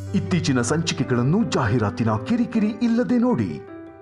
ಇತ್ತೀಚಿನ ಸಂಚಿಕೆಗಳನ್ನು ಜಾಹೀರಾತಿನ ಕಿರಿಕಿರಿ ಇಲ್ಲದೆ ನೋಡಿ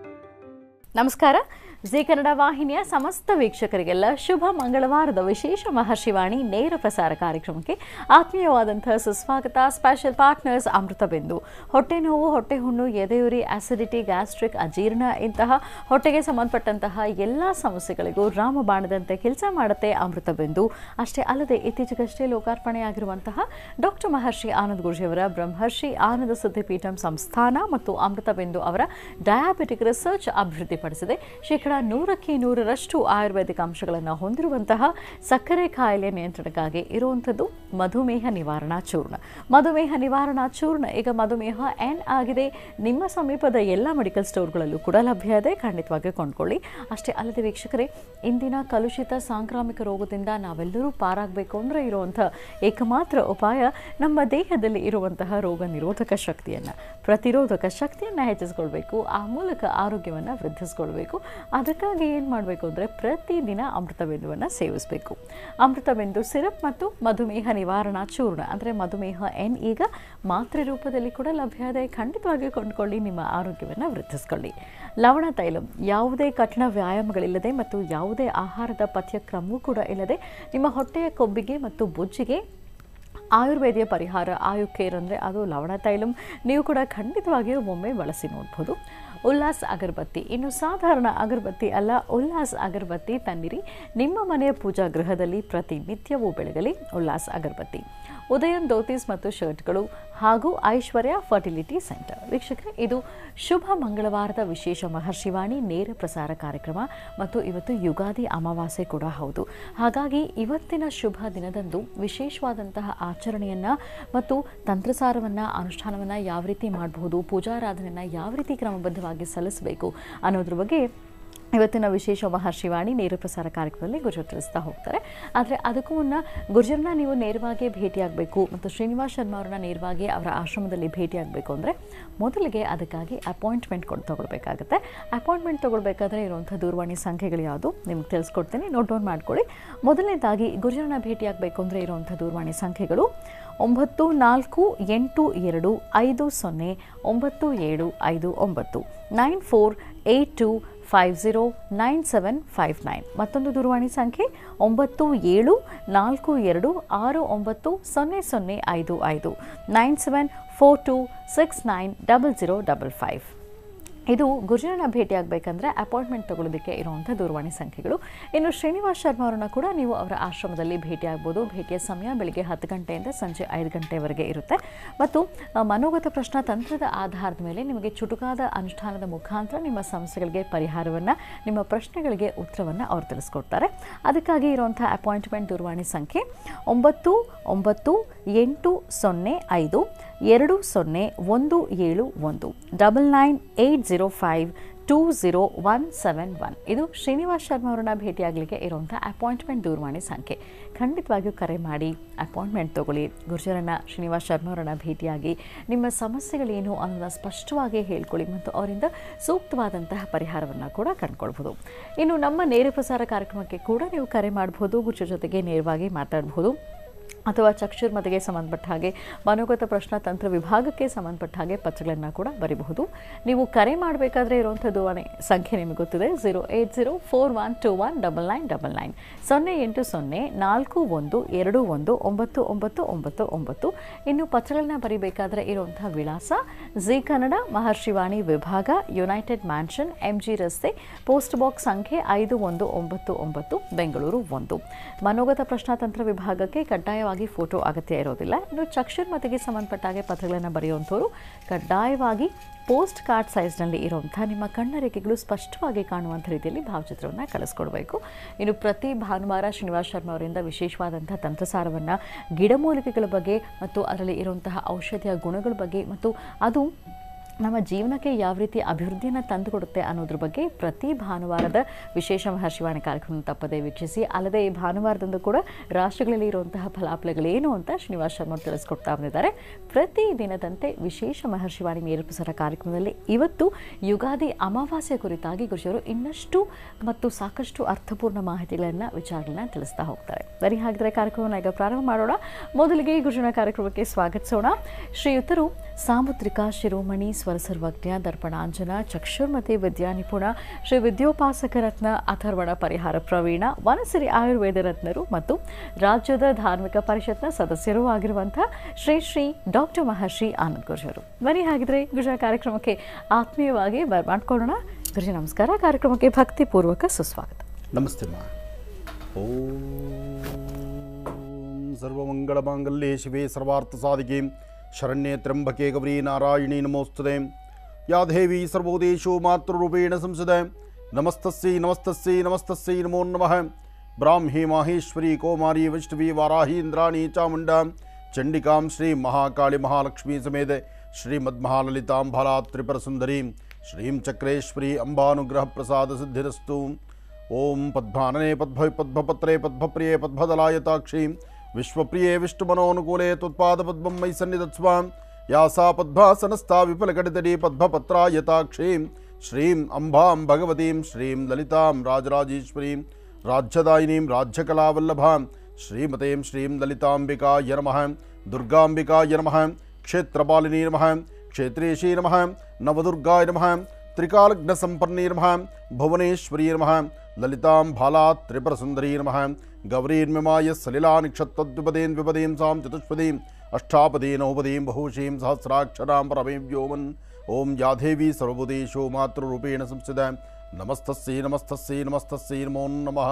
ನಮಸ್ಕಾರ ಜಿ ಕನ್ನಡ ವಾಹಿನಿಯ ಸಮಸ್ತ ವೀಕ್ಷಕರಿಗೆಲ್ಲ ಶುಭ ಮಂಗಳವಾರದ ವಿಶೇಷ ಮಹರ್ಷಿವಾಣಿ ನೇರ ಪ್ರಸಾರ ಕಾರ್ಯಕ್ರಮಕ್ಕೆ ಆತ್ಮೀಯವಾದಂತಹ ಸುಸ್ವಾಗತ ಸ್ಪೆಷಲ್ ಪಾರ್ಟ್ನರ್ಸ್ ಅಮೃತ ಬಿಂದು ಹೊಟ್ಟೆ ನೋವು ಹೊಟ್ಟೆ ಹುಣ್ಣು ಎದೆಯುರಿ ಆಸಿಡಿಟಿ ಗ್ಯಾಸ್ಟ್ರಿಕ್ ಅಜೀರ್ಣ ಇಂತಹ ಹೊಟ್ಟೆಗೆ ಸಂಬಂಧಪಟ್ಟಂತಹ ಎಲ್ಲ ಸಮಸ್ಯೆಗಳಿಗೂ ರಾಮಬಾಣದಂತೆ ಕೆಲಸ ಮಾಡುತ್ತೆ ಅಮೃತ ಬಿಂದು ಅಷ್ಟೇ ಅಲ್ಲದೆ ಇತ್ತೀಚೆಗಷ್ಟೇ ಲೋಕಾರ್ಪಣೆಯಾಗಿರುವಂತಹ ಡಾಕ್ಟರ್ ಮಹರ್ಷಿ ಆನಂದ್ ಗುರುಜಿಯವರ ಬ್ರಹ್ಮರ್ಷಿ ಆನಂದ ಸುದ್ದಿಪೀಠಂ ಸಂಸ್ಥಾನ ಮತ್ತು ಅಮೃತ ಬಿಂದು ಅವರ ಡಯಾಬಿಟಿಕ್ ರಿಸರ್ಚ್ ಅಭಿವೃದ್ಧಿಪಡಿಸಿದೆ ಶೇಕಡ ನೂರಕ್ಕೆ ನೂರರಷ್ಟು ಆಯುರ್ವೇದಿಕ್ ಅಂಶಗಳನ್ನು ಹೊಂದಿರುವಂತಹ ಸಕ್ಕರೆ ಕಾಯಿಲೆ ನಿಯಂತ್ರಣಕ್ಕಾಗಿ ಇರುವಂಥದ್ದು ಮಧುಮೇಹ ನಿವಾರಣಾ ಚೂರ್ಣ ಮಧುಮೇಹ ನಿವಾರಣಾ ಚೂರ್ಣ ಈಗ ಮಧುಮೇಹ ಎನ್ ಆಗಿದೆ ನಿಮ್ಮ ಸಮೀಪದ ಎಲ್ಲ ಮೆಡಿಕಲ್ ಸ್ಟೋರ್ಗಳಲ್ಲೂ ಕೂಡ ಲಭ್ಯ ಇದೆ ಖಂಡಿತವಾಗಿ ಕೊಂಡ್ಕೊಳ್ಳಿ ಅಷ್ಟೇ ಅಲ್ಲದೆ ವೀಕ್ಷಕರೇ ಇಂದಿನ ಕಲುಷಿತ ಸಾಂಕ್ರಾಮಿಕ ರೋಗದಿಂದ ನಾವೆಲ್ಲರೂ ಪಾರಾಗಬೇಕು ಅಂದರೆ ಇರುವಂಥ ಏಕಮಾತ್ರ ಉಪಾಯ ನಮ್ಮ ದೇಹದಲ್ಲಿ ಇರುವಂತಹ ರೋಗ ನಿರೋಧಕ ಶಕ್ತಿಯನ್ನು ಪ್ರತಿರೋಧಕ ಶಕ್ತಿಯನ್ನು ಹೆಚ್ಚಿಸ್ಕೊಳ್ಬೇಕು ಆ ಮೂಲಕ ಆರೋಗ್ಯವನ್ನು ವೃದ್ಧಿಸ್ಕೊಳ್ಬೇಕು ಅದಕ್ಕಾಗಿ ಏನು ಮಾಡಬೇಕು ಅಂದರೆ ಪ್ರತಿದಿನ ಅಮೃತ ಬಿಂದುವನ್ನು ಸೇವಿಸಬೇಕು ಅಮೃತ ಬಿಂದು ಸಿರಪ್ ಮತ್ತು ಮಧುಮೇಹ ನಿವಾರಣಾ ಚೂರ್ಣ ಅಂದರೆ ಮಧುಮೇಹ ಎನ್ ಈಗ ಮಾತ್ರೆ ರೂಪದಲ್ಲಿ ಕೂಡ ಲಭ್ಯ ಇದೆ ಖಂಡಿತವಾಗಿ ಕೊಂಡ್ಕೊಳ್ಳಿ ನಿಮ್ಮ ಆರೋಗ್ಯವನ್ನು ವೃದ್ಧಿಸ್ಕೊಳ್ಳಿ ಲವಣ ತೈಲಂ ಯಾವುದೇ ಕಠಿಣ ವ್ಯಾಯಾಮಗಳಿಲ್ಲದೆ ಮತ್ತು ಯಾವುದೇ ಆಹಾರದ ಪಥ್ಯಕ್ರಮವೂ ಕೂಡ ಇಲ್ಲದೆ ನಿಮ್ಮ ಹೊಟ್ಟೆಯ ಕೊಬ್ಬಿಗೆ ಮತ್ತು ಬೊಜ್ಜಿಗೆ ಆಯುರ್ವೇದಿಯ ಪರಿಹಾರ ಆಯು ಕೇರ್ ಅಂದರೆ ಅದು ಲವಣ ತೈಲಂ ನೀವು ಕೂಡ ಖಂಡಿತವಾಗಿಯೂ ಒಮ್ಮೆ ಬಳಸಿ ನೋಡ್ಬೋದು ಉಲ್ಲಾಸ್ ಅಗರಬತ್ತಿ ಇನ್ನು ಸಾಧಾರಣ ಅಗರಬತ್ತಿ ಅಲ್ಲ ಉಲ್ಲಾಸ್ ಅಗರಬತ್ತಿ ತನ್ನಿರಿ ನಿಮ್ಮ ಮನೆಯ ಪೂಜಾ ಗೃಹದಲ್ಲಿ ಪ್ರತಿನಿತ್ಯವೂ ಬೆಳಗಲಿ ಉಲ್ಲಾಸ್ ಅಗರಬತ್ತಿ ಉದಯನ್ ಧೋತೀಸ್ ಮತ್ತು ಶರ್ಟ್ಗಳು ಹಾಗೂ ಐಶ್ವರ್ಯ ಫರ್ಟಿಲಿಟಿ ಸೆಂಟರ್ ವೀಕ್ಷಕರೇ ಇದು ಶುಭ ಮಂಗಳವಾರದ ವಿಶೇಷ ಮಹರ್ಷಿವಾಣಿ ನೇರ ಪ್ರಸಾರ ಕಾರ್ಯಕ್ರಮ ಮತ್ತು ಇವತ್ತು ಯುಗಾದಿ ಅಮಾವಾಸ್ಯೆ ಕೂಡ ಹೌದು ಹಾಗಾಗಿ ಇವತ್ತಿನ ಶುಭ ದಿನದಂದು ವಿಶೇಷವಾದಂತಹ ಆಚರಣೆಯನ್ನು ಮತ್ತು ತಂತ್ರಸಾರವನ್ನು ಅನುಷ್ಠಾನವನ್ನು ಯಾವ ರೀತಿ ಮಾಡಬಹುದು ಪೂಜಾರಾಧನೆಯನ್ನು ಯಾವ ರೀತಿ ಕ್ರಮಬದ್ಧವಾಗಿ ಸಲ್ಲಿಸಬೇಕು ಅನ್ನೋದ್ರ ಬಗ್ಗೆ ಇವತ್ತಿನ ವಿಶೇಷ ಮಹರ್ಷಿವಾಣಿ ನೇರ ಪ್ರಸಾರ ಕಾರ್ಯಕ್ರಮದಲ್ಲಿ ಗುರುಜರು ತಿಳಿಸ್ತಾ ಹೋಗ್ತಾರೆ ಆದರೆ ಅದಕ್ಕೂ ಮುನ್ನ ಗುರುಜರನ್ನ ನೀವು ನೇರವಾಗಿ ಭೇಟಿಯಾಗಬೇಕು ಮತ್ತು ಶ್ರೀನಿವಾಸ್ ಶರ್ಮಾ ಅವ್ರನ್ನ ನೇರವಾಗಿ ಅವರ ಆಶ್ರಮದಲ್ಲಿ ಭೇಟಿಯಾಗಬೇಕು ಅಂದರೆ ಮೊದಲಿಗೆ ಅದಕ್ಕಾಗಿ ಅಪಾಯಿಂಟ್ಮೆಂಟ್ ಕೊಟ್ಟು ತೊಗೊಳ್ಬೇಕಾಗುತ್ತೆ ಅಪಾಯಿಂಟ್ಮೆಂಟ್ ತೊಗೊಳ್ಬೇಕಾದ್ರೆ ಇರುವಂಥ ದೂರವಾಣಿ ಸಂಖ್ಯೆಗಳು ಯಾವುದು ನಿಮ್ಗೆ ತಿಳಿಸ್ಕೊಡ್ತೀನಿ ನೋಟ್ ಡೌನ್ ಮಾಡ್ಕೊಳ್ಳಿ ಮೊದಲನೇದಾಗಿ ಗುರುಜರನ್ನ ಭೇಟಿಯಾಗಬೇಕು ಅಂದರೆ ಇರುವಂಥ ದೂರವಾಣಿ ಸಂಖ್ಯೆಗಳು ಒಂಬತ್ತು ನಾಲ್ಕು ಎಂಟು ಎರಡು ಐದು ಸೊನ್ನೆ ಒಂಬತ್ತು ಏಳು ಐದು ಒಂಬತ್ತು nine four eight two five zero nine seven five nine ಮತ್ತೊಂದು ದೂರವಾಣಿ ಸಂಖ್ಯೆ ಒಂಬತ್ತು ಏಳು ನಾಲ್ಕು ಎರಡು ಆರು ಒಂಬತ್ತು ಸೊನ್ನೆ ಸೊನ್ನೆ ಐದು ಐದು nine seven four two six nine double zero double five ಇದು ಗುರುಜರನ್ನ ಭೇಟಿಯಾಗಬೇಕಂದ್ರೆ ಅಪಾಯಿಂಟ್ಮೆಂಟ್ ತಗೊಳ್ಳೋದಕ್ಕೆ ಇರುವಂಥ ದೂರವಾಣಿ ಸಂಖ್ಯೆಗಳು ಇನ್ನು ಶ್ರೀನಿವಾಸ್ ಶರ್ಮಾ ಅವರನ್ನ ಕೂಡ ನೀವು ಅವರ ಆಶ್ರಮದಲ್ಲಿ ಭೇಟಿಯಾಗ್ಬೋದು ಭೇಟಿಯ ಸಮಯ ಬೆಳಿಗ್ಗೆ ಹತ್ತು ಗಂಟೆಯಿಂದ ಸಂಜೆ ಐದು ಗಂಟೆವರೆಗೆ ಇರುತ್ತೆ ಮತ್ತು ಆ, ಮನೋಗತ ಪ್ರಶ್ನಾ ತಂತ್ರದ ಆಧಾರದ ಮೇಲೆ ನಿಮಗೆ ಚುಟುಕಾದ ಅನುಷ್ಠಾನದ ಮುಖಾಂತರ ನಿಮ್ಮ ಸಮಸ್ಯೆಗಳಿಗೆ ಪರಿಹಾರವನ್ನು ನಿಮ್ಮ ಪ್ರಶ್ನೆಗಳಿಗೆ ಉತ್ತರವನ್ನು ಅವ್ರು ತಿಳಿಸ್ಕೊಡ್ತಾರೆ ಅದಕ್ಕಾಗಿ ಇರುವಂಥ ಅಪಾಯಿಂಟ್ಮೆಂಟ್ ದೂರವಾಣಿ ಸಂಖ್ಯೆ ಒಂಬತ್ತು ಒಂಬತ್ತು ಎಂಟು ಸೊನ್ನೆ ಐದು ಎರಡು ಸೊನ್ನೆ ಒಂದು ಏಳು ಒಂದು double nine eight zero five two zero one seven one ಇದು ಶ್ರೀನಿವಾಸ್ ಶರ್ಮಾ ಅವರನ್ನ ಭೇಟಿಯಾಗಲಿಕ್ಕೆ ಇರುವಂಥ ಅಪಾಯಿಂಟ್ಮೆಂಟ್ ದೂರವಾಣಿ ಸಂಖ್ಯೆ ಖಂಡಿತವಾಗಿಯೂ ಕರೆ ಮಾಡಿ ಅಪಾಯಿಂಟ್ಮೆಂಟ್ ತೊಗೊಳ್ಳಿ ಗುರುಜರನ್ನ ಶ್ರೀನಿವಾಸ್ ಶರ್ಮಾ ಅವರನ್ನ ಭೇಟಿಯಾಗಿ ನಿಮ್ಮ ಸಮಸ್ಯೆಗಳೇನು ಅನ್ನೋದನ್ನ ಸ್ಪಷ್ಟವಾಗಿ ಹೇಳ್ಕೊಳ್ಳಿ ಮತ್ತು ಅವರಿಂದ ಸೂಕ್ತವಾದಂತಹ ಪರಿಹಾರವನ್ನು ಕೂಡ ಕಂಡುಕೊಳ್ಬೋದು ಇನ್ನು ನಮ್ಮ ನೇರ ಪ್ರಸಾರ ಕಾರ್ಯಕ್ರಮಕ್ಕೆ ಕೂಡ ನೀವು ಕರೆ ಮಾಡ್ಬೋದು ಗುರುಜರ ಜೊತೆಗೆ ನೇರವಾಗಿ ಮಾತಾಡ್ಬೋದು ಅಥವಾ ಚಕ್ಷುರ್ಮತಿಗೆ ಸಂಬಂಧಪಟ್ಟ ಹಾಗೆ ಮನೋಗತ ಪ್ರಶ್ನಾ ತಂತ್ರ ವಿಭಾಗಕ್ಕೆ ಸಂಬಂಧಪಟ್ಟ ಹಾಗೆ ಪತ್ರಗಳನ್ನು ಕೂಡ ಬರೀಬಹುದು ನೀವು ಕರೆ ಮಾಡಬೇಕಾದ್ರೆ ಇರುವಂಥ ದೂರವಾಣಿ ಸಂಖ್ಯೆ ನಿಮಗೆ ಗೊತ್ತಿದೆ zero eight zero four one two one double nine double nine ಸೊನ್ನೆ ಎಂಟು ಸೊನ್ನೆ ನಾಲ್ಕು ಒಂದು ಎರಡು ಒಂದು ಒಂಬತ್ತು ಒಂಬತ್ತು ಒಂಬತ್ತು ಒಂಬತ್ತು ಇನ್ನು ಪತ್ರಗಳನ್ನ ಬರೀಬೇಕಾದ್ರೆ ಇರುವಂಥ ವಿಳಾಸ ಜಿ ಕನ್ನಡ ಮಹರ್ಷಿವಾಣಿ ವಿಭಾಗ ಯುನೈಟೆಡ್ ಮ್ಯಾನ್ಷನ್ ಎಂ ಜಿ ರಸ್ತೆ ಪೋಸ್ಟ್ ಬಾಕ್ಸ್ ಸಂಖ್ಯೆ ಐದು ಒಂದು ಒಂಬತ್ತು ಒಂಬತ್ತು ಬೆಂಗಳೂರು ಒಂದು ಮನೋಗತ ಪ್ರಶ್ನಾತಂತ್ರ ವಿಭಾಗಕ್ಕೆ ಕಡ್ಡಾಯವಾಗಿ ಫೋಟೋ ಅಗತ್ಯ ಇರೋದಿಲ್ಲ ಇನ್ನು ಚಕ್ಷುರ್ಮತಿಗೆ ಸಂಬಂಧಪಟ್ಟ ಹಾಗೆ ಪತ್ರಗಳನ್ನು ಬರೆಯುವಂಥವ್ರು ಕಡ್ಡಾಯವಾಗಿ ಪೋಸ್ಟ್ ಕಾರ್ಡ್ ಸೈಜ್ನಲ್ಲಿ ಇರುವಂಥ ನಿಮ್ಮ ಕಣ್ಣರೇಖೆಗಳು ಸ್ಪಷ್ಟವಾಗಿ ಕಾಣುವಂಥ ರೀತಿಯಲ್ಲಿ ಭಾವಚಿತ್ರವನ್ನು ಕಳಿಸ್ಕೊಡ್ಬೇಕು ಇನ್ನು ಪ್ರತಿ ಭಾನುವಾರ ಶ್ರೀನಿವಾಸ್ ಶರ್ಮಾ ಅವರಿಂದ ವಿಶೇಷವಾದಂಥ ತಂತ್ರಸಾರವನ್ನು ಗಿಡಮೂಲಿಕೆಗಳ ಬಗ್ಗೆ ಮತ್ತು ಅದರಲ್ಲಿ ಇರುವಂತಹ ಔಷಧಿಯ ಗುಣಗಳ ಬಗ್ಗೆ ಮತ್ತು ಅದು ನಮ್ಮ ಜೀವನಕ್ಕೆ ಯಾವ ರೀತಿ ಅಭಿವೃದ್ಧಿಯನ್ನು ತಂದುಕೊಡುತ್ತೆ ಅನ್ನೋದ್ರ ಬಗ್ಗೆ ಪ್ರತಿ ಭಾನುವಾರದ ವಿಶೇಷ ಮಹರ್ಷಿವಾಣಿ ಕಾರ್ಯಕ್ರಮ ತಪ್ಪದೆ ವೀಕ್ಷಿಸಿ ಅಲ್ಲದೆ ಈ ಭಾನುವಾರದಂದು ಕೂಡ ರಾಷ್ಟ್ರಗಳಲ್ಲಿ ಇರುವಂತಹ ಫಲಾಫಲಗಳೇನು ಅಂತ ಶ್ರೀನಿವಾಸ್ ಶರ್ಮಾ ಅವ್ರು ತಿಳಿಸ್ಕೊಡ್ತಾ ಬಂದಿದ್ದಾರೆ ಪ್ರತಿ ದಿನದಂತೆ ವಿಶೇಷ ಮಹರ್ಷಿವಾಣಿ ನೇರ ಪ್ರಸಾರ ಕಾರ್ಯಕ್ರಮದಲ್ಲಿ ಇವತ್ತು ಯುಗಾದಿ ಅಮಾವಾಸ್ಯೆ ಕುರಿತಾಗಿ ಗುರುಜಿಯವರು ಇನ್ನಷ್ಟು ಮತ್ತು ಸಾಕಷ್ಟು ಅರ್ಥಪೂರ್ಣ ಮಾಹಿತಿಗಳನ್ನು ವಿಚಾರಗಳನ್ನ ತಿಳಿಸ್ತಾ ಹೋಗ್ತಾರೆ ಬರೀ ಹಾಗಿದ್ರೆ ಕಾರ್ಯಕ್ರಮವನ್ನು ಈಗ ಪ್ರಾರಂಭ ಮಾಡೋಣ ಮೊದಲಿಗೆ ಗುರುಜನ ಕಾರ್ಯಕ್ರಮಕ್ಕೆ ಸ್ವಾಗತಿಸೋಣ ಶ್ರೀಯುತರು ಸಾಮುದ್ರಿಕ ಶಿರೋಮಣಿ ಸ್ವರಸರ್ವಜ್ಞ ದರ್ಪಣಾಂಜನ ಚಕ್ಷುರ್ಮತಿ ವಿದ್ಯಾ ನಿಪುಣ ಶ್ರೀ ವಿದ್ಯೋಪಾಸಕ ರತ್ನ ಅಥರ್ವಣ ಪರಿಹಾರ ಪ್ರವೀಣ ವನಸಿರಿ ಆಯುರ್ವೇದ ರತ್ನರು ಮತ್ತು ರಾಜ್ಯದ ಧಾರ್ಮಿಕ ಪರಿಷತ್ನ ಸದಸ್ಯರೂ ಆಗಿರುವಂತಹ ಶ್ರೀ ಶ್ರೀ ಡಾಕ್ಟರ್ ಮಹರ್ಷಿ ಆನಂದ್ ಗುರ್ಜರು ಬನ್ನಿ ಹಾಗಿದ್ರೆ ಗುರುಜ ಕಾರ್ಯಕ್ರಮಕ್ಕೆ ಆತ್ಮೀಯವಾಗಿ ಬರ್ಮಾಡ್ಕೊಳ್ಳೋಣ ಗುರುಜಿ ನಮಸ್ಕಾರ ಕಾರ್ಯಕ್ರಮಕ್ಕೆ ಭಕ್ತಿಪೂರ್ವಕ ಸುಸ್ವಾಗತ ನಮಸ್ತೆ ಮಾ ಓಂ ಸರ್ವಮಂಗಳಮಾಂಗಲ್ಯೆ ಶಿವೆ ಸರ್ವಾರ್ಥಸಾಧಿಕೆ ಶರಣ್ಯೆ ತ್ರ್ಯಂಬಕೆ ಗೌರಿ ನಾರಾಯಣಿ ನಮೋಸ್ತುತೆ ಯಾ ದೇವಿ ಸರ್ವೋದೇಶೋ ಮಾತೃರೂಪೇಣ ಸಂಸದ ನಮಸ್ತಸ್ಯೈ ನಮಸ್ತಸ್ಯೈ ನಮಸ್ತಸ್ಯೈ ನಮೋ ನಮಃ ಬ್ರಾಹ್ಮಿ ಮಾಹೇಶ್ವರಿ ಕೌಮಾರಿ ವೈಷ್ಣವಿ ವಾರಾಹಿ ಇಂದ್ರಾಣಿ ಚಾಮುಂಡ ಚಂಡಿಕಾಂ ಶ್ರೀ ಮಹಾಕಾಳಿ ಮಹಾಲಕ್ಷ್ಮೀ ಸಮೇತ ಶ್ರೀಮದ್ಮಹಾಲಲಿತಾಂಬಾಲಾ ತ್ರಿಪುರ ಸುಂದರಿ ಶ್ರೀಂ ಚಕ್ರೇಶ್ವರಿ ಅಂಬಾನುಗ್ರಹ ಪ್ರಸಾದ ಸಿದ್ಧಿರಸ್ತು ಓಂ ಪದ್ಮಾನನೆ ಪದ್ಮ ಪದ್ಮಪತ್ರೆ ಪದ್ಮಪ್ರಿಯೆ ಪದ್ಮದಲಾಯತಾಕ್ಷಿ ವಿಶ್ವಪ್ರಿಯೆ ವಿಷ್ಣುಮನೋನುಕೂಲೆ ತ್ವತ್ಪಾದ ಪದ್ಮಂ ಮೈ ಸನ್ನಿಧತ್ಸ್ವ ಯಾಸಾ ಪದ್ಮಾಸನಸ್ಥಾ ವಿಫಲಕಟಿತಡಿ ಪದ್ಮಪತ್ರಾಯತಾಕ್ಷೀಂ ಶ್ರೀಂ ಅಂಬಾಂ ಭಗವತೀಂ ಶ್ರೀಂ ಲಲಿತಾಂ ರಾಜರಾಜೇಶ್ವರೀಂ ರಾಜ್ಯದಾಯಿನೀಂ ರಾಜ್ಯಕಲಾವಲ್ಲಭಾಂ ಶ್ರೀಮತೀಂ ಶ್ರೀಂ ಲಲಿತಾಂಬಿಕಾಯ ನಮಃ ದುರ್ಗಾಂಬಿಕಾಯ ನಮಃ ಕ್ಷೇತ್ರಪಾಲಿನಿ ನಮಃ ಕ್ಷೇತ್ರೇಶೀ ನಮಃ ನವದುರ್ಗಾಯ ನಮಃ ತ್ರಿಕಾಲಗ್ನಸಂಪನ್ನೀ ನಮಃ ಭುವನೇಶ್ವರೀ ನಮಃ ಲಲಿತಾಂ ಭಾಲಾ ತ್ರಿಪುರಸುಂದರೀ ನಮಃ ಗೌರೀರ್ಮಿಮಾಯ ಸಲಿಲಾನಿಕ್ಷತ್ತದ್ವಿಪದೀಂ ವಿಪದೀಂ ಸಾಂ ಚತುಷ್ಪದೀಂ ಅಷ್ಟಾಪದೀ ನವಪದೀಂ ಬಹುಶೀಂ ಸಹಸ್ರಾಕ್ಷರಾಂ ಪರಮೇಂ ವ್ಯೋಮನ್ ಓಂ ಯಾದೇವಿ ಸರ್ವಭೂತೇಶೋ ಮಾತೃರೂಪೇಣ ಸಂಸ್ಥಿತ ನಮಸ್ತಸ್ಸೈ ನಮಸ್ತಸ್ಸೈ ನಮಸ್ತಸ್ಸೈ ನಮೋ ನಮಃ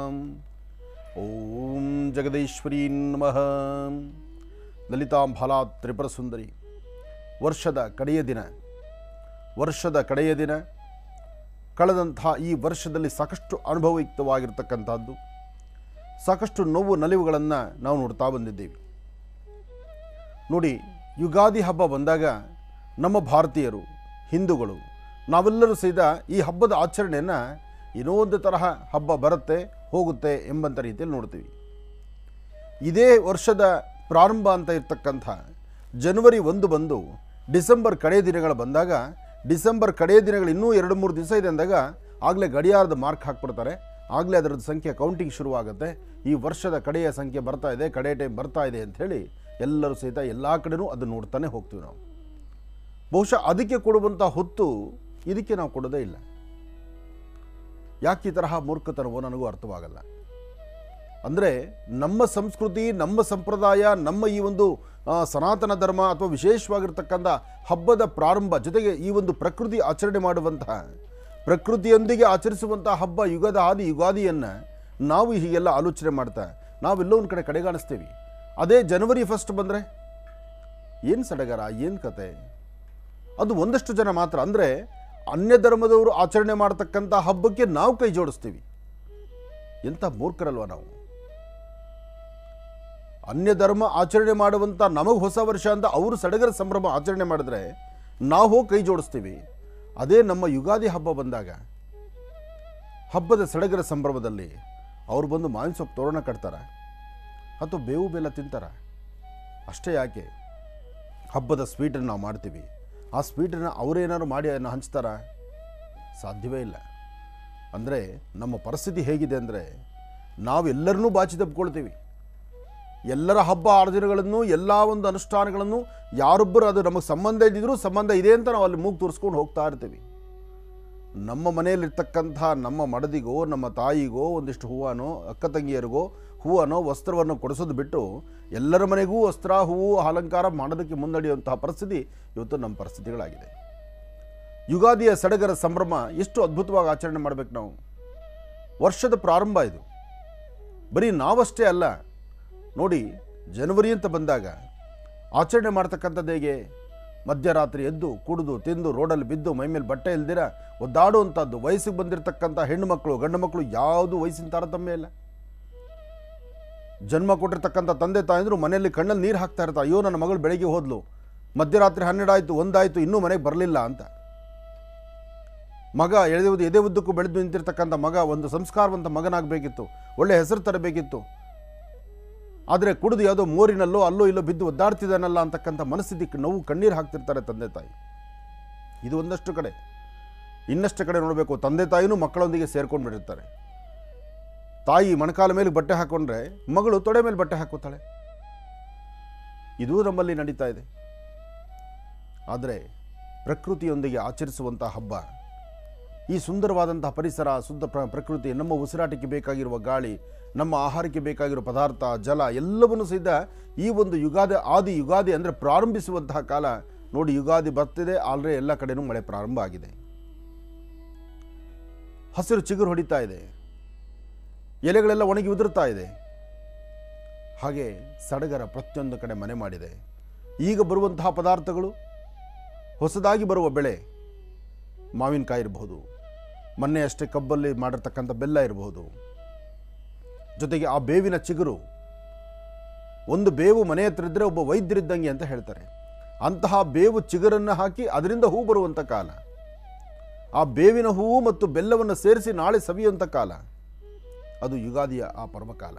ಓಂ ಜಗದೀಶ್ವರೀ ನಮಃ ಲಲಿತಾಂ ಭಾಲಾ ತ್ರಿಪುರಸುಂದರಿ ವರ್ಷದ ಕಡೆಯ ದಿನ ವರ್ಷದ ಕಡೆಯ ದಿನ ಕಳೆದಂತಹ ಈ ವರ್ಷದಲ್ಲಿ ಸಾಕಷ್ಟು ಅನುಭವಯುಕ್ತವಾಗಿರ್ತಕ್ಕಂಥದ್ದು ಸಾಕಷ್ಟು ನೋವು ನಲಿವುಗಳನ್ನು ನಾವು ನೋಡ್ತಾ ಬಂದಿದ್ದೇವೆ ನೋಡಿ ಯುಗಾದಿ ಹಬ್ಬ ಬಂದಾಗ ನಮ್ಮ ಭಾರತೀಯರು ಹಿಂದೂಗಳು ನಾವೆಲ್ಲರೂ ಸಹಿತ ಈ ಹಬ್ಬದ ಆಚರಣೆಯನ್ನು ಏನೋ ಒಂದು ತರಹ ಹಬ್ಬ ಬರುತ್ತೆ ಹೋಗುತ್ತೆ ಎಂಬಂಥ ರೀತಿಯಲ್ಲಿ ನೋಡ್ತೀವಿ ಇದೇ ವರ್ಷದ ಪ್ರಾರಂಭ ಅಂತ ಇರ್ತಕ್ಕಂಥ ಜನವರಿ ಒಂದು ಬಂದು ಡಿಸೆಂಬರ್ ಕಡೆಯ ದಿನಗಳು ಬಂದಾಗ ಡಿಸೆಂಬರ್ ಕಡೆಯ ದಿನಗಳು ಇನ್ನೂ ಎರಡು ಮೂರು ದಿವಸ ಇದೆ ಅಂದಾಗ ಆಗಲೇ ಗಡಿಯಾರದ ಮಾರ್ಕ್ ಹಾಕ್ಬಿಡ್ತಾರೆ ಆಗಲೇ ಅದರದ್ದು ಸಂಖ್ಯೆ ಕೌಂಟಿಂಗ್ ಶುರುವಾಗುತ್ತೆ ಈ ವರ್ಷದ ಕಡೆಯ ಸಂಖ್ಯೆ ಬರ್ತಾ ಇದೆ ಕಡೆ ಟೈಮ್ ಬರ್ತಾ ಇದೆ ಅಂಥೇಳಿ ಎಲ್ಲರೂ ಸಹಿತ ಎಲ್ಲ ಕಡೆನೂ ಅದು ನೋಡ್ತಾನೆ ಹೋಗ್ತೀವಿ ನಾವು ಬಹುಶಃ ಅದಕ್ಕೆ ಕೊಡುವಂಥ ಹೊತ್ತು ಇದಕ್ಕೆ ನಾವು ಕೊಡೋದೇ ಇಲ್ಲ ಯಾಕೆ ಈ ತರಹ ಮೂರ್ಖತನವೋ ನನಗೂ ಅರ್ಥವಾಗಲ್ಲ ಅಂದರೆ ನಮ್ಮ ಸಂಸ್ಕೃತಿ ನಮ್ಮ ಸಂಪ್ರದಾಯ ನಮ್ಮ ಈ ಒಂದು ಆ, ಸನಾತನ ಧರ್ಮ ಅಥವಾ ವಿಶೇಷವಾಗಿರ್ತಕ್ಕಂಥ ಹಬ್ಬದ ಪ್ರಾರಂಭ ಜೊತೆಗೆ ಈ ಒಂದು ಪ್ರಕೃತಿ ಆಚರಣೆ ಮಾಡುವಂತಹ ಪ್ರಕೃತಿಯೊಂದಿಗೆ ಆಚರಿಸುವಂತಹ ಹಬ್ಬ ಯುಗದ ಆದಿ ಯುಗಾದಿಯನ್ನು ನಾವು ಹೀಗೆಲ್ಲ ಆಲೋಚನೆ ಮಾಡ್ತಾ ನಾವೆಲ್ಲೋ ಒಂದು ಕಡೆ ಕಡೆಗಾಣಿಸ್ತೀವಿ ಅದೇ ಜನವರಿ ಫಸ್ಟ್ ಬಂದರೆ ಏನು ಸಡಗರ ಏನು ಕತೆ ಅದು ಒಂದಷ್ಟು ಜನ ಮಾತ್ರ ಅಂದರೆ ಅನ್ಯ ಧರ್ಮದವರು ಆಚರಣೆ ಮಾಡ್ತಕ್ಕಂಥ ಹಬ್ಬಕ್ಕೆ ನಾವು ಕೈ ಜೋಡಿಸ್ತೀವಿ ಎಂಥ ಮೂರ್ಖರಲ್ವ ನಾವು ಅನ್ಯ ಧರ್ಮ ಆಚರಣೆ ಮಾಡುವಂಥ ನಮಗೆ ಹೊಸ ವರ್ಷ ಅಂತ ಅವರು ಸಡಗರ ಸಂಭ್ರಮ ಆಚರಣೆ ಮಾಡಿದ್ರೆ ನಾವು ಹೋಗಿ ಕೈ ಜೋಡಿಸ್ತೀವಿ ಅದೇ ನಮ್ಮ ಯುಗಾದಿ ಹಬ್ಬ ಬಂದಾಗ ಹಬ್ಬದ ಸಡಗರ ಸಂಭ್ರಮದಲ್ಲಿ ಅವ್ರು ಬಂದು ಮಾವಿನ ಸೊಪ್ಪು ತೋರಣ ಕಟ್ತಾರೆ ಅಥವಾ ಬೇವು ಬೆಲ್ಲ ತಿಂತಾರೆ ಅಷ್ಟೇ ಯಾಕೆ ಹಬ್ಬದ ಸ್ವೀಟನ್ನು ನಾವು ಮಾಡ್ತೀವಿ ಆ ಸ್ವೀಟನ್ನು ಅವರೇನಾದ್ರು ಮಾಡಿ ಅದನ್ನು ಹಂಚ್ತಾರ ಸಾಧ್ಯವೇ ಇಲ್ಲ ಅಂದರೆ ನಮ್ಮ ಪರಿಸ್ಥಿತಿ ಹೇಗಿದೆ ಅಂದರೆ ನಾವೆಲ್ಲರನ್ನೂ ಬಾಚಿ ತಪ್ಕೊಳ್ತೀವಿ ಎಲ್ಲರ ಹಬ್ಬ ಆಚರಣೆಗಳನ್ನು ಎಲ್ಲ ಒಂದು ಅನುಷ್ಠಾನಗಳನ್ನು ಯಾರೊಬ್ಬರು ಅದು ನಮಗೆ ಸಂಬಂಧ ಇದ್ದಿದ್ರೂ ಸಂಬಂಧ ಇದೆ ಅಂತ ನಾವು ಅಲ್ಲಿ ಮೂಗು ತೋರಿಸ್ಕೊಂಡು ಹೋಗ್ತಾ ಇರ್ತೀವಿ ನಮ್ಮ ಮನೆಯಲ್ಲಿರ್ತಕ್ಕಂಥ ನಮ್ಮ ಮಡದಿಗೋ ನಮ್ಮ ತಾಯಿಗೋ ಒಂದಿಷ್ಟು ಹೂವನೋ ಅಕ್ಕ ತಂಗಿಯರಿಗೋ ಹೂವನೋ ವಸ್ತ್ರವನ್ನು ಕೊಡಿಸೋದು ಬಿಟ್ಟು ಎಲ್ಲರ ಮನೆಗೂ ವಸ್ತ್ರ ಹೂವು ಅಲಂಕಾರ ಮಾಡೋದಕ್ಕೆ ಮುನ್ನಡೆಯುವಂತಹ ಪರಿಸ್ಥಿತಿ ಇವತ್ತು ನಮ್ಮ ಪರಿಸ್ಥಿತಿಗಳಾಗಿದೆ ಯುಗಾದಿಯ ಸಡಗರ ಸಂಭ್ರಮ ಎಷ್ಟು ಅದ್ಭುತವಾಗಿ ಆಚರಣೆ ಮಾಡಬೇಕು ನಾವು ವರ್ಷದ ಪ್ರಾರಂಭ ಇದು ಬರೀ ನಾವಷ್ಟೇ ಅಲ್ಲ ನೋಡಿ ಜನವರಿ ಅಂತ ಬಂದಾಗ ಆಚರಣೆ ಮಾಡ್ತಕ್ಕಂಥದ್ದು ಹೇಗೆ ಮಧ್ಯರಾತ್ರಿ ಎದ್ದು ಕುಡಿದು ತಿಂದು ರೋಡಲ್ಲಿ ಬಿದ್ದು ಮೈಮೇಲೆ ಬಟ್ಟೆ ಇಲ್ದಿರ ಒದ್ದಾಡುವಂಥದ್ದು ವಯಸ್ಸಿಗೆ ಬಂದಿರತಕ್ಕಂಥ ಹೆಣ್ಣು ಮಕ್ಕಳು ಗಂಡು ಮಕ್ಕಳು ಯಾವುದು ವಯಸ್ಸಿನ ತಾರತಮ್ಯ ಇಲ್ಲ ಜನ್ಮ ಕೊಟ್ಟಿರ್ತಕ್ಕಂಥ ತಂದೆ ತಾಯಂದ್ರು ಮನೆಯಲ್ಲಿ ಕಣ್ಣಲ್ಲಿ ನೀರು ಹಾಕ್ತಾ ಇರ್ತಾರೆ ಅಯ್ಯೋ ನನ್ನ ಮಗಳು ಬೆಳಗ್ಗೆ ಹೋದ್ಲು ಮಧ್ಯರಾತ್ರಿ ಹನ್ನೆರಡು ಆಯಿತು ಒಂದಾಯಿತು ಇನ್ನೂ ಮನೆಗೆ ಬರಲಿಲ್ಲ ಅಂತ ಮಗ ಎಳೆದು ಎದೆ ಉದ್ದಕ್ಕೂ ಬೆಳೆದು ನಿಂತಿರ್ತಕ್ಕಂಥ ಮಗ ಒಂದು ಸಂಸ್ಕಾರವಂತ ಮಗನಾಗಬೇಕಿತ್ತು ಒಳ್ಳೆ ಹೆಸರು ತರಬೇಕಿತ್ತು ಆದರೆ ಕುಡಿದು ಯಾವುದೋ ಮೋರಿನಲ್ಲೋ ಅಲ್ಲೋ ಇಲ್ಲೋ ಬಿದ್ದು ಒದ್ದಾಡ್ತಿದ್ದಾನಲ್ಲ ಅಂತಕ್ಕಂಥ ಮನಸ್ಥಿತಿ ನೋವು ಕಣ್ಣೀರು ಹಾಕ್ತಿರ್ತಾರೆ ತಂದೆ ತಾಯಿ ಇದು ಒಂದಷ್ಟು ಕಡೆ ಇನ್ನಷ್ಟು ಕಡೆ ನೋಡಬೇಕು ತಂದೆ ತಾಯಿನೂ ಮಕ್ಕಳೊಂದಿಗೆ ಸೇರ್ಕೊಂಡು ಬಿಟ್ಟಿರ್ತಾರೆ ತಾಯಿ ಮೊಣಕಾಲ ಮೇಲೆ ಬಟ್ಟೆ ಹಾಕೊಂಡ್ರೆ ಮಗಳು ತೊಡೆ ಮೇಲೆ ಬಟ್ಟೆ ಹಾಕೋತಾಳೆ ಇದು ನಮ್ಮಲ್ಲಿ ನಡೀತಾ ಇದೆ ಆದರೆ ಪ್ರಕೃತಿಯೊಂದಿಗೆ ಆಚರಿಸುವಂಥ ಹಬ್ಬ ಈ ಸುಂದರವಾದಂತಹ ಪರಿಸರ ಶುದ್ಧ ಪ್ರ ಪ್ರಕೃತಿ ನಮ್ಮ ಉಸಿರಾಟಕ್ಕೆ ಬೇಕಾಗಿರುವ ಗಾಳಿ ನಮ್ಮ ಆಹಾರಕ್ಕೆ ಬೇಕಾಗಿರುವ ಪದಾರ್ಥ ಜಲ ಎಲ್ಲವನ್ನು ಸಹಿತ ಈ ಒಂದು ಯುಗಾದಿ ಆದಿ ಯುಗಾದಿ ಅಂದರೆ ಪ್ರಾರಂಭಿಸುವಂತಹ ಕಾಲ ನೋಡಿ ಯುಗಾದಿ ಬರ್ತಿದೆ ಆಲ್ರೆಡಿ ಎಲ್ಲ ಕಡೆನೂ ಮಳೆ ಪ್ರಾರಂಭ ಆಗಿದೆ ಹಸಿರು ಚಿಗುರು ಹೊಡಿತಾ ಇದೆ ಎಲೆಗಳೆಲ್ಲ ಒಣಗಿ ಉದುರ್ತಾ ಇದೆ ಹಾಗೆ ಸಡಗರ ಪ್ರತಿಯೊಂದು ಕಡೆ ಮನೆ ಮಾಡಿದೆ ಈಗ ಬರುವಂತಹ ಪದಾರ್ಥಗಳು ಹೊಸದಾಗಿ ಬರುವ ಬೆಳೆ ಮಾವಿನಕಾಯಿ ಇರಬಹುದು ಮೊನ್ನೆ ಅಷ್ಟೇ ಕಬ್ಬಲ್ಲಿ ಮಾಡಿರ್ತಕ್ಕಂಥ ಬೆಲ್ಲ ಇರಬಹುದು ಜೊತೆಗೆ ಆ ಬೇವಿನ ಚಿಗುರು ಒಂದು ಬೇವು ಮನೆ ಹತ್ರ ಇದ್ದರೆ ಒಬ್ಬ ವೈದ್ಯರಿದ್ದಂಗೆ ಅಂತ ಹೇಳ್ತಾರೆ ಅಂತಹ ಬೇವು ಚಿಗುರನ್ನು ಹಾಕಿ ಅದರಿಂದ ಹೂ ಬರುವಂಥ ಕಾಲ ಆ ಬೇವಿನ ಹೂವು ಮತ್ತು ಬೆಲ್ಲವನ್ನು ಸೇರಿಸಿ ನಾಳೆ ಸವಿಯುವಂಥ ಕಾಲ ಅದು ಯುಗಾದಿಯ ಆ ಪರ್ವಕಾಲ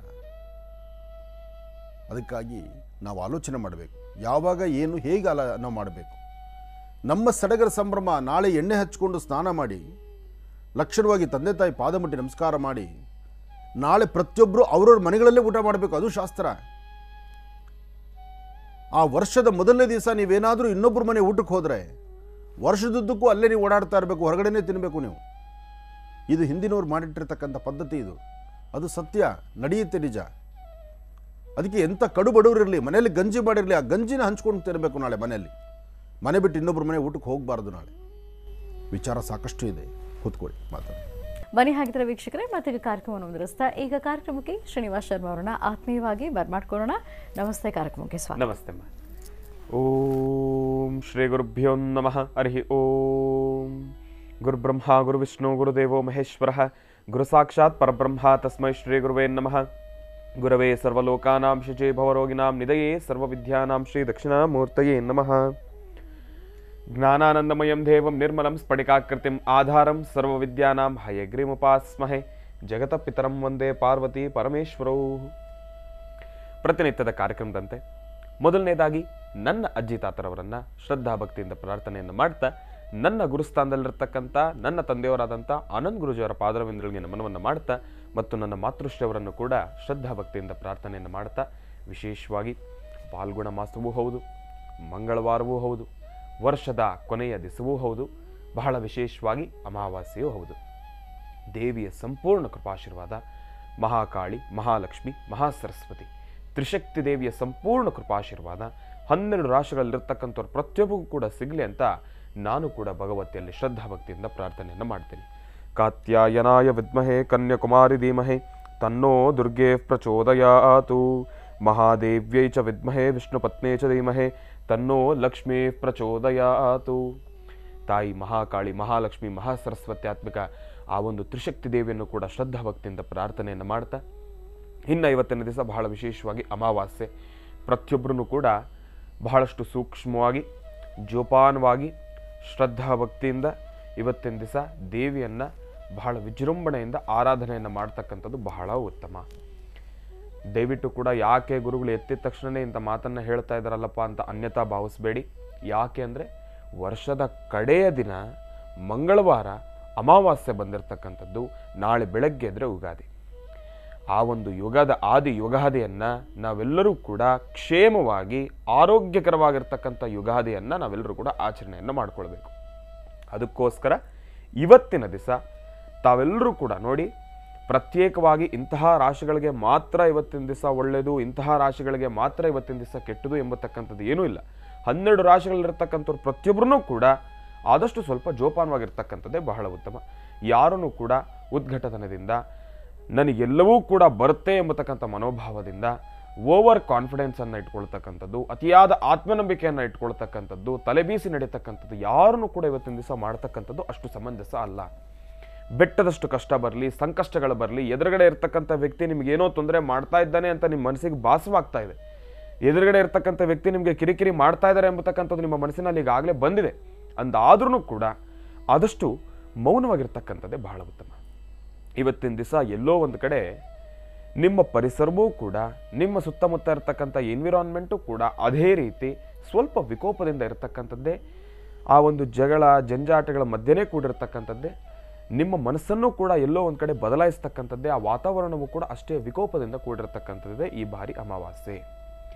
ಅದಕ್ಕಾಗಿ ನಾವು ಆಲೋಚನೆ ಮಾಡಬೇಕು ಯಾವಾಗ ಏನು ಹೇಗೆ ಅಲ ನಾವು ಮಾಡಬೇಕು ನಮ್ಮ ಸಡಗರ ಸಂಭ್ರಮ ನಾಳೆ ಎಣ್ಣೆ ಹಚ್ಕೊಂಡು ಸ್ನಾನ ಮಾಡಿ ಲಕ್ಷಣವಾಗಿ ತಂದೆ ತಾಯಿ ಪಾದ ಮುಟ್ಟಿ ನಮಸ್ಕಾರ ಮಾಡಿ ನಾಳೆ ಪ್ರತಿಯೊಬ್ಬರು ಅವ್ರವ್ರ ಮನೆಗಳಲ್ಲೇ ಊಟ ಮಾಡಬೇಕು ಅದು ಶಾಸ್ತ್ರ ಆ ವರ್ಷದ ಮೊದಲನೇ ದಿವಸ ನೀವೇನಾದರೂ ಇನ್ನೊಬ್ಬರ ಮನೆ ಊಟಕ್ಕೆ ಹೋದರೆ ವರ್ಷದುದ್ದಕ್ಕೂ ಅಲ್ಲೇ ನೀವು ಓಡಾಡ್ತಾ ಇರಬೇಕು ಹೊರಗಡೆನೇ ತಿನ್ನಬೇಕು ನೀವು ಇದು ಹಿಂದಿನವ್ರು ಮಾಡಿಟ್ಟಿರ್ತಕ್ಕಂಥ ಪದ್ಧತಿ ಇದು ಅದು ಸತ್ಯ ನಡೆಯುತ್ತೆ ನಿಜ ಅದಕ್ಕೆ ಎಂಥ ಕಡು ಬಡವರಿರಲಿ ಮನೆಯಲ್ಲಿ ಗಂಜಿ ಮಾಡಿರಲಿ ಆ ಗಂಜಿನ ಹಂಚ್ಕೊಂಡು ತಿನ್ನಬೇಕು ನಾಳೆ ಮನೆಯಲ್ಲಿ ಮನೆ ಬಿಟ್ಟು ಇನ್ನೊಬ್ಬರ ಮನೆ ಊಟಕ್ಕೆ ಹೋಗಬಾರ್ದು ನಾಳೆ ವಿಚಾರ ಸಾಕಷ್ಟು ಇದೆ ಕೂತ್ಕೊಳ್ಳಿ ಮಾತಾಡಿ ಬನ್ನಿ ಹಾಗಿದ್ರೆ ವೀಕ್ಷಕರೇ ಮತ್ತೆ ಕಾರ್ಯಕ್ರಮವನ್ನು ಮುಂದುವರಿಸ್ತಾ ಈಗ ಕಾರ್ಯಕ್ರಮಕ್ಕೆ ಶ್ರೀನಿವಾಸ್ ಶರ್ಮಾ ಅವರನ್ನ ಆತ್ಮೀಯವಾಗಿ ಬರ್ಮಾಡ್ಕೊಳ್ಳೋಣ ನಮಸ್ತೆ ಕಾರ್ಯಕ್ರಮಕ್ಕೆ ಸ್ವಾಗತ ನಮಸ್ತೆ ಅಮ್ಮ ಓಂ ಶ್ರೀ ಗುರುಭ್ಯೋ ನಮಃ ಹರಿ ಓಂ ಗುರುಬ್ರಹ್ಮ ಗುರುವಿಷ್ಣು ಗುರುದೇವೋ ಮಹೇಶ್ವರ ಗುರು ಸಾಕ್ಷಾತ್ ಪರಬ್ರಹ್ಮ ತಸ್ಮೈ ಶ್ರೀ ಗುರುವೇ ನಮಃ ಗುರವೇ ಸರ್ವಲೋಕಾನಾಂ ಶುಚೇ ಭವರೋಗಿನಾಂ ನಿಧಯೇ ಸರ್ವವಿದ್ಯಾನಾಂ ಶ್ರೀ ದಕ್ಷಿಣಾಮೂರ್ತಯೇ ನಮಃ ಜ್ಞಾನಾನಂದಮಯಂ ದೇವಂ ನಿರ್ಮಲಂ ಸ್ಫಟಿಕಾಕೃತಿಂ ಆಧಾರಂ ಸರ್ವವಿದ್ಯಾನಾಂ ಹಯಗ್ರೀಮುಪಾಸ್ಮಹೆ ಜಗತಪಿತರಂ ವಂದೇ ಪಾರ್ವತಿ ಪರಮೇಶ್ವರೌ ಪ್ರತಿನಿತ್ಯದ ಕಾರ್ಯಕ್ರಮದಂತೆ ಮೊದಲನೇದಾಗಿ ನನ್ನ ಅಜ್ಜಿ ತಾತರವರನ್ನ ಶ್ರದ್ಧಾ ಭಕ್ತಿಯಿಂದ ಪ್ರಾರ್ಥನೆಯನ್ನು ಮಾಡ್ತಾ ನನ್ನ ಗುರುಸ್ಥಾನದಲ್ಲಿರ್ತಕ್ಕಂಥ ನನ್ನ ತಂದೆಯವರಾದಂಥ ಆನಂದ್ ಗುರುಜಿಯವರ ಪಾದರವಿಂದಗಳಿಗೆ ನಮನವನ್ನು ಮಾಡ್ತಾ ಮತ್ತು ನನ್ನ ಮಾತೃಶ್ರೀಯವರನ್ನು ಕೂಡ ಶ್ರದ್ಧಾ ಭಕ್ತಿಯಿಂದ ಪ್ರಾರ್ಥನೆಯನ್ನು ಮಾಡ್ತಾ ವಿಶೇಷವಾಗಿ ಪಾಲ್ಗುಣ ಮಾಸವೂ ಹೌದು ಮಂಗಳವಾರವೂ ಹೌದು ವರ್ಷದ ಕೊನೆಯ ದಿವಸವೂ ಹೌದು ಬಹಳ ವಿಶೇಷವಾಗಿ ಅಮಾವಾಸ್ಯೆಯೂ ಹೌದು ದೇವಿಯ ಸಂಪೂರ್ಣ ಕೃಪಾಶೀರ್ವಾದ ಮಹಾಕಾಳಿ ಮಹಾಲಕ್ಷ್ಮಿ ಮಹಾಸರಸ್ವತಿ ತ್ರಿಶಕ್ತಿ ದೇವಿಯ ಸಂಪೂರ್ಣ ಕೃಪಾಶೀರ್ವಾದ ಹನ್ನೆರಡು ರಾಶಿಗಳಲ್ಲಿರ್ತಕ್ಕಂಥವ್ರು ಪ್ರತಿಯೊಬ್ಬರಿಗೂ ಕೂಡ ಸಿಗಲಿ ಅಂತ ನಾನು ಕೂಡ ಭಗವತಿಯಲ್ಲಿ ಶ್ರದ್ಧಾ ಭಕ್ತಿಯಿಂದ ಪ್ರಾರ್ಥನೆಯನ್ನು ಮಾಡ್ತೀನಿ ಕಾತ್ಯಾಯನಾಯ ವಿದ್ಮಹೆ ಕನ್ಯಾಕುಮಾರಿ ಧೀಮಹೆ ತನ್ನೋ ದುರ್ಗೆ ಪ್ರಚೋದಯಾತು ಮಹಾದೇವ್ಯೈ ಚ ವಿದ್ಮಹೆ ವಿಷ್ಣು ಪತ್ನೇ ಚ ಧೀಮಹೆ ತನ್ನೋ ಲಕ್ಷ್ಮೀ ಪ್ರಚೋದಯಾತು ತಾಯಿ ಮಹಾಕಾಳಿ ಮಹಾಲಕ್ಷ್ಮಿ ಮಹಾಸರಸ್ವತ್ಯಾತ್ಮಿಕ ಆ ಒಂದು ತ್ರಿಶಕ್ತಿ ದೇವಿಯನ್ನು ಕೂಡ ಶ್ರದ್ಧಾ ಭಕ್ತಿಯಿಂದ ಪ್ರಾರ್ಥನೆಯನ್ನು ಮಾಡ್ತಾ ಇನ್ನು ಇವತ್ತಿನ ದಿವಸ ಬಹಳ ವಿಶೇಷವಾಗಿ ಅಮಾವಾಸ್ಯೆ ಪ್ರತಿಯೊಬ್ಬರೂ ಕೂಡ ಬಹಳಷ್ಟು ಸೂಕ್ಷ್ಮವಾಗಿ ಜೋಪಾನವಾಗಿ ಶ್ರದ್ಧಾ ಭಕ್ತಿಯಿಂದ ಇವತ್ತಿನ ದಿವಸ ದೇವಿಯನ್ನು ಬಹಳ ವಿಜೃಂಭಣೆಯಿಂದ ಆರಾಧನೆಯನ್ನು ಮಾಡ್ತಕ್ಕಂಥದ್ದು ಬಹಳ ಉತ್ತಮ ದಯವಿಟ್ಟು ಕೂಡ ಯಾಕೆ ಗುರುಗಳು ಎತ್ತಿದ ತಕ್ಷಣವೇ ಇಂಥ ಮಾತನ್ನು ಹೇಳ್ತಾ ಇದ್ದಾರಲ್ಲಪ್ಪ ಅಂತ ಅನ್ಯತಾ ಭಾವಿಸಬೇಡಿ ಯಾಕೆ ಅಂದರೆ ವರ್ಷದ ಕಡೆಯ ದಿನ ಮಂಗಳವಾರ ಅಮಾವಾಸ್ಯೆ ಬಂದಿರತಕ್ಕಂಥದ್ದು ನಾಳೆ ಬೆಳಗ್ಗೆ ಎದ್ರೆ ಉಗಾದಿ ಆ ಒಂದು ಯುಗದ ಆದಿ ಯುಗಾದಿಯನ್ನು ನಾವೆಲ್ಲರೂ ಕೂಡ ಕ್ಷೇಮವಾಗಿ ಆರೋಗ್ಯಕರವಾಗಿರ್ತಕ್ಕಂಥ ಯುಗಾದಿಯನ್ನು ನಾವೆಲ್ಲರೂ ಕೂಡ ಆಚರಣೆಯನ್ನು ಮಾಡ್ಕೊಳ್ಬೇಕು ಅದಕ್ಕೋಸ್ಕರ ಇವತ್ತಿನ ದಿವಸ ತಾವೆಲ್ಲರೂ ಕೂಡ ನೋಡಿ ಪ್ರತ್ಯೇಕವಾಗಿ ಇಂತಹ ರಾಶಿಗಳಿಗೆ ಮಾತ್ರ ಇವತ್ತಿನ ದಿವಸ ಒಳ್ಳೆಯದು ಇಂತಹ ರಾಶಿಗಳಿಗೆ ಮಾತ್ರ ಇವತ್ತಿನ ದಿವಸ ಕೆಟ್ಟದು ಎಂಬತಕ್ಕಂಥದ್ದು ಏನೂ ಇಲ್ಲ ಹನ್ನೆರಡು ರಾಶಿಗಳಿರ್ತಕ್ಕಂಥವ್ರು ಪ್ರತಿಯೊಬ್ಬರೂ ಕೂಡ ಆದಷ್ಟು ಸ್ವಲ್ಪ ಜೋಪಾನವಾಗಿರ್ತಕ್ಕಂಥದ್ದೇ ಬಹಳ ಉತ್ತಮ ಯಾರನ್ನು ಕೂಡ ಉದ್ಘಟತನದಿಂದ ನನಗೆಲ್ಲವೂ ಕೂಡ ಬರುತ್ತೆ ಎಂಬತಕ್ಕಂಥ ಮನೋಭಾವದಿಂದ ಓವರ್ ಕಾನ್ಫಿಡೆನ್ಸನ್ನು ಇಟ್ಕೊಳ್ತಕ್ಕಂಥದ್ದು ಅತಿಯಾದ ಆತ್ಮನಂಬಿಕೆಯನ್ನು ಇಟ್ಕೊಳ್ತಕ್ಕಂಥದ್ದು ತಲೆಬೀಸಿ ನಡೀತಕ್ಕಂಥದ್ದು ಯಾರನ್ನು ಕೂಡ ಇವತ್ತಿನ ದಿವಸ ಮಾಡ್ತಕ್ಕಂಥದ್ದು ಅಷ್ಟು ಸಮಂಜಸ ಅಲ್ಲ ಬೆಟ್ಟದಷ್ಟು ಕಷ್ಟ ಬರಲಿ ಸಂಕಷ್ಟಗಳು ಬರಲಿ ಎದುರುಗಡೆ ಇರ್ತಕ್ಕಂಥ ವ್ಯಕ್ತಿ ನಿಮ್ಗೆ ಏನೋ ತೊಂದರೆ ಮಾಡ್ತಾ ಇದ್ದಾನೆ ಅಂತ ನಿಮ್ಮ ಮನಸ್ಸಿಗೆ ಭಾಸವಾಗ್ತಾ ಇದೆ ಎದುರುಗಡೆ ಇರ್ತಕ್ಕಂಥ ವ್ಯಕ್ತಿ ನಿಮಗೆ ಕಿರಿಕಿರಿ ಮಾಡ್ತಾ ಇದ್ದಾರೆ ಎಂಬತಕ್ಕಂಥದ್ದು ನಿಮ್ಮ ಮನಸ್ಸಿನಲ್ಲಿ ಈಗಾಗಲೇ ಬಂದಿದೆ ಅಂದಾದ್ರೂ ಕೂಡ ಆದಷ್ಟು ಮೌನವಾಗಿರ್ತಕ್ಕಂಥದ್ದೇ ಬಹಳ ಉತ್ತಮ ಇವತ್ತಿನ ದಿವಸ ಎಲ್ಲೋ ಒಂದು ಕಡೆ ನಿಮ್ಮ ಪರಿಸರವೂ ಕೂಡ ನಿಮ್ಮ ಸುತ್ತಮುತ್ತ ಇರತಕ್ಕಂಥ ಎನ್ವಿರಾನ್ಮೆಂಟು ಕೂಡ ಅದೇ ರೀತಿ ಸ್ವಲ್ಪ ವಿಕೋಪದಿಂದ ಇರತಕ್ಕಂಥದ್ದೇ ಆ ಒಂದು ಜಗಳ ಜಂಜಾಟಗಳ ಮಧ್ಯೆನೇ ಕೂಡಿರ್ತಕ್ಕಂಥದ್ದೇ ನಿಮ್ಮ ಮನಸ್ಸನ್ನು ಕೂಡ ಎಲ್ಲೋ ಒಂದು ಕಡೆ ಬದಲಾಯಿಸ್ತಕ್ಕಂಥದ್ದೇ ಆ ವಾತಾವರಣವೂ ಕೂಡ ಅಷ್ಟೇ ವಿಕೋಪದಿಂದ ಕೂಡಿರತಕ್ಕಂಥದ್ದೇ ಈ ಬಾರಿ ಅಮಾವಾಸ್ಯೆ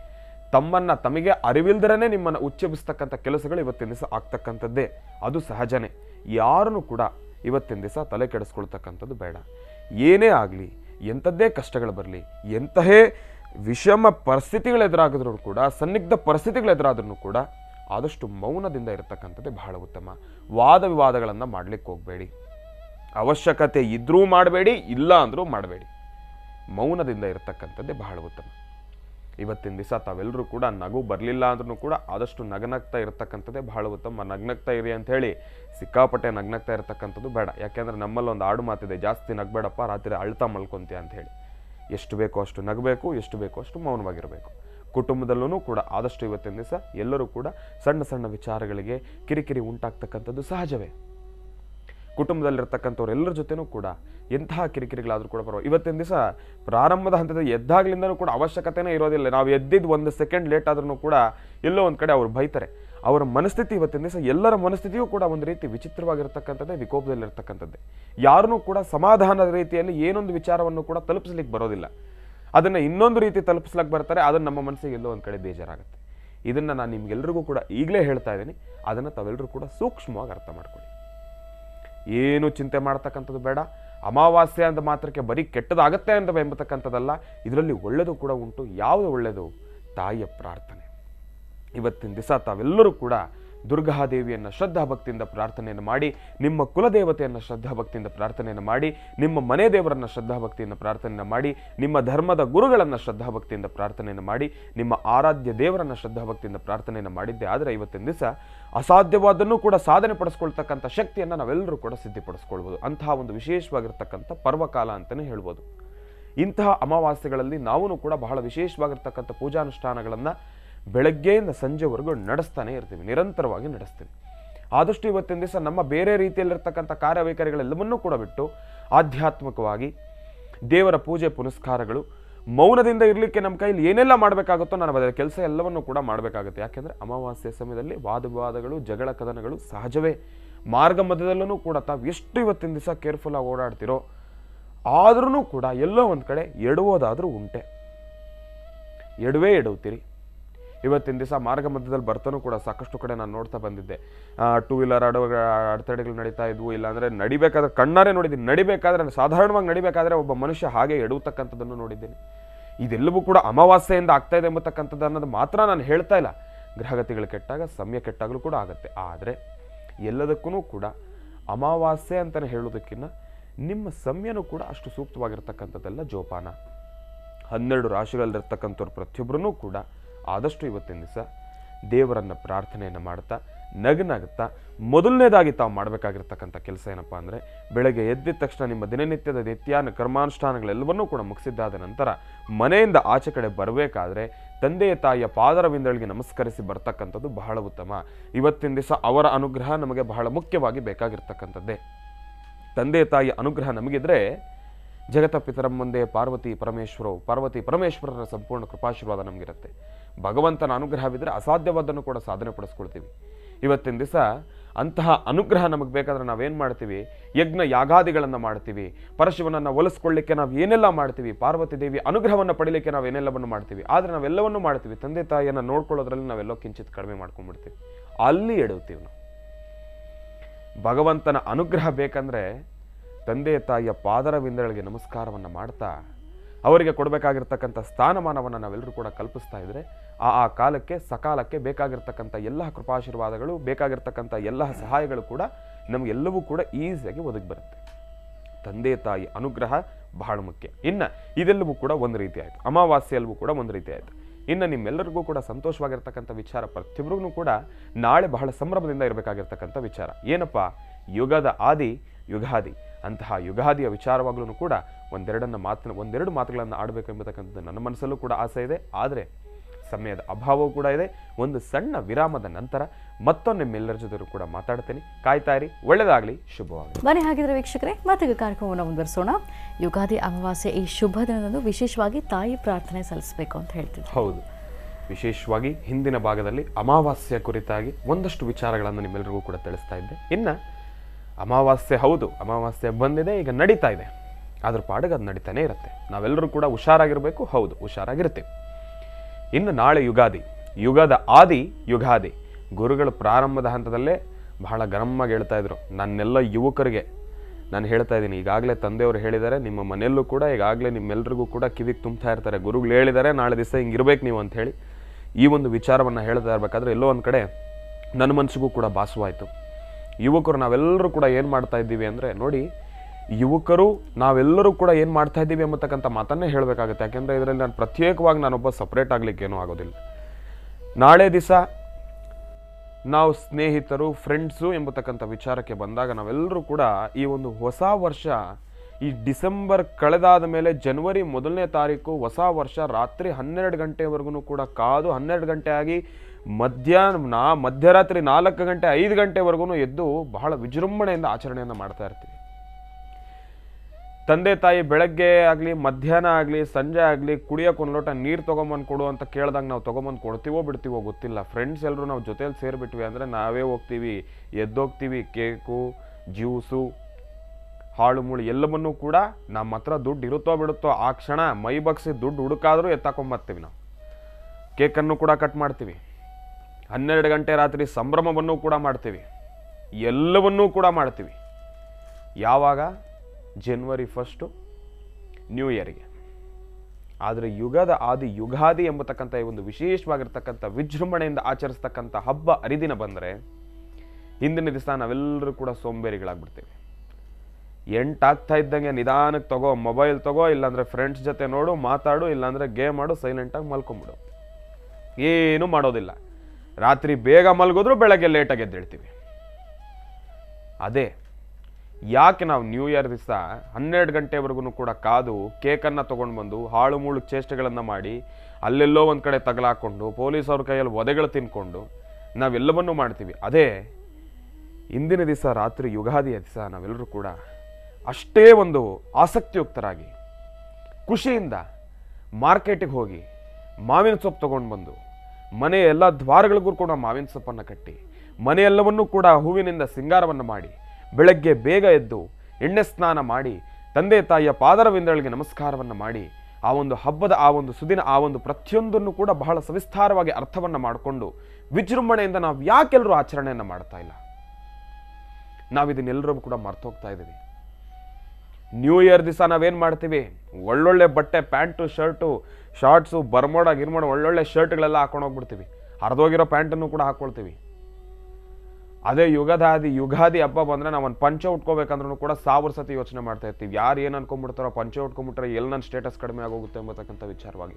ತಮ್ಮನ್ನ ತಮಗೆ ಅರಿವಿಲ್ದರೇ ನಿಮ್ಮನ್ನು ಉಚ್ಚೆಬಿಸ್ತಕ್ಕಂಥ ಕೆಲಸಗಳು ಇವತ್ತಿನ ದಿವಸ ಆಗ್ತಕ್ಕಂಥದ್ದೇ ಅದು ಸಹಜನೇ ಯಾರನ್ನು ಕೂಡ ಇವತ್ತಿನ ದಿವಸ ತಲೆ ಕೆಡಿಸ್ಕೊಳ್ತಕ್ಕಂಥದ್ದು ಬೇಡ ಏನೇ ಆಗಲಿ ಎಂಥದ್ದೇ ಕಷ್ಟಗಳು ಬರಲಿ ಎಂತಹೇ ವಿಷಮ ಪರಿಸ್ಥಿತಿಗಳು ಎದುರಾಗಿದ್ರು ಕೂಡ ಸನ್ನಿಗ್ಧ ಪರಿಸ್ಥಿತಿಗಳು ಎದುರಾದ್ರೂ ಕೂಡ ಆದಷ್ಟು ಮೌನದಿಂದ ಇರತಕ್ಕಂಥದ್ದೇ ಬಹಳ ಉತ್ತಮ ವಾದ ವಿವಾದಗಳನ್ನು ಮಾಡ್ಲಿಕ್ಕೆ ಹೋಗಬೇಡಿ ಅವಶ್ಯಕತೆ ಇದ್ರೂ ಮಾಡಬೇಡಿ ಇಲ್ಲ ಅಂದರೂ ಮಾಡಬೇಡಿ ಮೌನದಿಂದ ಇರತಕ್ಕಂಥದ್ದೇ ಬಹಳ ಉತ್ತಮ ಇವತ್ತಿನ ದಿವಸ ತಾವೆಲ್ಲರೂ ಕೂಡ ನಗು ಬರಲಿಲ್ಲ ಅಂದ್ರೂ ಕೂಡ ಆದಷ್ಟು ನಗನಗ್ತಾ ಇರತಕ್ಕಂಥದ್ದೇ ಬಹಳ ಉತ್ತಮ ನಗ್ನಗ್ತಾ ಇರಿ ಅಂತ ಹೇಳಿ ಸಿಕ್ಕಾಪಟ್ಟೆ ನಗ್ನಗ್ತಾ ಇರತಕ್ಕಂಥದ್ದು ಬೇಡ ಯಾಕೆಂದ್ರೆ ನಮ್ಮಲ್ಲಿ ಒಂದು ಆಡು ಮಾತಿದೆ ಜಾಸ್ತಿ ನಗಬೇಡಪ್ಪ ರಾತ್ರಿ ಅಳ್ತಾ ಮಲ್ಕೊಂತೀಯ ಅಂತ ಹೇಳಿ ಎಷ್ಟು ಬೇಕೋ ಅಷ್ಟು ನಗಬೇಕು ಎಷ್ಟು ಬೇಕೋ ಅಷ್ಟು ಮೌನವಾಗಿರಬೇಕು ಕುಟುಂಬದಲ್ಲೂ ಕೂಡ ಆದಷ್ಟು ಇವತ್ತಿನ ದಿವಸ ಎಲ್ಲರೂ ಕೂಡ ಸಣ್ಣ ಸಣ್ಣ ವಿಚಾರಗಳಿಗೆ ಕಿರಿಕಿರಿ ಉಂಟಾಗ್ತಕ್ಕಂಥದ್ದು ಸಹಜವೇ ಕುಟುಂಬದಲ್ಲಿರ್ತಕ್ಕಂಥವ್ರು ಎಲ್ಲರ ಜೊತೆನೂ ಕೂಡ ಎಂತಹ ಕಿರಿಕಿರಿಗಳಾದರೂ ಕೂಡ ಪರವಾಗಿ ಇವತ್ತಿನ ದಿವಸ ಪ್ರಾರಂಭದ ಹಂತದಲ್ಲಿ ಎದ್ದಾಗ್ಲಿಂದನೂ ಕೂಡ ಅವಶ್ಯಕತೆನೇ ಇರೋದಿಲ್ಲ ನಾವು ಎದ್ದಿದ್ದು ಒಂದು ಸೆಕೆಂಡ್ ಲೇಟ್ ಆದ್ರೂ ಕೂಡ ಎಲ್ಲೋ ಒಂದು ಕಡೆ ಅವ್ರು ಬೈತಾರೆ ಅವರ ಮನಸ್ಥಿತಿ ಇವತ್ತಿನ ದಿವಸ ಎಲ್ಲರ ಮನಸ್ಥಿತಿಯೂ ಕೂಡ ಒಂದು ರೀತಿ ವಿಚಿತ್ರವಾಗಿರ್ತಕ್ಕಂಥದ್ದೇ ವಿಕೋಪದಲ್ಲಿರ್ತಕ್ಕಂಥದ್ದೇ ಯಾರನ್ನೂ ಕೂಡ ಸಮಾಧಾನದ ರೀತಿಯಲ್ಲಿ ಏನೊಂದು ವಿಚಾರವನ್ನು ಕೂಡ ತಲುಪಿಸ್ಲಿಕ್ಕೆ ಬರೋದಿಲ್ಲ ಅದನ್ನ ಇನ್ನೊಂದು ರೀತಿ ತಲುಪಿಸ್ಲಿಕ್ಕೆ ಬರ್ತಾರೆ ಅದನ್ನ ನಮ್ಮ ಮನಸ್ಸಿಗೆ ಎಲ್ಲೋ ಒಂದು ಕಡೆ ಬೇಜಾರಾಗುತ್ತೆ ಇದನ್ನ ನಾನು ನಿಮ್ಗೆಲ್ರಿಗೂ ಕೂಡ ಈಗಲೇ ಹೇಳ್ತಾ ಇದ್ದೀನಿ ಅದನ್ನ ತಾವೆಲ್ಲರೂ ಕೂಡ ಸೂಕ್ಷ್ಮವಾಗಿ ಅರ್ಥ ಮಾಡ್ಕೊಳ್ಳಿ ಏನು ಚಿಂತೆ ಮಾಡ್ತಕ್ಕಂಥದ್ದು ಬೇಡ ಅಮಾವಾಸ್ಯೆ ಅಂತ ಮಾತ್ರಕ್ಕೆ ಬರೀ ಕೆಟ್ಟದಾಗತ್ತೆ ಅಂತ ಎಂಬತಕ್ಕಂಥದ್ದಲ್ಲ ಇದರಲ್ಲಿ ಒಳ್ಳೆಯದು ಕೂಡ ಉಂಟು ಯಾವುದು ಒಳ್ಳೆಯದು ತಾಯಿಯ ಪ್ರಾರ್ಥನೆ ಇವತ್ತಿನ ದಿವಸ ತಾವೆಲ್ಲರೂ ಕೂಡ ದುರ್ಗಾದೇವಿಯನ್ನು ಶ್ರದ್ಧಾ ಭಕ್ತಿಯಿಂದ ಪ್ರಾರ್ಥನೆಯನ್ನು ಮಾಡಿ ನಿಮ್ಮ ಕುಲದೇವತೆಯನ್ನು ಶ್ರದ್ಧಾ ಭಕ್ತಿಯಿಂದ ಪ್ರಾರ್ಥನೆಯನ್ನು ಮಾಡಿ ನಿಮ್ಮ ಮನೆ ದೇವರನ್ನ ಶ್ರದ್ಧಾ ಭಕ್ತಿಯಿಂದ ಪ್ರಾರ್ಥನೆಯನ್ನು ಮಾಡಿ ನಿಮ್ಮ ಧರ್ಮದ ಗುರುಗಳನ್ನು ಶ್ರದ್ಧಾ ಭಕ್ತಿಯಿಂದ ಪ್ರಾರ್ಥನೆಯನ್ನು ಮಾಡಿ ನಿಮ್ಮ ಆರಾಧ್ಯ ದೇವರನ್ನ ಶ್ರದ್ಧಾ ಭಕ್ತಿಯಿಂದ ಪ್ರಾರ್ಥನೆಯನ್ನು ಮಾಡಿದ್ದೆ ಆದರೆ ಇವತ್ತಿನ ದಿವಸ ಅಸಾಧ್ಯವಾದನ್ನು ಕೂಡ ಸಾಧನೆ ಪಡಿಸ್ಕೊಳ್ತಕ್ಕಂಥ ಶಕ್ತಿಯನ್ನು ನಾವೆಲ್ಲರೂ ಕೂಡ ಸಿದ್ಧಿಪಡಿಸ್ಕೊಳ್ಬೋದು ಅಂತಹ ಒಂದು ವಿಶೇಷವಾಗಿರ್ತಕ್ಕಂಥ ಪರ್ವಕಾಲ ಅಂತಲೇ ಹೇಳ್ಬೋದು ಇಂತಹ ಅಮಾವಾಸ್ಯೆಗಳಲ್ಲಿ ನಾವೂ ಕೂಡ ಬಹಳ ವಿಶೇಷವಾಗಿರ್ತಕ್ಕಂಥ ಪೂಜಾನುಷ್ಠಾನಗಳನ್ನು ಬೆಳಗ್ಗೆಯಿಂದ ಸಂಜೆವರೆಗೂ ನಡೆಸ್ತಾನೆ ಇರ್ತೀವಿ ನಿರಂತರವಾಗಿ ನಡೆಸ್ತೀವಿ ಆದಷ್ಟು ಇವತ್ತಿನ ದಿವಸ ನಮ್ಮ ಬೇರೆ ರೀತಿಯಲ್ಲಿರ್ತಕ್ಕಂಥ ಕಾರ್ಯವೈಖರಿಗಳೆಲ್ಲವನ್ನೂ ಕೂಡ ಬಿಟ್ಟು ಆಧ್ಯಾತ್ಮಿಕವಾಗಿ ದೇವರ ಪೂಜೆ ಪುನಸ್ಕಾರಗಳು ಮೌನದಿಂದ ಇರಲಿಕ್ಕೆ ನಮ್ಮ ಕೈಲಿ ಏನೆಲ್ಲ ಮಾಡಬೇಕಾಗುತ್ತೋ ನಾನು ಅದರ ಕೆಲಸ ಎಲ್ಲವನ್ನೂ ಕೂಡ ಮಾಡಬೇಕಾಗುತ್ತೆ ಯಾಕೆಂದರೆ ಅಮಾವಾಸ್ಯೆ ಸಮಯದಲ್ಲಿ ವಾದ ವಿವಾದಗಳು ಜಗಳ ಕದನಗಳು ಸಹಜವೇ ಮಾರ್ಗ ಮಧ್ಯದಲ್ಲೂ ಕೂಡ ತಾವು ಎಷ್ಟು ಇವತ್ತಿನ ದಿವಸ ಕೇರ್ಫುಲ್ ಆಗಿ ಓಡಾಡ್ತಿರೋ ಆದ್ರೂ ಕೂಡ ಎಲ್ಲೋ ಒಂದು ಕಡೆ ಎಡುವುದಾದ್ರೂ ಉಂಟೆ ಎಡವೇ ಎಡವ್ತೀರಿ ಇವತ್ತಿನ ದಿವಸ ಮಾರ್ಗ ಮಧ್ಯದಲ್ಲಿ ಬರ್ತಾನೂ ಕೂಡ ಸಾಕಷ್ಟು ಕಡೆ ನಾನು ನೋಡ್ತಾ ಬಂದಿದ್ದೆ ಟೂ ವೀಲರ್ ಅಡ ಅಡೆತಡೆಗಳು ನಡೀತಾ ಇದ್ವು ಇಲ್ಲಾಂದರೆ ನಡಿಬೇಕಾದ್ರೆ ಕಣ್ಣಾರೆ ನೋಡಿದ್ದೀನಿ ನಡಿಬೇಕಾದ್ರೆ ಸಾಧಾರಣವಾಗಿ ನಡಿಬೇಕಾದ್ರೆ ಒಬ್ಬ ಮನುಷ್ಯ ಹಾಗೆ ಎಡುವತಕ್ಕಂಥದ್ದನ್ನು ನೋಡಿದ್ದೀನಿ ಇದೆಲ್ಲವೂ ಕೂಡ ಅಮಾವಾಸ್ಯೆಯಿಂದ ಆಗ್ತಾ ಇದೆ ಎಂಬತಕ್ಕಂಥದ್ದು ಅನ್ನೋದು ಮಾತ್ರ ನಾನು ಹೇಳ್ತಾ ಇಲ್ಲ ಗ್ರಹಗತಿಗಳು ಕೆಟ್ಟಾಗ ಸಮಯ ಕೆಟ್ಟಾಗಲೂ ಕೂಡ ಆಗುತ್ತೆ ಆದರೆ ಎಲ್ಲದಕ್ಕೂ ಕೂಡ ಅಮಾವಾಸ್ಯೆ ಅಂತಲೇ ಹೇಳೋದಕ್ಕಿಂತ ನಿಮ್ಮ ಸಮಯನೂ ಕೂಡ ಅಷ್ಟು ಸೂಕ್ತವಾಗಿರ್ತಕ್ಕಂಥದ್ದೆಲ್ಲ ಜೋಪಾನ ಹನ್ನೆರಡು ರಾಶಿಗಳಲ್ಲಿರ್ತಕ್ಕಂಥವ್ರು ಪ್ರತಿಯೊಬ್ಬರೂ ಕೂಡ ಆದಷ್ಟು ಇವತ್ತಿನ ದಿವಸ ದೇವರನ್ನ ಪ್ರಾರ್ಥನೆಯನ್ನು ಮಾಡ್ತಾ ನಗನಗುತ್ತಾ ಮೊದಲನೇದಾಗಿ ತಾವು ಮಾಡಬೇಕಾಗಿರ್ತಕ್ಕಂಥ ಕೆಲಸ ಏನಪ್ಪ ಅಂದರೆ ಬೆಳಗ್ಗೆ ಎದ್ದಿದ ತಕ್ಷಣ ನಿಮ್ಮ ದಿನನಿತ್ಯದ ನಿತ್ಯಾನ ಕರ್ಮಾನುಷ್ಠಾನಗಳೆಲ್ಲವನ್ನೂ ಕೂಡ ಮುಗಿಸಿದ್ದಾದ ನಂತರ ಮನೆಯಿಂದ ಆಚೆ ಕಡೆ ಬರಬೇಕಾದ್ರೆ ತಂದೆಯ ತಾಯಿಯ ಪಾದರವಿಂದಳಿಗೆ ನಮಸ್ಕರಿಸಿ ಬರ್ತಕ್ಕಂಥದ್ದು ಬಹಳ ಉತ್ತಮ ಇವತ್ತಿನ ದಿವಸ ಅವರ ಅನುಗ್ರಹ ನಮಗೆ ಬಹಳ ಮುಖ್ಯವಾಗಿ ಬೇಕಾಗಿರ್ತಕ್ಕಂಥದ್ದೇ ತಂದೆ ತಾಯಿಯ ಅನುಗ್ರಹ ನಮಗಿದ್ರೆ ಜಗತ ಪಿತರಂ ಮುಂದೆ ಪಾರ್ವತಿ ಪರಮೇಶ್ವರವು ಪಾರ್ವತಿ ಪರಮೇಶ್ವರರ ಸಂಪೂರ್ಣ ಕೃಪಾಶೀರ್ವಾದ ನಮಗಿರುತ್ತೆ ಭಗವಂತನ ಅನುಗ್ರಹವಿದ್ರೆ ಅಸಾಧ್ಯವಾದನ್ನು ಕೂಡ ಸಾಧನೆ ಪಡಿಸ್ಕೊಳ್ತೀವಿ ಇವತ್ತಿನ ದಿವಸ ಅಂತಹ ಅನುಗ್ರಹ ನಮಗೆ ಬೇಕಾದ್ರೆ ನಾವೇನು ಮಾಡ್ತೀವಿ ಯಜ್ಞ ಯಾಗಾದಿಗಳನ್ನು ಮಾಡ್ತೀವಿ ಪರಶಿವನನ್ನು ಒಲಿಸ್ಕೊಳ್ಳಿಕ್ಕೆ ನಾವು ಏನೆಲ್ಲ ಮಾಡ್ತೀವಿ ಪಾರ್ವತಿ ದೇವಿ ಅನುಗ್ರಹವನ್ನು ಪಡಿಲಿಕ್ಕೆ ನಾವು ಏನೆಲ್ಲವನ್ನು ಮಾಡ್ತೀವಿ ಆದರೆ ನಾವೆಲ್ಲವನ್ನೂ ಮಾಡ್ತೀವಿ ತಂದೆ ತಾಯಿಯನ್ನು ನೋಡ್ಕೊಳ್ಳೋದ್ರಲ್ಲಿ ನಾವೆಲ್ಲೋ ಕಿಂಚಿತ್ ಕಡಿಮೆ ಮಾಡ್ಕೊಂಡ್ಬಿಡ್ತೀವಿ ಅಲ್ಲಿ ಎಡುತ್ತೀವಿ ನಾವು ಭಗವಂತನ ಅನುಗ್ರಹ ಬೇಕಂದ್ರೆ ತಂದೆ ತಾಯಿಯ ಪಾದರವಿಂದಗಳಿಗೆ ನಮಸ್ಕಾರವನ್ನು ಮಾಡ್ತಾ ಅವರಿಗೆ ಕೊಡಬೇಕಾಗಿರ್ತಕ್ಕಂಥ ಸ್ಥಾನಮಾನವನ್ನು ನಾವೆಲ್ಲರೂ ಕೂಡ ಕಲ್ಪಿಸ್ತಾ ಇದ್ರೆ ಆ ಆ ಕಾಲಕ್ಕೆ ಸಕಾಲಕ್ಕೆ ಬೇಕಾಗಿರ್ತಕ್ಕಂಥ ಎಲ್ಲ ಕೃಪಾಶೀರ್ವಾದಗಳು ಬೇಕಾಗಿರ್ತಕ್ಕಂಥ ಎಲ್ಲ ಸಹಾಯಗಳು ಕೂಡ ನಮಗೆಲ್ಲವೂ ಕೂಡ ಈಸಿಯಾಗಿ ಒದಗಿ ಬರುತ್ತೆ ತಂದೆ ತಾಯಿ ಅನುಗ್ರಹ ಬಹಳ ಮುಖ್ಯ ಇನ್ನು ಇದೆಲ್ಲವೂ ಕೂಡ ಒಂದು ರೀತಿ ಆಯಿತು ಅಮಾವಾಸ್ಯೆಲ್ಲವೂ ಕೂಡ ಒಂದು ರೀತಿ ಆಯಿತು ಇನ್ನು ನಿಮ್ಮೆಲ್ಲರಿಗೂ ಕೂಡ ಸಂತೋಷವಾಗಿರ್ತಕ್ಕಂಥ ವಿಚಾರ ಪ್ರತಿಯೊಬ್ಬರಿಗೂ ಕೂಡ ನಾಳೆ ಬಹಳ ಸಂಭ್ರಮದಿಂದ ಇರಬೇಕಾಗಿರ್ತಕ್ಕಂಥ ವಿಚಾರ ಏನಪ್ಪ ಯುಗದ ಆದಿ ಯುಗಾದಿ ಅಂತಹ ಯುಗಾದಿಯ ವಿಚಾರವಾಗ್ಲೂ ಕೂಡ ಒಂದೆರಡನ್ನ ಮಾತನ್ನ ಒಂದೆರಡು ಮಾತುಗಳನ್ನು ಆಡಬೇಕು ಎಂಬತಕ್ಕಂಥದ್ದು ನನ್ನ ಮನಸ್ಸಲ್ಲೂ ಕೂಡ ಆಸೆ ಇದೆ ಆದರೆ ಸಮಯದ ಅಭಾವವೂ ಕೂಡ ಇದೆ ಒಂದು ಸಣ್ಣ ವಿರಾಮದ ನಂತರ ಮತ್ತೊಮ್ಮೆ ನಿಮ್ಮೆಲ್ಲರ ಜೊತೆ ಕೂಡ ಮಾತಾಡ್ತೇನೆ ಕಾಯ್ತಾ ಇರಿ ಒಳ್ಳೆಯದಾಗಲಿ ಶುಭವಾಗಲಿ ಬನ್ನಿ ಹಾಗಿದ್ರೆ ವೀಕ್ಷಕರೇ ಮತ್ತೀಗ ಕಾರ್ಯಕ್ರಮವನ್ನು ಮುಂದುವರಿಸೋಣ ಯುಗಾದಿ ಅಮಾವಾಸ್ಯೆ ಈ ಶುಭ ದಿನದಂದು ವಿಶೇಷವಾಗಿ ತಾಯಿ ಪ್ರಾರ್ಥನೆ ಸಲ್ಲಿಸಬೇಕು ಅಂತ ಹೇಳ್ತಿದ್ರು ಹೌದು ವಿಶೇಷವಾಗಿ ಹಿಂದಿನ ಭಾಗದಲ್ಲಿ ಅಮಾವಾಸ್ಯ ಕುರಿತಾಗಿ ಒಂದಷ್ಟು ವಿಚಾರಗಳನ್ನು ನಿಮ್ಮೆಲ್ಲರಿಗೂ ಕೂಡ ತಿಳಿಸ್ತಾ ಇದ್ದೆ ಇನ್ನು ಅಮಾವಾಸ್ಯೆ ಹೌದು ಅಮಾವಾಸ್ಯೆ ಬಂದಿದೆ ಈಗ ನಡೀತಾ ಇದೆ ಅದ್ರ ಪಾಡಿಗೆ ಅದು ನಡೀತಾನೆ ಇರುತ್ತೆ ನಾವೆಲ್ಲರೂ ಕೂಡ ಹುಷಾರಾಗಿರಬೇಕು ಹೌದು ಹುಷಾರಾಗಿರ್ತೀವಿ ಇನ್ನು ನಾಳೆ ಯುಗಾದಿ ಯುಗದ ಆದಿ ಯುಗಾದಿ ಗುರುಗಳು ಪ್ರಾರಂಭದ ಹಂತದಲ್ಲೇ ಬಹಳ ಗರಮ್ಮಾಗಿ ಹೇಳ್ತಾ ಇದ್ರು ನನ್ನೆಲ್ಲ ಯುವಕರಿಗೆ ನಾನು ಹೇಳ್ತಾ ಇದ್ದೀನಿ ಈಗಾಗಲೇ ತಂದೆಯವರು ಹೇಳಿದ್ದಾರೆ ನಿಮ್ಮ ಮನೆಯಲ್ಲೂ ಕೂಡ ಈಗಾಗಲೇ ನಿಮ್ಮೆಲ್ರಿಗೂ ಕೂಡ ಕಿವಿಗೆ ತುಂಬ್ತಾ ಇರ್ತಾರೆ ಗುರುಗಳು ಹೇಳಿದ್ದಾರೆ ನಾಳೆ ದಿವಸ ಹಿಂಗಿರ್ಬೇಕು ನೀವು ಅಂತ ಹೇಳಿ ಈ ಒಂದು ವಿಚಾರವನ್ನು ಹೇಳ್ತಾ ಇರಬೇಕಾದ್ರೆ ಎಲ್ಲೋ ಒಂದು ಕಡೆ ನನ್ನ ಮನಸ್ಸಿಗೂ ಕೂಡ ಭಾಸವಾಯಿತು ಯುವಕರು ನಾವೆಲ್ಲರೂ ಕೂಡ ಏನು ಮಾಡ್ತಾ ಇದ್ದೀವಿ ಅಂದರೆ ನೋಡಿ ಯುವಕರು ನಾವೆಲ್ಲರೂ ಕೂಡ ಏನು ಮಾಡ್ತಾ ಇದ್ದೀವಿ ಎಂಬತಕ್ಕಂಥ ಮಾತನ್ನೇ ಹೇಳಬೇಕಾಗುತ್ತೆ ಯಾಕೆಂದರೆ ಇದರಲ್ಲಿ ನಾನು ಪ್ರತ್ಯೇಕವಾಗಿ ನಾನೊಬ್ಬ ಸಪ್ರೇಟ್ ಆಗಲಿಕ್ಕೇನೂ ಆಗೋದಿಲ್ಲ ನಾಳೆ ದಿವಸ ನಾವು ಸ್ನೇಹಿತರು ಫ್ರೆಂಡ್ಸು ಎಂಬತಕ್ಕಂಥ ವಿಚಾರಕ್ಕೆ ಬಂದಾಗ ನಾವೆಲ್ಲರೂ ಕೂಡ ಈ ಒಂದು ಹೊಸ ವರ್ಷ ಈ ಡಿಸೆಂಬರ್ ಕಳೆದಾದ ಮೇಲೆ ಜನವರಿ ಮೊದಲನೇ ತಾರೀಕು ಹೊಸ ವರ್ಷ ರಾತ್ರಿ ಹನ್ನೆರಡು ಗಂಟೆವರೆಗೂ ಕೂಡ ಕಾದು ಹನ್ನೆರಡು ಗಂಟೆ ಆಗಿ ಮಧ್ಯಾಹ್ನ ನಾ ಮಧ್ಯರಾತ್ರಿ ನಾಲ್ಕು ಗಂಟೆ ಐದು ಗಂಟೆವರೆಗೂ ಎದ್ದು ಬಹಳ ವಿಜೃಂಭಣೆಯಿಂದ ಆಚರಣೆಯನ್ನು ಮಾಡ್ತಾ ಇರ್ತೀವಿ ತಂದೆ ತಾಯಿ ಬೆಳಗ್ಗೆ ಆಗಲಿ ಮಧ್ಯಾಹ್ನ ಆಗಲಿ ಸಂಜೆ ಆಗಲಿ ಕುಡಿಯೋಕೆ ಒಂದು ಲೋಟ ನೀರು ತೊಗೊಂಬಂದು ಕೊಡು ಅಂತ ಕೇಳ್ದಾಗ ನಾವು ತೊಗೊಂಬಂದು ಕೊಡ್ತೀವೋ ಬಿಡ್ತೀವೋ ಗೊತ್ತಿಲ್ಲ ಫ್ರೆಂಡ್ಸ್ ಎಲ್ಲರೂ ನಾವು ಜೊತೆಲಿ ಸೇರಿಬಿಟ್ವಿ ಅಂದರೆ ನಾವೇ ಹೋಗ್ತೀವಿ ಎದ್ದೋಗ್ತೀವಿ ಕೇಕು ಜ್ಯೂಸು ಹಾಳು ಮುಳು ಎಲ್ಲವನ್ನೂ ಕೂಡ ನಮ್ಮ ಹತ್ರ ದುಡ್ಡು ಇರುತ್ತೋ ಬಿಡುತ್ತೋ ಆ ಕ್ಷಣ ಮೈ ಬಗ್ಸಿ ದುಡ್ಡು ಹುಡುಕಾದ್ರೂ ಎತ್ತಾಕೊಂಬರ್ತೀವಿ ನಾವು ಕೇಕನ್ನು ಕೂಡ ಕಟ್ ಮಾಡ್ತೀವಿ ಹನ್ನೆರಡು ಗಂಟೆ ರಾತ್ರಿ ಸಂಭ್ರಮವನ್ನು ಕೂಡ ಮಾಡ್ತೀವಿ ಎಲ್ಲವನ್ನೂ ಕೂಡ ಮಾಡ್ತೀವಿ ಯಾವಾಗ ಜನವರಿ ಫಸ್ಟು ನ್ಯೂ ಇಯರ್ಗೆ ಆದರೆ ಯುಗದ ಆದಿ ಯುಗಾದಿ ಎಂಬತಕ್ಕಂಥ ಈ ಒಂದು ವಿಶೇಷವಾಗಿರ್ತಕ್ಕಂಥ ವಿಜೃಂಭಣೆಯಿಂದ ಆಚರಿಸ್ತಕ್ಕಂಥ ಹಬ್ಬ ಹರಿದಿನ ಬಂದರೆ ಹಿಂದಿನ ದಿವಸ ನಾವೆಲ್ಲರೂ ಕೂಡ ಸೋಂಬೇರಿಗಳಾಗ್ಬಿಡ್ತೇವೆ ಎಂಟಾಗ್ತಾ ಇದ್ದಂಗೆ ನಿಧಾನಕ್ಕೆ ತಗೋ ಮೊಬೈಲ್ ತಗೋ ಇಲ್ಲಾಂದ್ರೆ ಫ್ರೆಂಡ್ಸ್ ಜೊತೆ ನೋಡು ಮಾತಾಡು ಇಲ್ಲಾಂದ್ರೆ ಗೇಮ್ ಆಡು ಸೈಲೆಂಟಾಗಿ ಮಲ್ಕೊಂಬಿಡು ಏನು ಮಾಡೋದಿಲ್ಲ ರಾತ್ರಿ ಬೇಗ ಮಲ್ಗೋದ್ರು ಬೆಳಗ್ಗೆ ಲೇಟಾಗಿ ಎದ್ದೇಳ್ತೀವಿ ಅದೇ ಯಾಕೆ ನಾವು ನ್ಯೂ ಇಯರ್ ದಿವಸ ಹನ್ನೆರಡು ಗಂಟೆವರೆಗೂ ಕೂಡ ಕಾದು ಕೇಕನ್ನು ತೊಗೊಂಡು ಬಂದು ಹಾಳು ಮೂಳು ಚೇಷ್ಟೆಗಳನ್ನು ಮಾಡಿ ಅಲ್ಲೆಲ್ಲೋ ಒಂದು ಕಡೆ ತಗಲಾಕೊಂಡು ಪೊಲೀಸವ್ರ ಕೈಯಲ್ಲಿ ಒದೆಗಳು ತಿನ್ಕೊಂಡು ನಾವೆಲ್ಲವನ್ನೂ ಮಾಡ್ತೀವಿ ಅದೇ ಇಂದಿನ ದಿವಸ ರಾತ್ರಿ ಯುಗಾದಿಯ ದಿವಸ ನಾವೆಲ್ಲರೂ ಕೂಡ ಅಷ್ಟೇ ಒಂದು ಆಸಕ್ತಿಯುಕ್ತರಾಗಿ ಖುಷಿಯಿಂದ ಮಾರ್ಕೆಟಿಗೆ ಹೋಗಿ ಮಾವಿನ ಸೊಪ್ಪು ತೊಗೊಂಡು ಬಂದು ಮನೆಯ ಎಲ್ಲ ದ್ವಾರಗಳಿಗೂ ಕೂಡ ಮಾವಿನ ಸೊಪ್ಪನ್ನು ಕಟ್ಟಿ ಮನೆಯೆಲ್ಲವನ್ನೂ ಕೂಡ ಹೂವಿನಿಂದ ಸಿಂಗಾರವನ್ನು ಮಾಡಿ ಬೆಳಗ್ಗೆ ಬೇಗ ಎದ್ದು ಎಣ್ಣೆ ಸ್ನಾನ ಮಾಡಿ ತಂದೆ ತಾಯಿಯ ಪಾದರವಿಂದಗಳಿಗೆ ನಮಸ್ಕಾರವನ್ನು ಮಾಡಿ ಆ ಒಂದು ಹಬ್ಬದ ಆ ಒಂದು ಸುದಿನ ಆ ಒಂದು ಪ್ರತಿಯೊಂದನ್ನು ಕೂಡ ಬಹಳ ಸವಿಸ್ತಾರವಾಗಿ ಅರ್ಥವನ್ನು ಮಾಡಿಕೊಂಡು ವಿಜೃಂಭಣೆಯಿಂದ ನಾವು ಯಾಕೆಲ್ಲರೂ ಆಚರಣೆಯನ್ನು ಮಾಡ್ತಾ ಇಲ್ಲ ನಾವು ಇದನ್ನೆಲ್ಲರೂ ಕೂಡ ಮರ್ತೋಗ್ತಾ ಇದ್ದೀವಿ ನ್ಯೂ ಇಯರ್ ದಿವಸ ನಾವೇನು ಮಾಡ್ತೀವಿ ಒಳ್ಳೊಳ್ಳೆ ಬಟ್ಟೆ ಪ್ಯಾಂಟು ಶರ್ಟು ಶಾರ್ಟ್ಸು ಬರ್ಮೋಡ ಗಿರ್ಮೋಡ ಒಳ್ಳೊಳ್ಳೆ ಶರ್ಟ್ಗಳೆಲ್ಲ ಹಾಕೊಂಡು ಹೋಗ್ಬಿಡ್ತೀವಿ ಹರಿದೋಗಿರೋ ಪ್ಯಾಂಟನ್ನು ಕೂಡ ಹಾಕ್ಕೊಳ್ತೀವಿ ಅದೇ ಯುಗದಾದಿ ಯುಗಾದಿ ಹಬ್ಬ ಬಂದ್ರೆ ನಾವು ಒಂದು ಪಂಚ ಉಟ್ಕೋಬೇಕಂದ್ರೂ ಕೂಡ ಸಾವಿರ ಸತಿ ಯೋಚನೆ ಮಾಡ್ತಾ ಇರ್ತೀವಿ ಯಾರು ಏನು ಅನ್ಕೊಂಡ್ಬಿಡ್ತಾರೋ ಪಂಚ ಉಟ್ಕೊಂಡ್ಬಿಟ್ರೆ ಎಲ್ಲಿ ನನ್ನ ಸ್ಟೇಟಸ್ ಕಡಿಮೆ ಆಗೋಗುತ್ತೆ ಎಂಬತಕ್ಕಂಥ ವಿಚಾರವಾಗಿ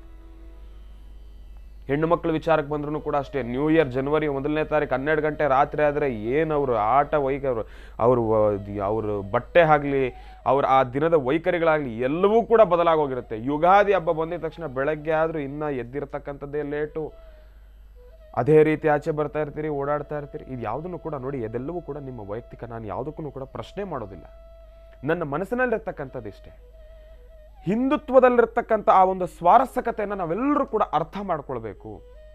ಹೆಣ್ಣು ಮಕ್ಕಳ ವಿಚಾರಕ್ಕೆ ಬಂದ್ರೂ ಕೂಡ ಅಷ್ಟೇ ನ್ಯೂ ಇಯರ್ ಜನವರಿ ಮೊದಲನೇ ತಾರೀಕು ಹನ್ನೆರಡು ಗಂಟೆ ರಾತ್ರಿ ಆದರೆ ಏನು ಅವರು ಆಟ ವೈಕ ಅವರು ಅವರು ಅವರು ಬಟ್ಟೆ ಆಗಲಿ ಅವ್ರ ಆ ದಿನದ ವೈಖರಿಗಳಾಗಲಿ ಎಲ್ಲವೂ ಕೂಡ ಬದಲಾಗೋಗಿರುತ್ತೆ ಯುಗಾದಿ ಹಬ್ಬ ಬಂದಿದ ತಕ್ಷಣ ಬೆಳಗ್ಗೆ ಆದರೂ ಇನ್ನೂ ಎದ್ದಿರತಕ್ಕಂಥದ್ದೇ ಲೇಟು ಅದೇ ರೀತಿ ಆಚೆ ಬರ್ತಾ ಇರ್ತೀರಿ ಓಡಾಡ್ತಾ ಇರ್ತೀರಿ ಇದು ಯಾವುದನ್ನು ಕೂಡ ನೋಡಿ ಅದೆಲ್ಲವೂ ಕೂಡ ನಿಮ್ಮ ವೈಯಕ್ತಿಕ ನಾನು ಯಾವುದಕ್ಕೂ ಕೂಡ ಪ್ರಶ್ನೆ ಮಾಡೋದಿಲ್ಲ ನನ್ನ ಮನಸ್ಸಿನಲ್ಲಿರ್ತಕ್ಕಂಥದ್ದು ಇಷ್ಟೇ ಹಿಂದುತ್ವದಲ್ಲಿರ್ತಕ್ಕಂಥ ಆ ಒಂದು ಸ್ವಾರಸ್ಯಕತೆಯನ್ನು ನಾವೆಲ್ಲರೂ ಕೂಡ ಅರ್ಥ ಮಾಡ್ಕೊಳ್ಬೇಕು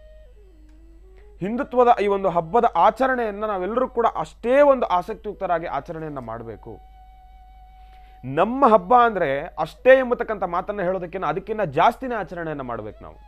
ಹಿಂದುತ್ವದ ಈ ಒಂದು ಹಬ್ಬದ ಆಚರಣೆಯನ್ನು ನಾವೆಲ್ಲರೂ ಕೂಡ ಅಷ್ಟೇ ಒಂದು ಆಸಕ್ತಿಯುಕ್ತರಾಗಿ ಆಚರಣೆಯನ್ನು ಮಾಡಬೇಕು ನಮ್ಮ ಹಬ್ಬ ಅಂದ್ರೆ ಅಷ್ಟೇ ಎಂಬತಕ್ಕಂಥ ಮಾತನ್ನ ಹೇಳೋದಕ್ಕಿಂತ ಅದಕ್ಕಿಂತ ಜಾಸ್ತಿನೇ ಆಚರಣೆಯನ್ನು ಮಾಡ್ಬೇಕು ನಾವು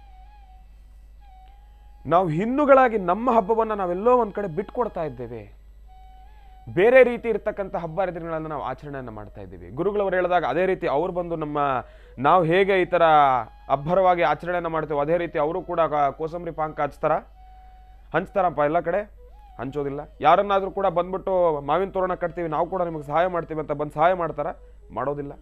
ನಾವು ಹಿಂದೂಗಳಾಗಿ ನಮ್ಮ ಹಬ್ಬವನ್ನು ನಾವೆಲ್ಲೋ ಒಂದು ಕಡೆ ಬಿಟ್ಕೊಡ್ತಾ ಇದ್ದೇವೆ ಬೇರೆ ರೀತಿ ಇರ್ತಕ್ಕಂಥ ಹಬ್ಬ ಹರಿದಿನಗಳನ್ನು ನಾವು ಆಚರಣೆಯನ್ನು ಮಾಡ್ತಾ ಇದ್ದೀವಿ ಗುರುಗಳವರು ಹೇಳಿದಾಗ ಅದೇ ರೀತಿ ಅವ್ರು ಬಂದು ನಮ್ಮ ನಾವು ಹೇಗೆ ಈ ಥರ ಅಬ್ಬರವಾಗಿ ಆಚರಣೆಯನ್ನು ಮಾಡ್ತೇವೆ ಅದೇ ರೀತಿ ಅವರು ಕೂಡ ಕ- ಕೋಸಂಬರಿ ಪಾಂಕ ಹಚ್ತಾರ ಹಂಚ್ತಾರಪ್ಪ ಎಲ್ಲ ಕಡೆ ಹಂಚೋದಿಲ್ಲ ಯಾರನ್ನಾದರೂ ಕೂಡ ಬಂದ್ಬಿಟ್ಟು ಮಾವಿನ ತೋರಣ ಕಟ್ತೀವಿ ನಾವು ಕೂಡ ನಿಮಗೆ ಸಹಾಯ ಮಾಡ್ತೀವಿ ಅಂತ ಬಂದು ಸಹಾಯ ಮಾಡ್ತಾರ ಮಾಡೋದಿಲ್ಲ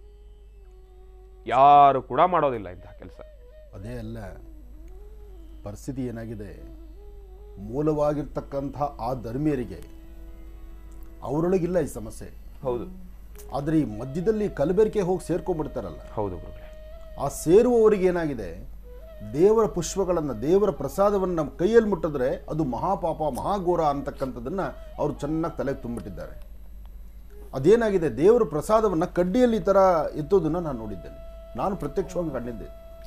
ಯಾರು ಕೂಡ ಮಾಡೋದಿಲ್ಲ ಇಂತಹ ಕೆಲಸ ಅದೇ ಅಲ್ಲ ಪರಿಸ್ಥಿತಿ ಏನಾಗಿದೆ ಮೂಲವಾಗಿರ್ತಕ್ಕಂಥ ಆ ಧರ್ಮೀಯರಿಗೆ ಅವರೊಳಗಿಲ್ಲ ಈ ಸಮಸ್ಯೆ ಹೌದು ಆದರೆ ಈ ಮಧ್ಯದಲ್ಲಿ ಕಲಬೆರಕೆ ಹೋಗಿ ಸೇರ್ಕೊಂಡ್ಬಿಡ್ತಾರಲ್ಲ ಹೌದು ಗುರುಗಳೇ ಆ ಸೇರುವವರಿಗೆ ಏನಾಗಿದೆ ದೇವರ ಪುಷ್ಪಗಳನ್ನು ದೇವರ ಪ್ರಸಾದವನ್ನು ನಮ್ಮ ಕೈಯಲ್ಲಿ ಮುಟ್ಟಿದ್ರೆ ಅದು ಮಹಾಪಾಪ ಮಹಾಘೋರ ಅಂತಕ್ಕಂಥದ್ದನ್ನು ಅವರು ಚೆನ್ನಾಗಿ ತಲೆಗೆ ತುಂಬಿಟ್ಟಿದ್ದಾರೆ ಅದೇನಾಗಿದೆ ದೇವರ ಪ್ರಸಾದವನ್ನು ಕಡ್ಡಿಯಲ್ಲಿ ಈ ಥರ ಎತ್ತೋದನ್ನು ನಾನು ನೋಡಿದ್ದೇನೆ ನಾನು ಪ್ರತ್ಯಕ್ಷವಾಗಿ ಕಂಡಿದ್ದೆ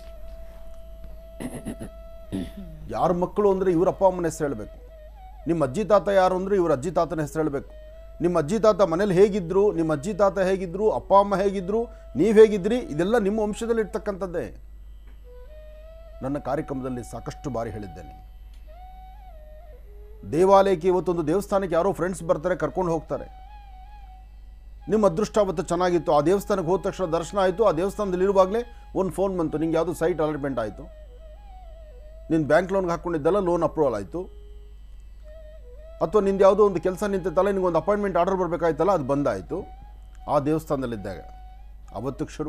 ಯಾರ ಮಕ್ಕಳು ಅಂದರೆ ಇವ್ರ ಅಪ್ಪ ಅಮ್ಮನ ಹೆಸರು ಹೇಳಬೇಕು ನಿಮ್ಮ ಅಜ್ಜಿ ತಾತ ಯಾರು ಅಂದರೆ ಇವ್ರ ಅಜ್ಜಿ ತಾತನ ಹೆಸರು ಹೇಳಬೇಕು ನಿಮ್ಮ ಅಜ್ಜಿ ತಾತ ಮನೇಲಿ ಹೇಗಿದ್ರು ನಿಮ್ಮ ಅಜ್ಜಿ ತಾತ ಹೇಗಿದ್ರು ಅಪ್ಪ ಅಮ್ಮ ಹೇಗಿದ್ರು ನೀವು ಹೇಗಿದ್ರಿ ಇದೆಲ್ಲ ನಿಮ್ಮ ವಂಶದಲ್ಲಿ ಇರ್ತಕ್ಕಂಥದ್ದೇ ನನ್ನ ಕಾರ್ಯಕ್ರಮದಲ್ಲಿ ಸಾಕಷ್ಟು ಬಾರಿ ಹೇಳಿದ್ದೇನೆ ದೇವಾಲಯಕ್ಕೆ ಇವತ್ತೊಂದು ದೇವಸ್ಥಾನಕ್ಕೆ ಯಾರೋ ಫ್ರೆಂಡ್ಸ್ ಬರ್ತಾರೆ ಕರ್ಕೊಂಡು ಹೋಗ್ತಾರೆ ನಿಮ್ಮ ಅದೃಷ್ಟ ಅವತ್ತು ಚೆನ್ನಾಗಿತ್ತು ಆ ದೇವಸ್ಥಾನಕ್ಕೆ ಹೋದ ತಕ್ಷಣ ದರ್ಶನ ಆಯಿತು ಆ ದೇವಸ್ಥಾನದಲ್ಲಿ ಇರುವಾಗಲೇ ಒಂದು ಫೋನ್ ಬಂತು ನಿಂಗೆ ಯಾವುದೋ ಸೈಟ್ ಅಲಾಟ್ಮೆಂಟ್ ಆಯಿತು ನೀನು ಬ್ಯಾಂಕ್ ಲೋನ್ಗೆ ಹಾಕ್ಕೊಂಡಿದ್ದೆಲ್ಲ ಲೋನ್ ಅಪ್ರೂವಲ್ ಆಯಿತು ಅಥವಾ ನಿಂದು ಯಾವುದೋ ಒಂದು ಕೆಲಸ ನಿಂತಿತ್ತಲ್ಲ ನಿಂಗೆ ಒಂದು ಅಪಾಯಿಂಟ್ಮೆಂಟ್ ಆರ್ಡರ್ ಬರಬೇಕಾಯ್ತಲ್ಲ ಅದು ಬಂದಾಯಿತು ಆ ದೇವಸ್ಥಾನದಲ್ಲಿದ್ದಾಗ ಅವತ್ತು ಶುರು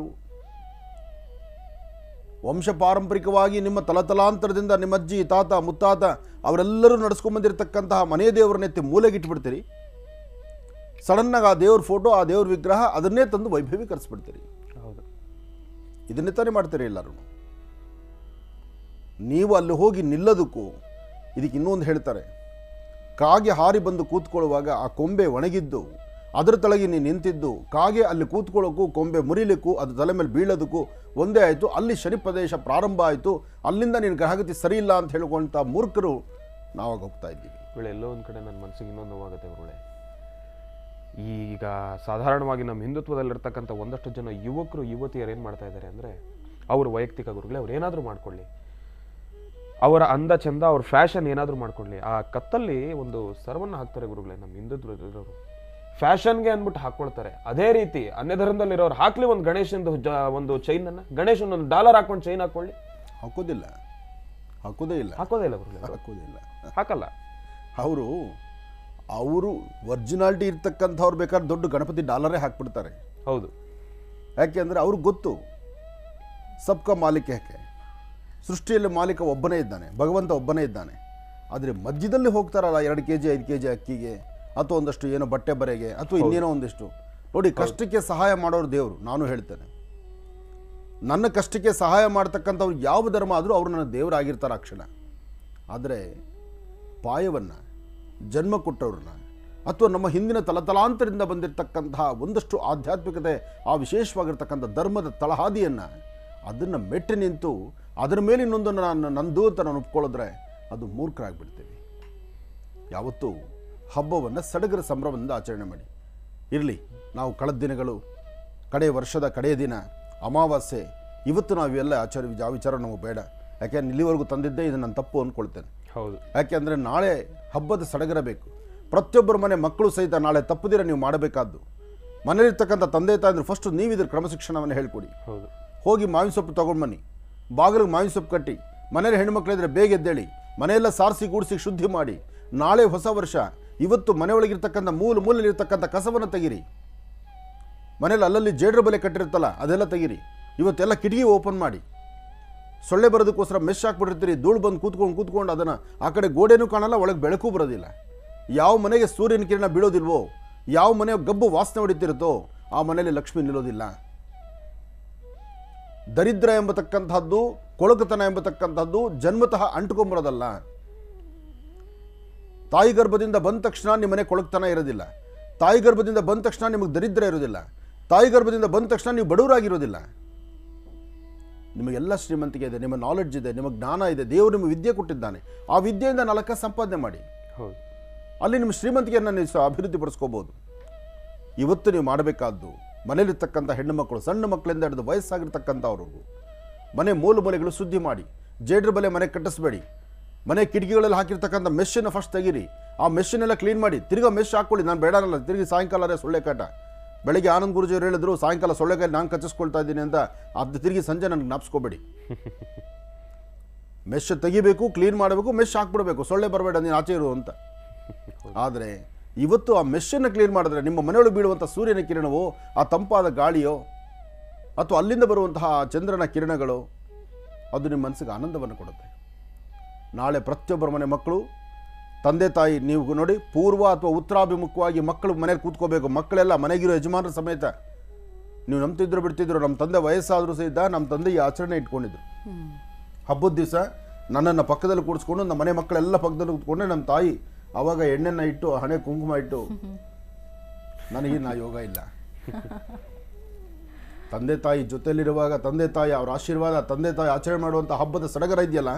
ವಂಶ ಪಾರಂಪರಿಕವಾಗಿ ನಿಮ್ಮ ತಲತಲಾಂತರದಿಂದ ನಿಮ್ಮ ಅಜ್ಜಿ ತಾತ ಮುತ್ತಾತ ಅವರೆಲ್ಲರೂ ನಡೆಸ್ಕೊಂಬಂದಿರತಕ್ಕಂತಹ ಮನೆ ದೇವರನ್ನೆತ್ತಿ ಮೂಲೆಗಿಟ್ಬಿಡ್ತೀರಿ ಸಡನ್ನಾಗಿ ಆ ದೇವ್ರ ಫೋಟೋ ಆ ದೇವ್ರ ವಿಗ್ರಹ ಅದನ್ನೇ ತಂದು ವೈಭವೀಕರಿಸ್ಬಿಡ್ತೀರಿ ಹೌದು ಇದನ್ನೇ ತಾನೇ ಮಾಡ್ತೀರಿ ಎಲ್ಲರೂ ನೀವು ಅಲ್ಲಿ ಹೋಗಿ ನಿಲ್ಲೋದಕ್ಕೂ ಇದಕ್ಕೆ ಇನ್ನೊಂದು ಹೇಳ್ತಾರೆ ಕಾಗೆ ಹಾರಿ ಬಂದು ಕೂತ್ಕೊಳ್ಳುವಾಗ ಆ ಕೊಂಬೆ ಒಣಗಿದ್ದು ಅದರ ತಳಗೆ ನೀನು ನಿಂತಿದ್ದು ಕಾಗೆ ಅಲ್ಲಿ ಕೂತ್ಕೊಳ್ಳೋಕ್ಕೂ ಕೊಂಬೆ ಮುರಿಲಿಕ್ಕೂ ಅದು ತಲೆ ಮೇಲೆ ಬೀಳೋದಕ್ಕೂ ಒಂದೇ ಆಯಿತು ಅಲ್ಲಿ ಶನಿ ಪ್ರದೇಶ ಪ್ರಾರಂಭ ಆಯಿತು ಅಲ್ಲಿಂದ ನೀನು ಗ್ರಹಗತಿ ಸರಿ ಇಲ್ಲ ಅಂತ ಹೇಳ್ಕೊಂತ ಮೂರ್ಖರು ನಾವಾಗ ಹೋಗ್ತಾ ಇದ್ದೀವಿ ಗುರುಳೆ ಎಲ್ಲೋ ಒಂದು ಕಡೆ ನನ್ನ ಮನಸ್ಸಿಗೆ ಇನ್ನೊಂದು ನೋವಾಗುತ್ತೆ ಗುರುಳೆ ಈಗ ಸಾಧಾರಣವಾಗಿ ನಮ್ಮ ಹಿಂದುತ್ವದಲ್ಲಿರ್ತಕ್ಕಂಥ ಒಂದಷ್ಟು ಜನ ಯುವಕರು ಯುವತಿಯರು ಏನು ಮಾಡ್ತಾ ಇದ್ದಾರೆ ಅಂದರೆ ಅವ್ರ ವೈಯಕ್ತಿಕ ಗುರುಗಳೇ ಅವ್ರು ಏನಾದರೂ ಮಾಡ್ಕೊಳ್ಳಿ ಅವರ ಅಂದ ಚಂದ ಅವ್ರ ಫ್ಯಾಷನ್ ಏನಾದರೂ ಮಾಡ್ಕೊಳ್ಳಿ ಆ ಕತ್ತಲ್ಲಿ ಒಂದು ಸರ್ವನ್ನ ಹಾಕ್ತಾರೆ ಗುರುಗಳೇ ನಮ್ಮ ಹಿಂದುತ್ವದಲ್ಲಿರೋರು ಫ್ಯಾಷನ್ಗೆ ಅಂದ್ಬಿಟ್ಟು ಹಾಕ್ಕೊಳ್ತಾರೆ ಅದೇ ರೀತಿ ಅನ್ಯ ಧರ್ಮದಲ್ಲಿರೋರು ಹಾಕ್ಲಿ ಒಂದು ಗಣೇಶಂದು ಜ ಒಂದು ಚೈನನ್ನು ಗಣೇಶನ್ ಒಂದು ಡಾಲರ್ ಹಾಕೊಂಡು ಚೈನ್ ಹಾಕೊಳ್ಳಿ ಹಾಕೋದಿಲ್ಲ ಹಾಕೋದೇ ಇಲ್ಲ ಹಾಕೋದೇ ಇಲ್ಲ ಗುರುಗಳೇ ಹಾಕೋದಿಲ್ಲ ಹಾಕಲ್ಲ ಅವರು ಅವರು ಒರಿಜಿನಾಲಿಟಿ ಇರ್ತಕ್ಕಂಥವ್ರು ಬೇಕಾದ್ರೆ ದೊಡ್ಡ ಗಣಪತಿ ಡಾಲರೇ ಹಾಕ್ಬಿಡ್ತಾರೆ ಹೌದು ಯಾಕೆ ಅಂದರೆ ಅವ್ರಿಗೆ ಗೊತ್ತು ಸಬ್ಕ ಮಾಲಿಕ ಯಾಕೆ ಸೃಷ್ಟಿಯಲ್ಲಿ ಮಾಲೀಕ ಒಬ್ಬನೇ ಇದ್ದಾನೆ ಭಗವಂತ ಒಬ್ಬನೇ ಇದ್ದಾನೆ ಆದರೆ ಮಧ್ಯದಲ್ಲಿ ಹೋಗ್ತಾರಲ್ಲ ಎರಡು ಕೆ ಜಿ ಐದು ಕೆ ಜಿ ಅಕ್ಕಿಗೆ ಅಥವಾ ಒಂದಷ್ಟು ಏನೋ ಬಟ್ಟೆ ಬರೆಗೆ ಅಥವಾ ಇನ್ನೇನೋ ಒಂದಿಷ್ಟು ನೋಡಿ ಕಷ್ಟಕ್ಕೆ ಸಹಾಯ ಮಾಡೋರು ದೇವರು ನಾನು ಹೇಳ್ತೇನೆ ನನ್ನ ಕಷ್ಟಕ್ಕೆ ಸಹಾಯ ಮಾಡ್ತಕ್ಕಂಥವ್ರು ಯಾವ ಧರ್ಮ ಆದರೂ ಅವರು ನನ್ನ ದೇವರಾಗಿರ್ತಾರೆ ಆ ಕ್ಷಣ ಆದರೆ ಪಾಯವನ್ನು ಜನ್ಮ ಕೊಟ್ಟವ್ರನ್ನ ಅಥವಾ ನಮ್ಮ ಹಿಂದಿನ ತಲತಲಾಂತರದಿಂದ ಬಂದಿರತಕ್ಕಂತಹ ಒಂದಷ್ಟು ಆಧ್ಯಾತ್ಮಿಕತೆ ಆ ವಿಶೇಷವಾಗಿರ್ತಕ್ಕಂಥ ಧರ್ಮದ ತಳಹಾದಿಯನ್ನು ಅದನ್ನು ಮೆಟ್ಟಿ ನಿಂತು ಅದರ ಮೇಲೆ ಇನ್ನೊಂದು ನಾನು ನಂದು ಅಂತ ನಾನು ಒಪ್ಕೊಳ್ಳೋದ್ರೆ ಅದು ಮೂರ್ಖರಾಗ್ಬಿಡ್ತೀವಿ ಯಾವತ್ತೂ ಹಬ್ಬವನ್ನು ಸಡಗರ ಸಂಭ್ರಮದಿಂದ ಆಚರಣೆ ಮಾಡಿ ಇರಲಿ ನಾವು ಕಳೆದ ದಿನಗಳು ಕಡೆ ವರ್ಷದ ಕಡೆಯ ದಿನ ಅಮಾವಾಸ್ಯೆ ಇವತ್ತು ನಾವು ಇವೆಲ್ಲ ಆಚಾರ ಆ ವಿಚಾರ ನಮಗೆ ಬೇಡ ಯಾಕೆಂದ್ರೆ ಇಲ್ಲಿವರೆಗೂ ತಂದಿದ್ದೇ ಇದು ನನ್ನ ತಪ್ಪು ಅಂದ್ಕೊಳ್ತೇನೆ ಹೌದು ಯಾಕೆಂದರೆ ನಾಳೆ ಹಬ್ಬದ ಸಡಗರ ಬೇಕು ಪ್ರತಿಯೊಬ್ಬರ ಮನೆ ಮಕ್ಕಳು ಸಹಿತ ನಾಳೆ ತಪ್ಪದಿರ ನೀವು ಮಾಡಬೇಕಾದ್ದು ಮನೇಲಿರ್ತಕ್ಕಂಥ ತಂದೆ ತಾಯಂದ್ರೆ ಫಸ್ಟು ನೀವು ಇದ್ರ ಕ್ರಮಶಿಕ್ಷಣವನ್ನು ಹೇಳ್ಕೊಡಿ ಹೌದು ಹೋಗಿ ಮಾವಿನ ಸೊಪ್ಪು ತೊಗೊಂಡು ಬನ್ನಿ ಬಾಗಿಲಿಗೆ ಮಾವಿನ ಸೊಪ್ಪು ಕಟ್ಟಿ ಮನೇಲಿ ಹೆಣ್ಮಕ್ಳಿದ್ರೆ ಬೇಗ ಎದ್ದೇಳಿ ಮನೆಯೆಲ್ಲ ಸಾರಿಸಿ ಗೂಡಿಸಿ ಶುದ್ಧಿ ಮಾಡಿ ನಾಳೆ ಹೊಸ ವರ್ಷ ಇವತ್ತು ಮನೆಯೊಳಗಿರ್ತಕ್ಕಂಥ ಮೂಲ ಮೂಲಲ್ಲಿರ್ತಕ್ಕಂಥ ಕಸವನ್ನು ತೆಗಿರಿ ಮನೇಲಿ ಅಲ್ಲಲ್ಲಿ ಜೇಡ್ರ ಬಲೆ ಕಟ್ಟಿರುತ್ತಲ್ಲ ಅದೆಲ್ಲ ತೆಗಿರಿ ಇವತ್ತೆಲ್ಲ ಕಿಟಕಿ ಓಪನ್ ಮಾಡಿ ಸೊಳ್ಳೆ ಬರೋದಕ್ಕೋಸ್ಕರ ಮೆಶ್ ಹಾಕ್ಬಿಟ್ಟಿರ್ತೀರಿ ಧೂಳು ಬಂದು ಕೂತ್ಕೊಂಡು ಕೂತ್ಕೊಂಡು ಅದನ್ನು ಆ ಕಡೆ ಗೋಡೆನೂ ಕಾಣಲ್ಲ ಒಳಗೆ ಬೆಳಕು ಬರೋದಿಲ್ಲ ಯಾವ ಮನೆಗೆ ಸೂರ್ಯನ ಕಿರಣ ಬೀಳೋದಿಲ್ವೋ ಯಾವ ಮನೆ ಗಬ್ಬು ವಾಸನೆ ಹೊಡಿತಿರುತ್ತೋ ಆ ಮನೆಯಲ್ಲಿ ಲಕ್ಷ್ಮಿ ನಿಲ್ಲೋದಿಲ್ಲ ದರಿದ್ರ ಎಂಬತಕ್ಕಂಥದ್ದು ಕೊಳಕತನ ಎಂಬತಕ್ಕಂಥದ್ದು ಜನ್ಮತಃ ಅಂಟ್ಕೊಂಬರೋದಲ್ಲ ತಾಯಿ ಗರ್ಭದಿಂದ ಬಂದ ತಕ್ಷಣ ನಿಮ್ಮ ಮನೆ ಕೊಳಕತನ ಇರೋದಿಲ್ಲ ತಾಯಿ ಗರ್ಭದಿಂದ ಬಂದ ತಕ್ಷಣ ನಿಮಗೆ ದರಿದ್ರ ಇರೋದಿಲ್ಲ ತಾಯಿ ಗರ್ಭದಿಂದ ಬಂದ ತಕ್ಷಣ ನೀವು ಬಡವರಾಗಿರೋದಿಲ್ಲ ನಿಮಗೆಲ್ಲ ಶ್ರೀಮಂತಿಕೆ ಇದೆ ನಿಮ್ಮ ನಾಲೆಡ್ಜ್ ಇದೆ ನಿಮಗೆ ಜ್ಞಾನ ಇದೆ ದೇವರು ನಿಮಗೆ ವಿದ್ಯೆ ಕೊಟ್ಟಿದ್ದಾನೆ ಆ ವಿದ್ಯೆಯಿಂದ ನಾಲ್ಕ ಸಂಪಾದನೆ ಮಾಡಿ ಹೌದು ಅಲ್ಲಿ ನಿಮ್ಮ ಶ್ರೀಮಂತಿಕೆಯನ್ನು ನೀವು ಸಹ ಅಭಿವೃದ್ಧಿಪಡಿಸ್ಕೋಬೋದು ಇವತ್ತು ನೀವು ಮಾಡಬೇಕಾದ್ದು ಮನೇಲಿರ್ತಕ್ಕಂಥ ಹೆಣ್ಣು ಮಕ್ಕಳು ಸಣ್ಣ ಮಕ್ಕಳಿಂದ ಹಿಡಿದು ವಯಸ್ಸಾಗಿರ್ತಕ್ಕಂಥವ್ರಿಗೂ ಮನೆ ಮೂಲ ಮೂಲೆಗಳು ಶುದ್ಧಿ ಮಾಡಿ ಜೇಡ್ರ ಬಲೆ ಮನೆ ಕಟ್ಟಿಸ್ಬೇಡಿ ಮನೆ ಕಿಟಕಿಗಳಲ್ಲಿ ಹಾಕಿರ್ತಕ್ಕಂಥ ಮೆಶ್ಶನ್ನು ಫಸ್ಟ್ ತೆಗೀರಿ ಆ ಮೆಶ್ಶನ್ನೆಲ್ಲ ಕ್ಲೀನ್ ಮಾಡಿ ತಿರ್ಗಾ ಮೆಶ್ ಹಾಕ್ಕೊಳ್ಳಿ ನಾನು ಬೇಡ ಅನ್ನಲ್ಲ ತಿರುಗಿ ಸಾಯಂಕಾಲ ಸೊಳ್ಳೆಕಾಟ ಬೆಳಗ್ಗೆ ಆನಂದ್ ಗುರುಜಿಯವರು ಹೇಳಿದ್ರು ಸಾಯಂಕಾಲ ಸೊಳ್ಳೆಕಾಯಿ ನಾನು ಕಚ್ಚಿಸ್ಕೊಳ್ತಾ ಇದ್ದೀನಿ ಅಂತ ಅದು ತಿರುಗಿ ಸಂಜೆ ನನಗೆ ಜ್ಞಾಪಿಸ್ಕೋಬೇಡಿ ಮೆಶ್ ತೆಗಿಬೇಕು ಕ್ಲೀನ್ ಮಾಡಬೇಕು ಮೆಶ್ ಹಾಕ್ಬಿಡ್ಬೇಕು ಸೊಳ್ಳೆ ಬರಬೇಡ ನೀನು ಆಚೆ ಇರು ಅಂತ ಆದರೆ ಇವತ್ತು ಆ ಮೆಶ್ಶನ್ನು ಕ್ಲೀನ್ ಮಾಡಿದ್ರೆ ನಿಮ್ಮ ಮನೆಯೊಳಗೆ ಬೀಳುವಂಥ ಸೂರ್ಯನ ಕಿರಣವೋ ಆ ತಂಪಾದ ಗಾಳಿಯೋ ಅಥವಾ ಅಲ್ಲಿಂದ ಬರುವಂತಹ ಆ ಚಂದ್ರನ ಕಿರಣಗಳು ಅದು ನಿಮ್ಮ ಮನಸ್ಸಿಗೆ ಆನಂದವನ್ನು ಕೊಡುತ್ತೆ ನಾಳೆ ಪ್ರತಿಯೊಬ್ಬರ ಮನೆ ಮಕ್ಕಳು ತಂದೆ ತಾಯಿ ನೀವು ನೋಡಿ ಪೂರ್ವ ಅಥವಾ ಉತ್ತರಾಭಿಮುಖವಾಗಿ ಮಕ್ಕಳು ಮನೇಲಿ ಕೂತ್ಕೋಬೇಕು ಮಕ್ಕಳೆಲ್ಲ ಮನೆಗಿರೋ ಯಜಮಾನರ ಸಮೇತ ನೀವು ನಂಬ್ತಿದ್ರು ಬಿಡ್ತಿದ್ರು ನಮ್ಮ ತಂದೆ ವಯಸ್ಸಾದರೂ ಸಹಿತ ನಮ್ಮ ತಂದೆ ಈ ಆಚರಣೆ ಇಟ್ಕೊಂಡಿದ್ರು ಹಬ್ಬದ ದಿವಸ ನನ್ನನ್ನು ಪಕ್ಕದಲ್ಲಿ ಕೂಡಿಸ್ಕೊಂಡು ನಮ್ಮ ಮನೆ ಮಕ್ಕಳೆಲ್ಲ ಪಕ್ಕದಲ್ಲಿ ಕೂತ್ಕೊಂಡೆ ನಮ್ಮ ತಾಯಿ ಅವಾಗ ಎಣ್ಣೆನ ಇಟ್ಟು ಹಣೆ ಕುಂಕುಮ ಇಟ್ಟು ನನಗೆ ನಾ ಯೋಗ ಇಲ್ಲ ತಂದೆ ತಾಯಿ ಜೊತೆಲಿರುವಾಗ ತಂದೆ ತಾಯಿ ಅವ್ರ ಆಶೀರ್ವಾದ ತಂದೆ ತಾಯಿ ಆಚರಣೆ ಮಾಡುವಂಥ ಹಬ್ಬದ ಸಡಗರ ಇದೆಯಲ್ಲ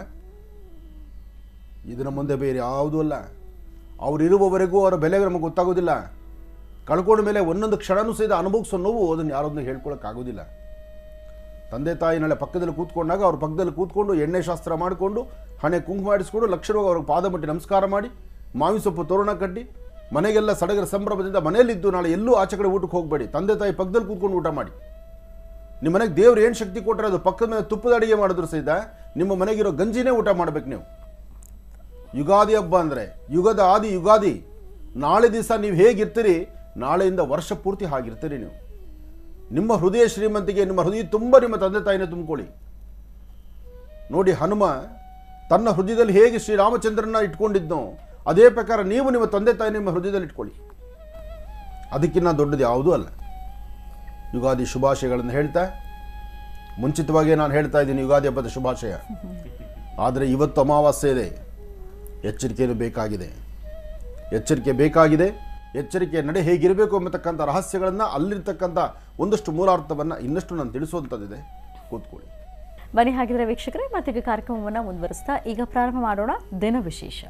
ಇದರ ಮುಂದೆ ಬೇರೆ ಯಾವುದೂ ಅಲ್ಲ ಅವ್ರು ಇರುವವರೆಗೂ ಅವರ ಬೆಲೆ ನಮಗೆ ಗೊತ್ತಾಗೋದಿಲ್ಲ ಕಳ್ಕೊಂಡ ಮೇಲೆ ಒಂದೊಂದು ಕ್ಷಣನೂ ಸಹಿತ ಅನುಭವಿಸೋ ನೋವು ಅದನ್ನು ಯಾರೊಂದು ಹೇಳ್ಕೊಳಕ್ಕಾಗೋದಿಲ್ಲ ತಂದೆ ತಾಯಿ ನಾಳೆ ಪಕ್ಕದಲ್ಲಿ ಕೂತ್ಕೊಂಡಾಗ ಅವ್ರ ಪಕ್ಕದಲ್ಲಿ ಕೂತ್ಕೊಂಡು ಎಣ್ಣೆ ಶಾಸ್ತ್ರ ಮಾಡಿಕೊಂಡು ಹಣೆ ಕುಂಕುಮ ಮಾಡಿಸ್ಕೊಂಡು ಲಕ್ಷರವಾಗಿ ಅವ್ರಿಗೆ ಪಾದ ಮುಟ್ಟಿ ನಮಸ್ಕಾರ ಮಾಡಿ ಮಾವಿನ ಸೊಪ್ಪು ತೋರಣ ಕಟ್ಟಿ ಮನೆಗೆಲ್ಲ ಸಡಗರ ಸಂಭ್ರಮದಿಂದ ಮನೆಯಲ್ಲಿದ್ದು ನಾಳೆ ಎಲ್ಲೂ ಆಚೆ ಕಡೆ ಊಟಕ್ಕೆ ಹೋಗಬೇಡಿ ತಂದೆ ತಾಯಿ ಪಕ್ಕದಲ್ಲಿ ಕೂತ್ಕೊಂಡು ಊಟ ಮಾಡಿ ನಿಮ್ಮ ಮನೆಗೆ ದೇವ್ರು ಏನು ಶಕ್ತಿ ಕೊಟ್ಟರೆ ಅದು ಪಕ್ಕದ ಮೇಲೆ ತುಪ್ಪದ ಅಡಿಗೆ ಮಾಡಿದ್ರು ಸಹಿತ ನಿಮ್ಮ ಮನೆಗಿರೋ ಗಂಜಿನೇ ಊಟ ಮಾಡ್ಬೇಕು ನೀವು ಯುಗಾದಿ ಹಬ್ಬ ಅಂದರೆ ಯುಗದ ಆದಿ ಯುಗಾದಿ ನಾಳೆ ದಿವಸ ನೀವು ಹೇಗಿರ್ತೀರಿ ನಾಳೆಯಿಂದ ವರ್ಷ ಪೂರ್ತಿ ಹಾಗಿರ್ತೀರಿ ನೀವು ನಿಮ್ಮ ಹೃದಯ ಶ್ರೀಮಂತಿಗೆ ನಿಮ್ಮ ಹೃದಯ ತುಂಬ ನಿಮ್ಮ ತಂದೆ ತಾಯಿನ ತುಂಬಿಕೊಳ್ಳಿ ನೋಡಿ ಹನುಮ ತನ್ನ ಹೃದಯದಲ್ಲಿ ಹೇಗೆ ಶ್ರೀರಾಮಚಂದ್ರನ ಇಟ್ಕೊಂಡಿದ್ನೋ ಅದೇ ಪ್ರಕಾರ ನೀವು ನಿಮ್ಮ ತಂದೆ ತಾಯಿ ನಿಮ್ಮ ಹೃದಯದಲ್ಲಿ ಇಟ್ಕೊಳ್ಳಿ ಅದಕ್ಕಿಂತ ದೊಡ್ಡದು ಯಾವುದೂ ಅಲ್ಲ ಯುಗಾದಿ ಶುಭಾಶಯಗಳನ್ನು ಹೇಳ್ತಾ ಮುಂಚಿತವಾಗಿ ನಾನು ಹೇಳ್ತಾ ಇದ್ದೀನಿ ಯುಗಾದಿ ಹಬ್ಬದ ಶುಭಾಶಯ ಆದರೆ ಇವತ್ತು ಅಮಾವಾಸ್ಯೆ ಇದೆ ಎಚ್ಚರಿಕೆಯೂ ಬೇಕಾಗಿದೆ ಎಚ್ಚರಿಕೆ ಬೇಕಾಗಿದೆ ಎಚ್ಚರಿಕೆಯ ನಡೆ ಹೇಗಿರಬೇಕು ಎಂಬತಕ್ಕಂಥ ರಹಸ್ಯಗಳನ್ನು ಅಲ್ಲಿರ್ತಕ್ಕಂಥ ಒಂದಷ್ಟು ಮೂಲಾರ್ಥವನ್ನು ಇನ್ನಷ್ಟು ನಾನು ತಿಳಿಸುವಂಥದ್ದಿದೆ ಕೂತ್ಕೊಳ್ಳಿ ಬನ್ನಿ ಹಾಗಿದ್ರೆ ವೀಕ್ಷಕರೇ ಮತ್ತೀಗ ಕಾರ್ಯಕ್ರಮವನ್ನು ಮುಂದುವರಿಸ್ತಾ ಈಗ ಪ್ರಾರಂಭ ಮಾಡೋಣ ದಿನ ವಿಶೇಷ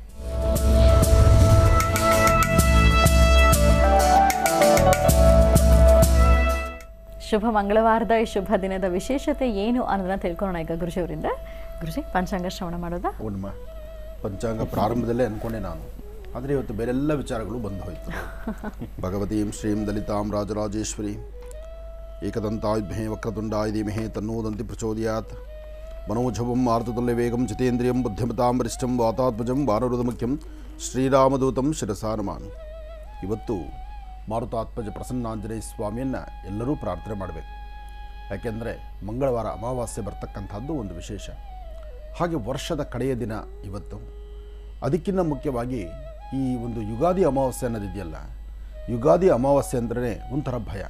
ಶುಭ ಮಂಗಳವಾರದ ಈ ಶುಭ ದಿನದ ವಿಶೇಷತೆ ಏನು ಅನ್ನೋದನ್ನ ತಿಳ್ಕೊಳ್ಳೋಣ ಈಗ ಗುರುಜಿಯವರಿಂದ ಗುರುಜಿ ಪಂಚಾಂಗ ಶ್ರವಣ ಮಾಡೋದಾ ಉಣ್ಮ ಪಂಚಾಂಗ ಪ್ರಾರಂಭದಲ್ಲೇ ಅನ್ಕೊಂಡೆ ನಾನು ಆದರೆ ಇವತ್ತು ಬೇರೆಲ್ಲ ವಿಚಾರಗಳು ಬಂದು ಹೋಯ್ತು ಭಗವತೀಂ ಶ್ರೀಂ ದಲಿತಾಂ ರಾಜರಾಜೇಶ್ವರಿ ಏಕದಂತಾಯುಧ್ಮೇ ವಕ್ರತುಂಡಾಯ ಧೀಮಹೇ ತನ್ನೋದಂತಿ ಪ್ರಚೋದಯಾತ್ ಮನೋಜವಂ ಆರ್ತುಲ್ಯ ವೇಗಂ ಜಿತೇಂದ್ರಿಯಂ ಬುದ್ಧಿಮತಾಂ ವರಿಷ್ಠಂ ವಾತಾತ್ಮಜಂ ವಾನರುದ ಮುಖ್ಯಂ ಶ್ರೀರಾಮದೂತಂ ಶಿರಸಾನಮಾನು ಇವತ್ತು ಮಾರುತಾತ್ಮಜ ಪ್ರಸನ್ನಾಂಜನೇಯ ಸ್ವಾಮಿಯನ್ನು ಎಲ್ಲರೂ ಪ್ರಾರ್ಥನೆ ಮಾಡಬೇಕು ಯಾಕೆಂದರೆ ಮಂಗಳವಾರ ಅಮಾವಾಸ್ಯೆ ಬರ್ತಕ್ಕಂಥದ್ದು ಒಂದು ವಿಶೇಷ ಹಾಗೆ ವರ್ಷದ ಕಡೆಯ ದಿನ ಇವತ್ತು ಅದಕ್ಕಿಂತ ಮುಖ್ಯವಾಗಿ ಈ ಒಂದು ಯುಗಾದಿ ಅಮಾವಾಸ್ಯೆ ಅನ್ನೋದಿದೆಯಲ್ಲ ಯುಗಾದಿ ಅಮಾವಾಸ್ಯೆ ಅಂದ್ರೆ ಒಂಥರ ಭಯ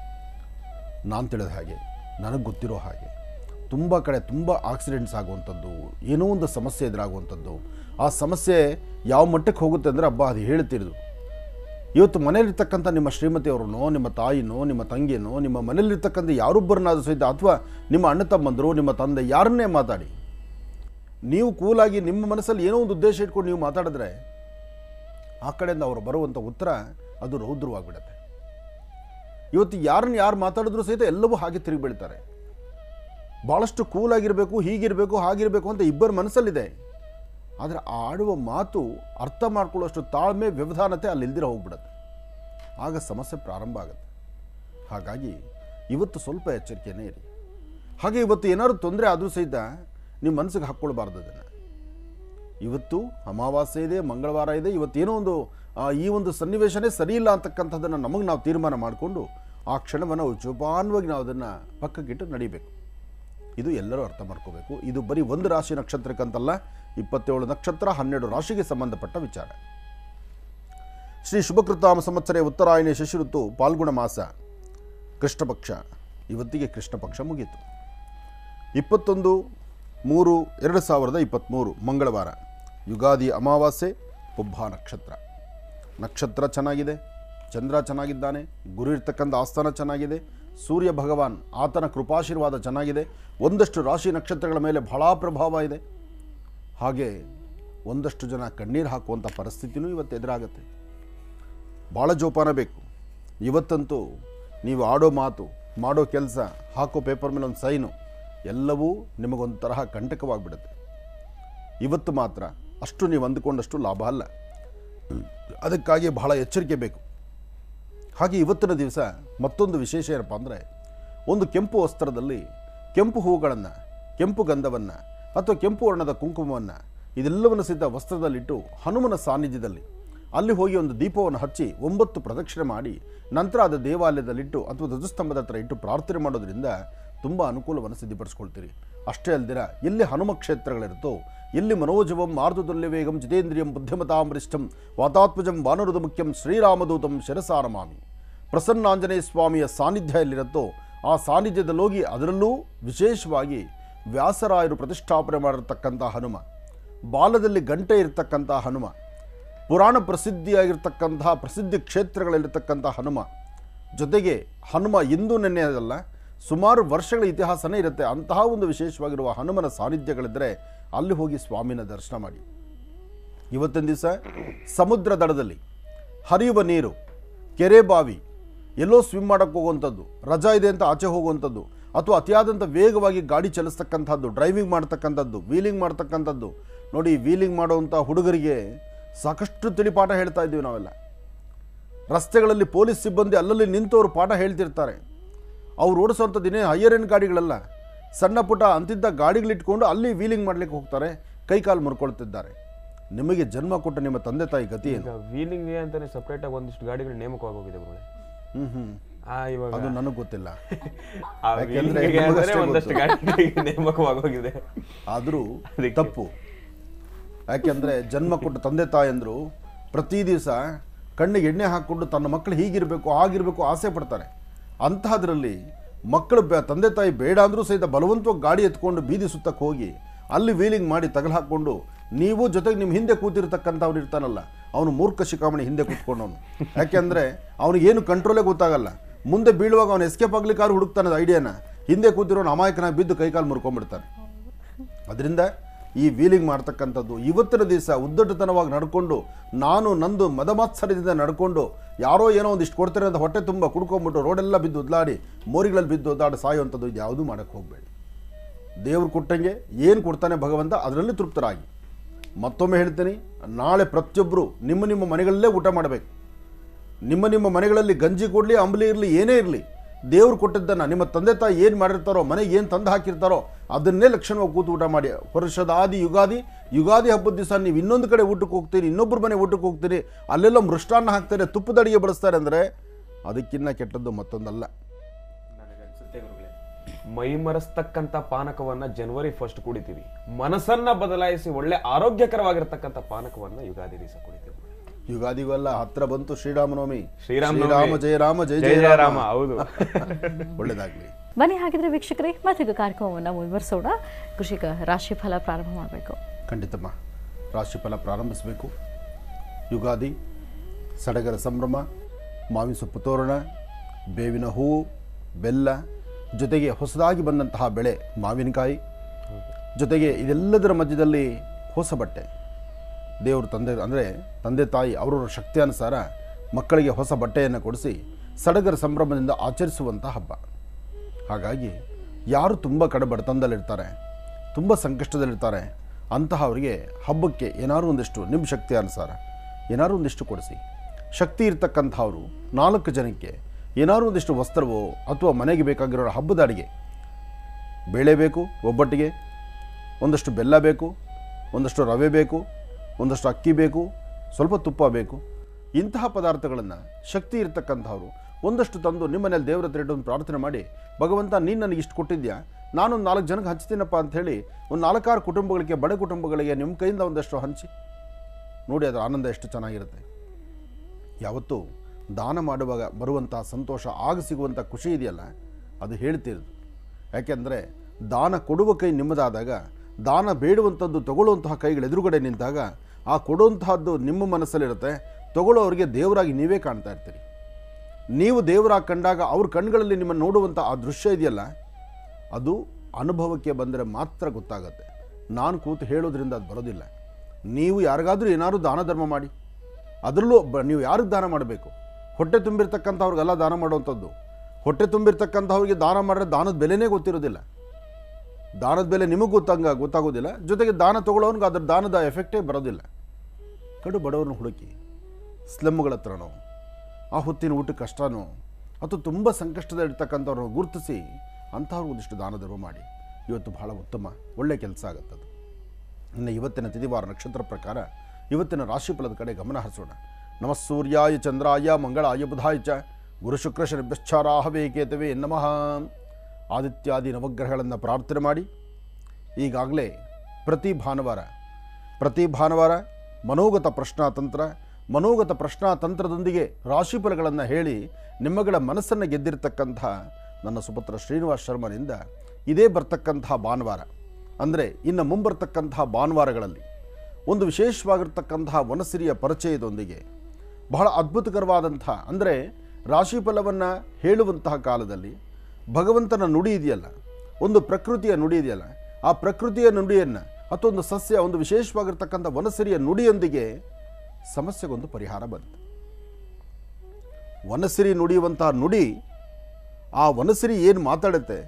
ನಾನು ತಿಳಿದ ಹಾಗೆ ನನಗೆ ಗೊತ್ತಿರೋ ಹಾಗೆ ತುಂಬ ಕಡೆ ತುಂಬ ಆಕ್ಸಿಡೆಂಟ್ಸ್ ಆಗುವಂಥದ್ದು ಏನೋ ಒಂದು ಸಮಸ್ಯೆ ಎದುರಾಗುವಂಥದ್ದು ಆ ಸಮಸ್ಯೆ ಯಾವ ಮಟ್ಟಕ್ಕೆ ಹೋಗುತ್ತೆ ಅಂದರೆ ಹಬ್ಬ ಅದು ಹೇಳ್ತಿರೋದು ಇವತ್ತು ಮನೇಲಿರ್ತಕ್ಕಂಥ ನಿಮ್ಮ ಶ್ರೀಮತಿಯವರನ್ನೋ ನಿಮ್ಮ ತಾಯಿನೋ ನಿಮ್ಮ ತಂಗಿನೋ ನಿಮ್ಮ ಮನೇಲಿರ್ತಕ್ಕಂಥ ಯಾರೊಬ್ಬರನ್ನಾದ್ರೂ ಸಹಿತ ಅಥವಾ ನಿಮ್ಮ ಅಣ್ಣ ತಮ್ಮಂದರು ನಿಮ್ಮ ತಂದೆ ಯಾರನ್ನೇ ಮಾತಾಡಿ ನೀವು ಕೂಲಾಗಿ ನಿಮ್ಮ ಮನಸ್ಸಲ್ಲಿ ಏನೋ ಒಂದು ಉದ್ದೇಶ ಇಟ್ಕೊಂಡು ನೀವು ಮಾತಾಡಿದ್ರೆ ಆ ಕಡೆಯಿಂದ ಅವರು ಬರುವಂಥ ಉತ್ತರ ಅದು ರೌದ್ರವಾಗಿಬಿಡುತ್ತೆ ಇವತ್ತು ಯಾರನ್ನ ಯಾರು ಮಾತಾಡಿದ್ರು ಸಹಿತ ಎಲ್ಲವೂ ಹಾಗೆ ತಿರುಗಿ ಬೀಳ್ತಾರೆ ಭಾಳಷ್ಟು ಕೂಲಾಗಿರಬೇಕು ಹೀಗಿರಬೇಕು ಹಾಗಿರಬೇಕು ಅಂತ ಇಬ್ಬರ ಮನಸ್ಸಲ್ಲಿದೆ ಆದರೆ ಆ ಆಡುವ ಮಾತು ಅರ್ಥ ಮಾಡ್ಕೊಳ್ಳೋಷ್ಟು ತಾಳ್ಮೆ ವ್ಯವಧಾನತೆ ಅಲ್ಲಿ ಇಲ್ದಿರ ಹೋಗ್ಬಿಡುತ್ತೆ ಆಗ ಸಮಸ್ಯೆ ಪ್ರಾರಂಭ ಆಗುತ್ತೆ ಹಾಗಾಗಿ ಇವತ್ತು ಸ್ವಲ್ಪ ಎಚ್ಚರಿಕೆನೇ ಇರಿ ಹಾಗೆ ಇವತ್ತು ಏನಾದ್ರು ತೊಂದರೆ ಆದರೂ ಸಹಿತ ನಿಮ್ಮ ಮನಸ್ಸಿಗೆ ಹಾಕ್ಕೊಳ್ಬಾರ್ದು ಅದನ್ನು ಇವತ್ತು ಅಮಾವಾಸ್ಯೆ ಇದೆ ಮಂಗಳವಾರ ಇದೆ ಇವತ್ತೇನೋ ಒಂದು ಆ, ಈ ಒಂದು ಸನ್ನಿವೇಶನೇ ಸರಿ ಇಲ್ಲ ಅಂತಕ್ಕಂಥದ್ದನ್ನು ನಮಗೆ ನಾವು ತೀರ್ಮಾನ ಮಾಡಿಕೊಂಡು ಆ ಕ್ಷಣವನ್ನು ಜೋಪಾನವಾಗಿ ನಾವು ಅದನ್ನು ಪಕ್ಕಕ್ಕಿಟ್ಟು ನಡಿಬೇಕು ಇದು ಎಲ್ಲರೂ ಅರ್ಥ ಮಾಡ್ಕೋಬೇಕು ಇದು ಬರೀ ಒಂದು ರಾಶಿ ನಕ್ಷತ್ರಕ್ಕಂತಲ್ಲ ಇಪ್ಪತ್ತೇಳು ನಕ್ಷತ್ರ ಹನ್ನೆರಡು ರಾಶಿಗೆ ಸಂಬಂಧಪಟ್ಟ ವಿಚಾರ ಶ್ರೀ ಶುಭಕೃತಾಮ ಸಂವತ್ಸರೆ ಉತ್ತರಾಯಣಿ ಶಶಿ ಋತು ಪಾಲ್ಗುಣ ಮಾಸ ಕೃಷ್ಣಪಕ್ಷ ಇವತ್ತಿಗೆ ಕೃಷ್ಣಪಕ್ಷ ಮುಗೀತು ಇಪ್ಪತ್ತೊಂದು ಮೂರು ಎರಡು ಸಾವಿರದ ಇಪ್ಪತ್ತ್ಮೂರು ಮಂಗಳವಾರ ಯುಗಾದಿ ಅಮಾವಾಸ್ಯೆ ಪುಬ್ಬ ನಕ್ಷತ್ರ ನಕ್ಷತ್ರ ಚೆನ್ನಾಗಿದೆ ಚಂದ್ರ ಚೆನ್ನಾಗಿದ್ದಾನೆ ಗುರು ಇರ್ತಕ್ಕಂಥ ಆಸ್ಥಾನ ಚೆನ್ನಾಗಿದೆ ಸೂರ್ಯ ಭಗವಾನ್ ಆತನ ಕೃಪಾಶೀರ್ವಾದ ಚೆನ್ನಾಗಿದೆ ಒಂದಷ್ಟು ರಾಶಿ ನಕ್ಷತ್ರಗಳ ಮೇಲೆ ಬಹಳ ಪ್ರಭಾವ ಇದೆ ಹಾಗೆ ಒಂದಷ್ಟು ಜನ ಕಣ್ಣೀರು ಹಾಕುವಂಥ ಪರಿಸ್ಥಿತಿನೂ ಇವತ್ತು ಎದುರಾಗುತ್ತೆ ಭಾಳ ಜೋಪಾನ ಬೇಕು ಇವತ್ತಂತೂ ನೀವು ಆಡೋ ಮಾತು ಮಾಡೋ ಕೆಲಸ ಹಾಕೋ ಪೇಪರ್ ಮೇಲೆ ಒಂದು ಸೈನು ಎಲ್ಲವೂ ನಿಮಗೊಂದು ತರಹ ಕಂಟಕವಾಗಿಬಿಡುತ್ತೆ ಇವತ್ತು ಮಾತ್ರ ಅಷ್ಟು ನೀವು ಅಂದುಕೊಂಡಷ್ಟು ಲಾಭ ಅಲ್ಲ ಅದಕ್ಕಾಗಿ ಬಹಳ ಎಚ್ಚರಿಕೆ ಬೇಕು ಹಾಗೆ ಇವತ್ತಿನ ದಿವಸ ಮತ್ತೊಂದು ವಿಶೇಷ ಏನಪ್ಪ ಅಂದರೆ ಒಂದು ಕೆಂಪು ವಸ್ತ್ರದಲ್ಲಿ ಕೆಂಪು ಹೂಗಳನ್ನು ಕೆಂಪು ಗಂಧವನ್ನು ಅಥವಾ ಕೆಂಪು ವರ್ಣದ ಕುಂಕುಮವನ್ನು ಇದೆಲ್ಲವನ್ನು ಸಿದ್ಧ ವಸ್ತ್ರದಲ್ಲಿಟ್ಟು ಹನುಮನ ಸಾನ್ನಿಧ್ಯದಲ್ಲಿ ಅಲ್ಲಿ ಹೋಗಿ ಒಂದು ದೀಪವನ್ನು ಹಚ್ಚಿ ಒಂಬತ್ತು ಪ್ರದಕ್ಷಿಣೆ ಮಾಡಿ ನಂತರ ಅದು ದೇವಾಲಯದಲ್ಲಿಟ್ಟು ಅಥವಾ ಧ್ವಜಸ್ತಂಭದ ಹತ್ರ ಇಟ್ಟು ಪ್ರಾರ್ಥನೆ ಮಾಡೋದ್ರಿಂದ ತುಂಬ ಅನುಕೂಲವನ್ನು ಸಿದ್ಧಪಡಿಸ್ಕೊಳ್ತೀರಿ ಅಷ್ಟೇ ಅಲ್ದಿರ ಎಲ್ಲಿ ಹನುಮ ಕ್ಷೇತ್ರಗಳಿರುತ್ತೋ ಎಲ್ಲಿ ಮನೋಜವಂ ಮಾರ್ದುದಲ್ಯ ವೇಗಂ ಜಿತೇಂದ್ರಿಯಂ ಬುದ್ಧಿಮತಾಂ ವರಿಷ್ಠಂ ವಾತಾತ್ಮಜಂ ವಾನರುದ ಮುಖ್ಯಂ ಶ್ರೀರಾಮದೂತಂ ಶಿರಸಾರಮಾಮಿ ಪ್ರಸನ್ನಾಂಜನೇಯ ಸ್ವಾಮಿಯ ಸಾನ್ನಿಧ್ಯ ಎಲ್ಲಿರುತ್ತೋ ಆ ಸಾನ್ನಿಧ್ಯದಲ್ಲೋಗಿ ಅದರಲ್ಲೂ ವಿಶೇಷವಾಗಿ ವ್ಯಾಸರಾಯರು ಪ್ರತಿಷ್ಠಾಪನೆ ಮಾಡಿರ್ತಕ್ಕಂಥ ಹನುಮ ಬಾಲದಲ್ಲಿ ಗಂಟೆ ಇರತಕ್ಕಂಥ ಹನುಮ ಪುರಾಣ ಪ್ರಸಿದ್ಧಿಯಾಗಿರ್ತಕ್ಕಂತಹ ಪ್ರಸಿದ್ಧಿ ಕ್ಷೇತ್ರಗಳಲ್ಲಿರ್ತಕ್ಕಂಥ ಹನುಮ ಜೊತೆಗೆ ಹನುಮ ಇಂದು ನೆನ್ನೆಯದಲ್ಲ ಸುಮಾರು ವರ್ಷಗಳ ಇತಿಹಾಸನೇ ಇರುತ್ತೆ ಅಂತಹ ಒಂದು ವಿಶೇಷವಾಗಿರುವ ಹನುಮನ ಸಾನ್ನಿಧ್ಯಗಳಿದ್ದರೆ ಅಲ್ಲಿ ಹೋಗಿ ಸ್ವಾಮಿನ ದರ್ಶನ ಮಾಡಿ ಇವತ್ತಿನ ದಿವಸ ಸಮುದ್ರ ದಡದಲ್ಲಿ ಹರಿಯುವ ನೀರು ಕೆರೆ ಬಾವಿ ಎಲ್ಲೋ ಸ್ವಿಮ್ ಮಾಡೋಕ್ಕೆ ಹೋಗುವಂಥದ್ದು ರಜಾ ಇದೆ ಅಂತ ಆಚೆ ಹೋಗುವಂಥದ್ದು ಅಥವಾ ಅತಿಯಾದಂಥ ವೇಗವಾಗಿ ಗಾಡಿ ಚಲಿಸ್ತಕ್ಕಂಥದ್ದು ಡ್ರೈವಿಂಗ್ ಮಾಡ್ತಕ್ಕಂಥದ್ದು ವೀಲಿಂಗ್ ಮಾಡ್ತಕ್ಕಂಥದ್ದು ನೋಡಿ ವೀಲಿಂಗ್ ಮಾಡುವಂಥ ಹುಡುಗರಿಗೆ ಸಾಕಷ್ಟು ತಿಳಿಪಾಠ ಹೇಳ್ತಾ ಇದ್ದೀವಿ ನಾವೆಲ್ಲ ರಸ್ತೆಗಳಲ್ಲಿ ಪೊಲೀಸ್ ಸಿಬ್ಬಂದಿ ಅಲ್ಲಲ್ಲಿ ನಿಂತವರು ಪಾಠ ಹೇಳ್ತಿರ್ತಾರೆ ಅವ್ರು ಓಡಿಸೋಂಥದ್ದು ಇನ್ನೇ ಹೈಯರ್ ಎಂಡ್ ಗಾಡಿಗಳಲ್ಲ ಸಣ್ಣ ಪುಟ್ಟ ಅಂತಿದ್ದ ಗಾಡಿಗಳಿಟ್ಕೊಂಡು ಅಲ್ಲಿ ವೀಲಿಂಗ್ ಮಾಡ್ಲಿಕ್ಕೆ ಹೋಗ್ತಾರೆ ಕೈಕಾಲು ಮುರ್ಕೊಳ್ತಿದ್ದಾರೆ ನಿಮಗೆ ಜನ್ಮ ಕೊಟ್ಟ ನಿಮ್ಮ ತಂದೆ ತಾಯಿ ಗತಿ ಏನು ಈಗ ವೀಲಿಂಗ್ ಅಂತಾನೆ ಸಪ್ರೇಟ್ ಆಗಿ ಒಂದಿಷ್ಟು ಗಾಡಿಗಳು ನೇಮಕವಾಗಿ ಹೋಗಿದೆ ಗುರುಗಳೇ ಹ್ಮ್ ಹ್ಮ್ ಆ ಇವಾಗ ಅದು ನನಗೆ ಗೊತ್ತಿಲ್ಲ ಆ ಯಾಕೆಂದ್ರೆ wheeling ಗೆ ನಿಮಗಷ್ಟೇ ಅಂತಾನೆ ಒಂದಷ್ಟು ಗೊತ್ತು. ಗಾಡಿಗಳಿಗೆ ನೇಮಕವಾಗಿ ಹೋಗಿದೆ ಆದರೂ ಅದಕ್ಕೆ. ತಪ್ಪು ಯಾಕೆಂದರೆ ಜನ್ಮ ಕೊಟ್ಟ ತಂದೆ ತಾಯಂದರು ಪ್ರತಿ ದಿವಸ ಕಣ್ಣಿಗೆ ಎಣ್ಣೆ ಹಾಕ್ಕೊಂಡು ತನ್ನ ಮಕ್ಕಳು ಹೀಗಿರಬೇಕು ಹಾಗಿರಬೇಕು ಆಸೆ ಪಡ್ತಾರೆ ಅಂತಹದ್ರಲ್ಲಿ ಮಕ್ಕಳು ಬೆ ತಂದೆ ತಾಯಿ ಬೇಡ ಅಂದರೂ ಸಹಿತ ಬಲವಂತವಾಗಿ ಗಾಡಿ ಎತ್ಕೊಂಡು ಬೀದಿ ಸುತ್ತಕ್ಕೆ ಹೋಗಿ ಅಲ್ಲಿ ವೀಲಿಂಗ್ ಮಾಡಿ ತಗಲು ಹಾಕ್ಕೊಂಡು ನೀವು ಜೊತೆಗೆ ನಿಮ್ಮ ಹಿಂದೆ ಕೂತಿರ್ತಕ್ಕಂಥವ್ನು ಇರ್ತಾನಲ್ಲ ಅವನು ಮೂರ್ಖ ಶಿಖಾಮಣಿ ಹಿಂದೆ ಕೂತ್ಕೊಂಡವನು ಯಾಕೆಂದರೆ ಅವನಿಗೇನು ಕಂಟ್ರೋಲೇ ಗೊತ್ತಾಗಲ್ಲ ಮುಂದೆ ಬೀಳುವಾಗ ಅವನು ಎಸ್ಕೇಪ್ ಆಗ್ಲಿಕ್ಕಾದ್ರೂ ಹುಡುಕ್ತಾನೆ ಐಡಿಯಾನ ಹಿಂದೆ ಕೂತಿರೋನು ಅಮಾಯಕನಾಗಿ ಬಿದ್ದು ಕೈಕಾಲು ಮುರ್ಕೊಂಡ್ಬಿಡ್ತಾನೆ ಅದರಿಂದ ಈ ವೀಲಿಂಗ್ ಮಾಡ್ತಕ್ಕಂಥದ್ದು ಇವತ್ತಿನ ದಿವಸ ಉದ್ದಟತನವಾಗಿ ನಡ್ಕೊಂಡು ನಾನು ನಂದು ಮದಮಾತ್ಸರ್ಯದಿಂದ ನಡ್ಕೊಂಡು ಯಾರೋ ಏನೋ ಒಂದಿಷ್ಟು ಕೊಡ್ತಾರೆ ಅಂತ ಹೊಟ್ಟೆ ತುಂಬ ಕುಡ್ಕೊಂಬಿಟ್ಟು ರೋಡೆಲ್ಲ ಬಿದ್ದು ಉದ್ಲಾಡಿ ಮೋರಿಗಳಲ್ಲಿ ಬಿದ್ದು ಒದ್ದಾಡಿ ಸಾಯುವಂಥದ್ದು ಇದು ಯಾವುದೂ ಮಾಡೋಕ್ಕೆ ಹೋಗಬೇಡಿ ದೇವ್ರು ಕೊಟ್ಟಂಗೆ ಏನು ಕೊಡ್ತಾನೆ ಭಗವಂತ ಅದರಲ್ಲಿ ತೃಪ್ತರಾಗಿ ಮತ್ತೊಮ್ಮೆ ಹೇಳ್ತೀನಿ ನಾಳೆ ಪ್ರತಿಯೊಬ್ಬರು ನಿಮ್ಮ ನಿಮ್ಮ ಮನೆಗಳಲ್ಲೇ ಊಟ ಮಾಡಬೇಕು ನಿಮ್ಮ ನಿಮ್ಮ ಮನೆಗಳಲ್ಲಿ ಗಂಜಿ ಕೊಡಲಿ ಅಂಬಲಿ ಇರಲಿ ಏನೇ ಇರಲಿ ದೇವ್ರು ಕೊಟ್ಟಿದ್ದನ್ನು ನಿಮ್ಮ ತಂದೆ ತಾಯಿ ಏನು ಮಾಡಿರ್ತಾರೋ ಮನೆಗೆ ಏನು ತಂದು ಹಾಕಿರ್ತಾರೋ ಅದನ್ನೇ ಲಕ್ಷಣವಾಗಿ ಕೂತು ಊಟ ಮಾಡಿ ವರ್ಷದ ಆದಿ ಯುಗಾದಿ ಯುಗಾದಿ ಹಬ್ಬದ ದಿವಸ ನೀವು ಇನ್ನೊಂದು ಕಡೆ ಊಟಕ್ಕೆ ಹೋಗ್ತೀರಿ ಇನ್ನೊಬ್ಬರ ಮನೆ ಊಟಕ್ಕೆ ಹೋಗ್ತೀರಿ ಅಲ್ಲೆಲ್ಲ ಮೃಷ್ಟಾನ್ನ ಹಾಕ್ತಾರೆ ತುಪ್ಪದ ಅಡಿಗೆ ಬಳಸ್ತಾರೆ ಅಂದರೆ ಅದಕ್ಕಿಂತ ಕೆಟ್ಟದ್ದು ಮತ್ತೊಂದಲ್ಲ ಮೈ ಮರೆಸ್ತಕ್ಕಂಥ ಪಾನಕವನ್ನ ಜನವರಿ ಫಸ್ಟ್ ಕುಡಿತೀವಿ ಮನಸ್ಸನ್ನ ಬದಲಾಯಿಸಿ ಒಳ್ಳೆ ಆರೋಗ್ಯಕರವಾಗಿರ್ತಕ್ಕಂಥ ಪಾನಕವನ್ನ ಯುಗಾದಿ ದಿವಸ ಕುಡಿತೀವಿ ಯುಗಾದಿಗೆಲ್ಲ ಹತ್ರ ಬಂತು ಶ್ರೀರಾಮನವಮಿ ಶ್ರೀರಾಮನವಮಿ. ಶ್ರೀರಾಮ ಜಯ ರಾಮ ಜಯ ಜಯ ಜಯ ಜಯ ರಾಮ ರಾಮ ಹೌದು ಒಳ್ಳೇದಾಗಲಿ ಬನ್ನಿ ಹಾಗಿದ್ರೆ ವೀಕ್ಷಕರೇ ಮತ್ತೀಗ ಕಾರ್ಯಕ್ರಮವನ್ನು ಮುಂದುವರಿಸೋಣ ಕೃಷಿಕ ರಾಶಿಫಲ ಪ್ರಾರಂಭ ಮಾಡಬೇಕು ಖಂಡಿತಮ್ಮ ರಾಶಿಫಲ ಪ್ರಾರಂಭಿಸಬೇಕು ಯುಗಾದಿ ಸಡಗರ ಸಂಭ್ರಮ ಮಾವಿನ ಸೊಪ್ಪು ತೋರಣ ಬೇವಿನ ಹೂವು ಬೆಲ್ಲ ಜೊತೆಗೆ ಹೊಸದಾಗಿ ಬಂದಂತಹ ಬೆಳೆ ಮಾವಿನಕಾಯಿ ಜೊತೆಗೆ ಇದೆಲ್ಲದರ ಮಧ್ಯದಲ್ಲಿ ಹೊಸ ಬಟ್ಟೆ ದೇವರು ತಂದೆ ಅಂದರೆ ತಂದೆ ತಾಯಿ ಅವರವರ ಶಕ್ತಿಯಾನುಸಾರ ಮಕ್ಕಳಿಗೆ ಹೊಸ ಬಟ್ಟೆಯನ್ನು ಕೊಡಿಸಿ ಸಡಗರ ಸಂಭ್ರಮದಿಂದ ಆಚರಿಸುವಂಥ ಹಬ್ಬ ಹಾಗಾಗಿ ಯಾರು ತುಂಬ ಕಡೆ ಬಡತನದಲ್ಲಿರ್ತಾರೆ ತುಂಬ ಸಂಕಷ್ಟದಲ್ಲಿರ್ತಾರೆ ಅಂತಹವರಿಗೆ ಹಬ್ಬಕ್ಕೆ ಏನಾದ್ರು ಒಂದಿಷ್ಟು ನಿಮ್ಮ ಶಕ್ತಿ ಅನುಸಾರ ಏನಾದ್ರು ಒಂದಿಷ್ಟು ಕೊಡಿಸಿ ಶಕ್ತಿ ಇರ್ತಕ್ಕಂಥವ್ರು ನಾಲ್ಕು ಜನಕ್ಕೆ ಏನಾದ್ರು ಒಂದಿಷ್ಟು ವಸ್ತ್ರವೋ ಅಥವಾ ಮನೆಗೆ ಬೇಕಾಗಿರೋ ಹಬ್ಬದ ಅಡಿಗೆ ಬೇಳೆ ಬೇಕು ಒಬ್ಬಟ್ಟಿಗೆ ಒಂದಷ್ಟು ಬೆಲ್ಲ ಬೇಕು ಒಂದಷ್ಟು ರವೆ ಬೇಕು ಒಂದಷ್ಟು ಅಕ್ಕಿ ಬೇಕು ಸ್ವಲ್ಪ ತುಪ್ಪ ಬೇಕು ಇಂತಹ ಪದಾರ್ಥಗಳನ್ನು ಶಕ್ತಿ ಇರ್ತಕ್ಕಂಥವ್ರು ಒಂದಷ್ಟು ತಂದು ನಿಮ್ಮನೇಲಿ ದೇವರ ಹತ್ರ ಇಟ್ಟು ಒಂದು ಪ್ರಾರ್ಥನೆ ಮಾಡಿ ಭಗವಂತ ನೀನು ನನಗೆ ಇಷ್ಟು ಕೊಟ್ಟಿದ್ಯಾ ನಾನೊಂದು ನಾಲ್ಕು ಜನಕ್ಕೆ ಹಂಚ್ತೀನಪ್ಪ ಅಂಥೇಳಿ ಒಂದು ನಾಲ್ಕಾರು ಕುಟುಂಬಗಳಿಗೆ ಬಡ ಕುಟುಂಬಗಳಿಗೆ ನಿಮ್ಮ ಕೈಯಿಂದ ಒಂದಷ್ಟು ಹಂಚಿ ನೋಡಿ ಅದರ ಆನಂದ ಎಷ್ಟು ಚೆನ್ನಾಗಿರುತ್ತೆ ಯಾವತ್ತೂ ದಾನ ಮಾಡುವಾಗ ಬರುವಂಥ ಸಂತೋಷ ಆಗ ಸಿಗುವಂಥ ಖುಷಿ ಇದೆಯಲ್ಲ ಅದು ಹೇಳ್ತಿರೋದು ಯಾಕೆಂದರೆ ದಾನ ಕೊಡುವ ಕೈ ನಿಮ್ಮದಾದಾಗ ದಾನ ಬೇಡುವಂಥದ್ದು ತಗೊಳ್ಳುವಂತಹ ಕೈಗಳು ಎದುರುಗಡೆ ನಿಂತಾಗ ಆ ಕೊಡುವಂತಹದ್ದು ನಿಮ್ಮ ಮನಸ್ಸಲ್ಲಿರುತ್ತೆ ತಗೊಳ್ಳೋರಿಗೆ ದೇವರಾಗಿ ನೀವೇ ಕಾಣ್ತಾ ಇರ್ತೀರಿ ನೀವು ದೇವರಾಗಿ ಕಂಡಾಗ ಅವ್ರ ಕಣ್ಗಳಲ್ಲಿ ನಿಮ್ಮನ್ನು ನೋಡುವಂಥ ಆ ದೃಶ್ಯ ಇದೆಯಲ್ಲ ಅದು ಅನುಭವಕ್ಕೆ ಬಂದರೆ ಮಾತ್ರ ಗೊತ್ತಾಗುತ್ತೆ ನಾನು ಕೂತು ಹೇಳೋದ್ರಿಂದ ಅದು ಬರೋದಿಲ್ಲ ನೀವು ಯಾರಿಗಾದ್ರೂ ಏನಾದರೂ ದಾನ ಧರ್ಮ ಮಾಡಿ ಅದರಲ್ಲೂ ಬ ನೀವು ಯಾರಿಗೆ ದಾನ ಮಾಡಬೇಕು ಹೊಟ್ಟೆ ತುಂಬಿರ್ತಕ್ಕಂಥವ್ರಿಗೆಲ್ಲ ದಾನ ಮಾಡುವಂಥದ್ದು ಹೊಟ್ಟೆ ತುಂಬಿರ್ತಕ್ಕಂಥವ್ರಿಗೆ ದಾನ ಮಾಡಿದ್ರೆ ದಾನದ ಬೆಲೆನೇ ಗೊತ್ತಿರೋದಿಲ್ಲ ದಾನದ ಬೆಲೆ ನಿಮಗೆ ಗೊತ್ತಂಗ ಗೊತ್ತಾಗೋದಿಲ್ಲ ಜೊತೆಗೆ ದಾನ ತೊಗೊಳ್ಳೋನ್ಗೆ ಅದ್ರ ದಾನದ ಎಫೆಕ್ಟೇ ಬರೋದಿಲ್ಲ ಕಡು ಬಡವ್ರನ್ನ ಹುಡುಕಿ ಸ್ಲಮ್ಗಳ ಹತ್ರನೋ ಆ ಹೊತ್ತಿನ ಊಟಕ್ಕೆ ಕಷ್ಟನೋ ಅಥವಾ ತುಂಬ ಸಂಕಷ್ಟದಲ್ಲಿರ್ತಕ್ಕಂಥವ್ರನ್ನ ಗುರುತಿಸಿ ಅಂಥವ್ರಿಗೆ ಒಂದಿಷ್ಟು ದಾನ ಧರ್ಮ ಮಾಡಿ ಇವತ್ತು ಬಹಳ ಉತ್ತಮ ಒಳ್ಳೆ ಕೆಲಸ ಆಗುತ್ತದು ಇನ್ನು ಇವತ್ತಿನ ತಿಥಿವಾರ ನಕ್ಷತ್ರ ಪ್ರಕಾರ ಇವತ್ತಿನ ರಾಶಿಫಲದ ಕಡೆ ಗಮನ ಹರಿಸೋಣ ನಮಃ ಸೂರ್ಯಾಯ ಚಂದ್ರಾಯ ಮಂಗಳಾಯ ಬುಧಾಯ ಚ ಗುರು ಶುಕ್ರ ಶನಿಭ್ಯಶ್ಚಾರಾಹವೇ ಕೇತವೇ ನಮಃ ಆದಿತ್ಯಾದಿ ನವಗ್ರಹಗಳನ್ನು ಪ್ರಾರ್ಥನೆ ಮಾಡಿ ಈಗಾಗಲೇ ಪ್ರತಿ ಭಾನುವಾರ ಪ್ರತಿ ಭಾನುವಾರ ಮನೋಗತ ಪ್ರಶ್ನಾತಂತ್ರ ಮನೋಗತ ಪ್ರಶ್ನಾತಂತ್ರದೊಂದಿಗೆ ರಾಶಿಫಲಗಳನ್ನು ಹೇಳಿ ನಿಮ್ಮಗಳ ಮನಸ್ಸನ್ನು ಗೆದ್ದಿರ್ತಕ್ಕಂಥ ನನ್ನ ಸುಪುತ್ರ ಶ್ರೀನಿವಾಸ್ ಶರ್ಮನಿಂದ ಇದೇ ಬರ್ತಕ್ಕಂತಹ ಭಾನುವಾರ ಅಂದರೆ ಇನ್ನು ಮುಂಬರ್ತಕ್ಕಂತಹ ಭಾನುವಾರಗಳಲ್ಲಿ ಒಂದು ವಿಶೇಷವಾಗಿರ್ತಕ್ಕಂತಹ ವನಸಿರಿಯ ಪರಿಚಯದೊಂದಿಗೆ ಬಹಳ ಅದ್ಭುತಕರವಾದಂಥ ಅಂದರೆ ರಾಶಿಫಲವನ್ನು ಹೇಳುವಂತಹ ಕಾಲದಲ್ಲಿ ಭಗವಂತನ ನುಡಿ ಇದೆಯಲ್ಲ ಒಂದು ಪ್ರಕೃತಿಯ ನುಡಿ ಇದೆಯಲ್ಲ ಆ ಪ್ರಕೃತಿಯ ನುಡಿಯನ್ನು ಅಥವಾ ಒಂದು ಸಸ್ಯ ಒಂದು ವಿಶೇಷವಾಗಿರ್ತಕ್ಕಂಥ ವನಸಿರಿಯ ನುಡಿಯೊಂದಿಗೆ ಸಮಸ್ಯೆಗೊಂದು ಪರಿಹಾರ ಬಂತು ವನಸಿರಿ ನುಡಿಯುವಂತಹ ನುಡಿ ಆ ವನಸಿರಿ ಏನು ಮಾತಾಡುತ್ತೆ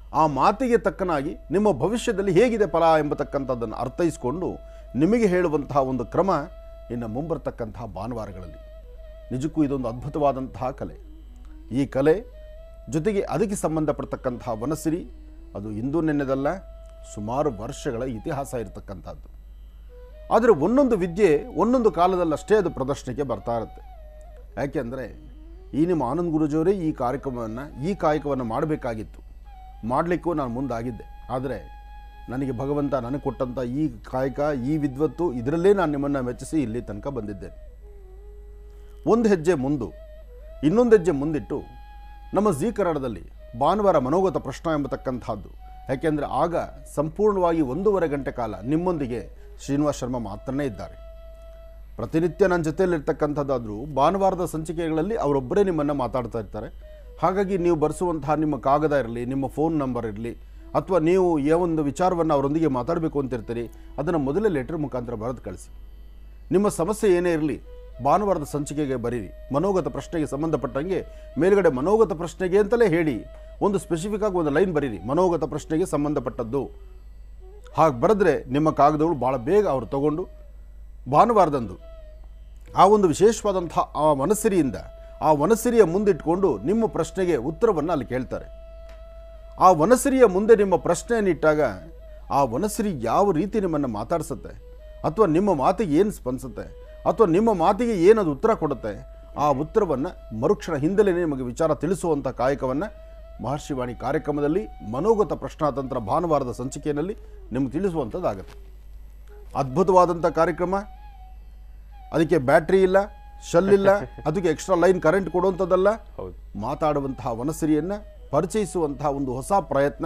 ಆ ಮಾತಿಗೆ ತಕ್ಕನಾಗಿ ನಿಮ್ಮ ಭವಿಷ್ಯದಲ್ಲಿ ಹೇಗಿದೆ ಫಲ ಎಂಬತಕ್ಕಂಥದ್ದನ್ನು ಅರ್ಥೈಸಿಕೊಂಡು ನಿಮಗೆ ಹೇಳುವಂತಹ ಒಂದು ಕ್ರಮ ಇನ್ನು ಮುಂಬರ್ತಕ್ಕಂತಹ ಭಾನುವಾರಗಳಲ್ಲಿ ನಿಜಕ್ಕೂ ಇದೊಂದು ಅದ್ಭುತವಾದಂತಹ ಕಲೆ ಈ ಕಲೆ ಜೊತೆಗೆ ಅದಕ್ಕೆ ಸಂಬಂಧಪಡ್ತಕ್ಕಂತಹ ವನಸಿರಿ ಅದು ಇಂದು ನೆನ್ನೆದಲ್ಲ ಸುಮಾರು ವರ್ಷಗಳ ಇತಿಹಾಸ ಇರತಕ್ಕಂಥದ್ದು ಆದರೆ ಒಂದೊಂದು ವಿದ್ಯೆ ಒಂದೊಂದು ಕಾಲದಲ್ಲಷ್ಟೇ ಅದು ಪ್ರದರ್ಶನಕ್ಕೆ ಬರ್ತಾ ಇರುತ್ತೆ ಯಾಕೆಂದರೆ ಈ ನಿಮ್ಮ ಆನಂದ್ ಗುರುಜಿಯವರೇ ಈ ಕಾರ್ಯಕ್ರಮವನ್ನು ಈ ಕಾಯಕವನ್ನು ಮಾಡಬೇಕಾಗಿತ್ತು ಮಾಡಲಿಕ್ಕೂ ನಾನು ಮುಂದಾಗಿದ್ದೆ ಆದರೆ ನನಗೆ ಭಗವಂತ ನನಗೆ ಕೊಟ್ಟಂಥ ಈ ಕಾಯಕ ಈ ವಿದ್ವತ್ತು ಇದರಲ್ಲೇ ನಾನು ನಿಮ್ಮನ್ನು ಮೆಚ್ಚಿಸಿ ಇಲ್ಲಿ ತನಕ ಬಂದಿದ್ದೇನೆ ಒಂದು ಹೆಜ್ಜೆ ಮುಂದು ಇನ್ನೊಂದು ಹೆಜ್ಜೆ ಮುಂದಿಟ್ಟು ನಮ್ಮ ಜೀ ಕನ್ನಡದಲ್ಲಿ ಭಾನುವಾರ ಮನೋಗತ ಪ್ರಶ್ನ ಎಂಬತಕ್ಕಂಥದ್ದು ಯಾಕೆಂದರೆ ಆಗ ಸಂಪೂರ್ಣವಾಗಿ ಒಂದೂವರೆ ಗಂಟೆ ಕಾಲ ನಿಮ್ಮೊಂದಿಗೆ ಶ್ರೀನಿವಾಸ್ ಶರ್ಮಾ ಮಾತ್ರನೇ ಇದ್ದಾರೆ ಪ್ರತಿನಿತ್ಯ ನನ್ನ ಜೊತೆಯಲ್ಲಿರ್ತಕ್ಕಂಥದ್ದಾದರೂ ಭಾನುವಾರದ ಸಂಚಿಕೆಗಳಲ್ಲಿ ಅವರೊಬ್ಬರೇ ನಿಮ್ಮನ್ನು ಮಾತಾಡ್ತಾ ಇರ್ತಾರೆ ಹಾಗಾಗಿ ನೀವು ಬರೆಸುವಂತಹ ನಿಮ್ಮ ಕಾಗದ ಇರಲಿ ನಿಮ್ಮ ಫೋನ್ ನಂಬರ್ ಇರಲಿ ಅಥವಾ ನೀವು ಯಾವ ಒಂದು ವಿಚಾರವನ್ನು ಅವರೊಂದಿಗೆ ಮಾತಾಡಬೇಕು ಅಂತಿರ್ತೀರಿ ಅದನ್ನು ಮೊದಲೇ ಲೆಟರ್ ಮುಖಾಂತರ ಬರೆದು ಕಳಿಸಿ ನಿಮ್ಮ ಸಮಸ್ಯೆ ಏನೇ ಇರಲಿ ಭಾನುವಾರದ ಸಂಚಿಕೆಗೆ ಬರೀರಿ ಮನೋಗತ ಪ್ರಶ್ನೆಗೆ ಸಂಬಂಧಪಟ್ಟಂಗೆ ಮೇಲ್ಗಡೆ ಮನೋಗತ ಪ್ರಶ್ನೆಗೆ ಅಂತಲೇ ಹೇಳಿ ಒಂದು ಸ್ಪೆಸಿಫಿಕ್ ಆಗಿ ಒಂದು ಲೈನ್ ಬರೀರಿ ಮನೋಗತ ಪ್ರಶ್ನೆಗೆ ಸಂಬಂಧಪಟ್ಟದ್ದು ಹಾಗೆ ಬರೆದ್ರೆ ನಿಮ್ಮ ಕಾಗದಗಳು ಭಾಳ ಬೇಗ ಅವರು ತಗೊಂಡು ಭಾನುವಾರದಂದು ಆ ಒಂದು ವಿಶೇಷವಾದಂಥ ಆ ವನಸಿರಿಯಿಂದ ಆ ವನಸಿರಿಯ ಮುಂದಿಟ್ಕೊಂಡು ನಿಮ್ಮ ಪ್ರಶ್ನೆಗೆ ಉತ್ತರವನ್ನು ಅಲ್ಲಿ ಕೇಳ್ತಾರೆ ಆ ವನಸಿರಿಯ ಮುಂದೆ ನಿಮ್ಮ ಪ್ರಶ್ನೆಯನ್ನಿಟ್ಟಾಗ ಆ ವನಸಿರಿ ಯಾವ ರೀತಿ ನಿಮ್ಮನ್ನು ಮಾತಾಡಿಸುತ್ತೆ ಅಥವಾ ನಿಮ್ಮ ಮಾತಿಗೆ ಏನು ಸ್ಪಂದಿಸುತ್ತೆ ಅಥವಾ ನಿಮ್ಮ ಮಾತಿಗೆ ಏನದು ಉತ್ತರ ಕೊಡುತ್ತೆ ಆ ಉತ್ತರವನ್ನು ಮರುಕ್ಷಣ ಹಿಂದಲೇ ನಿಮಗೆ ವಿಚಾರ ತಿಳಿಸುವಂಥ ಕಾಯಕವನ್ನು ಮಹರ್ಷಿವಾಣಿ ಕಾರ್ಯಕ್ರಮದಲ್ಲಿ ಮನೋಗತ ಪ್ರಶ್ನಾತಂತ್ರ ಭಾನುವಾರದ ಸಂಚಿಕೆಯಲ್ಲಿ ನಿಮ್ಗೆ ತಿಳಿಸುವಂಥದ್ದಾಗತ್ತೆ ಅದ್ಭುತವಾದಂಥ ಕಾರ್ಯಕ್ರಮ ಅದಕ್ಕೆ ಬ್ಯಾಟ್ರಿ ಇಲ್ಲ ಶೆಲ್ ಇಲ್ಲ ಅದಕ್ಕೆ ಎಕ್ಸ್ಟ್ರಾ ಲೈನ್ ಕರೆಂಟ್ ಕೊಡುವಂಥದ್ದಲ್ಲ ಹೌದು ಮಾತಾಡುವಂತಹ ವನಸಿರಿಯನ್ನು ಪರಿಚಯಿಸುವಂತಹ ಒಂದು ಹೊಸ ಪ್ರಯತ್ನ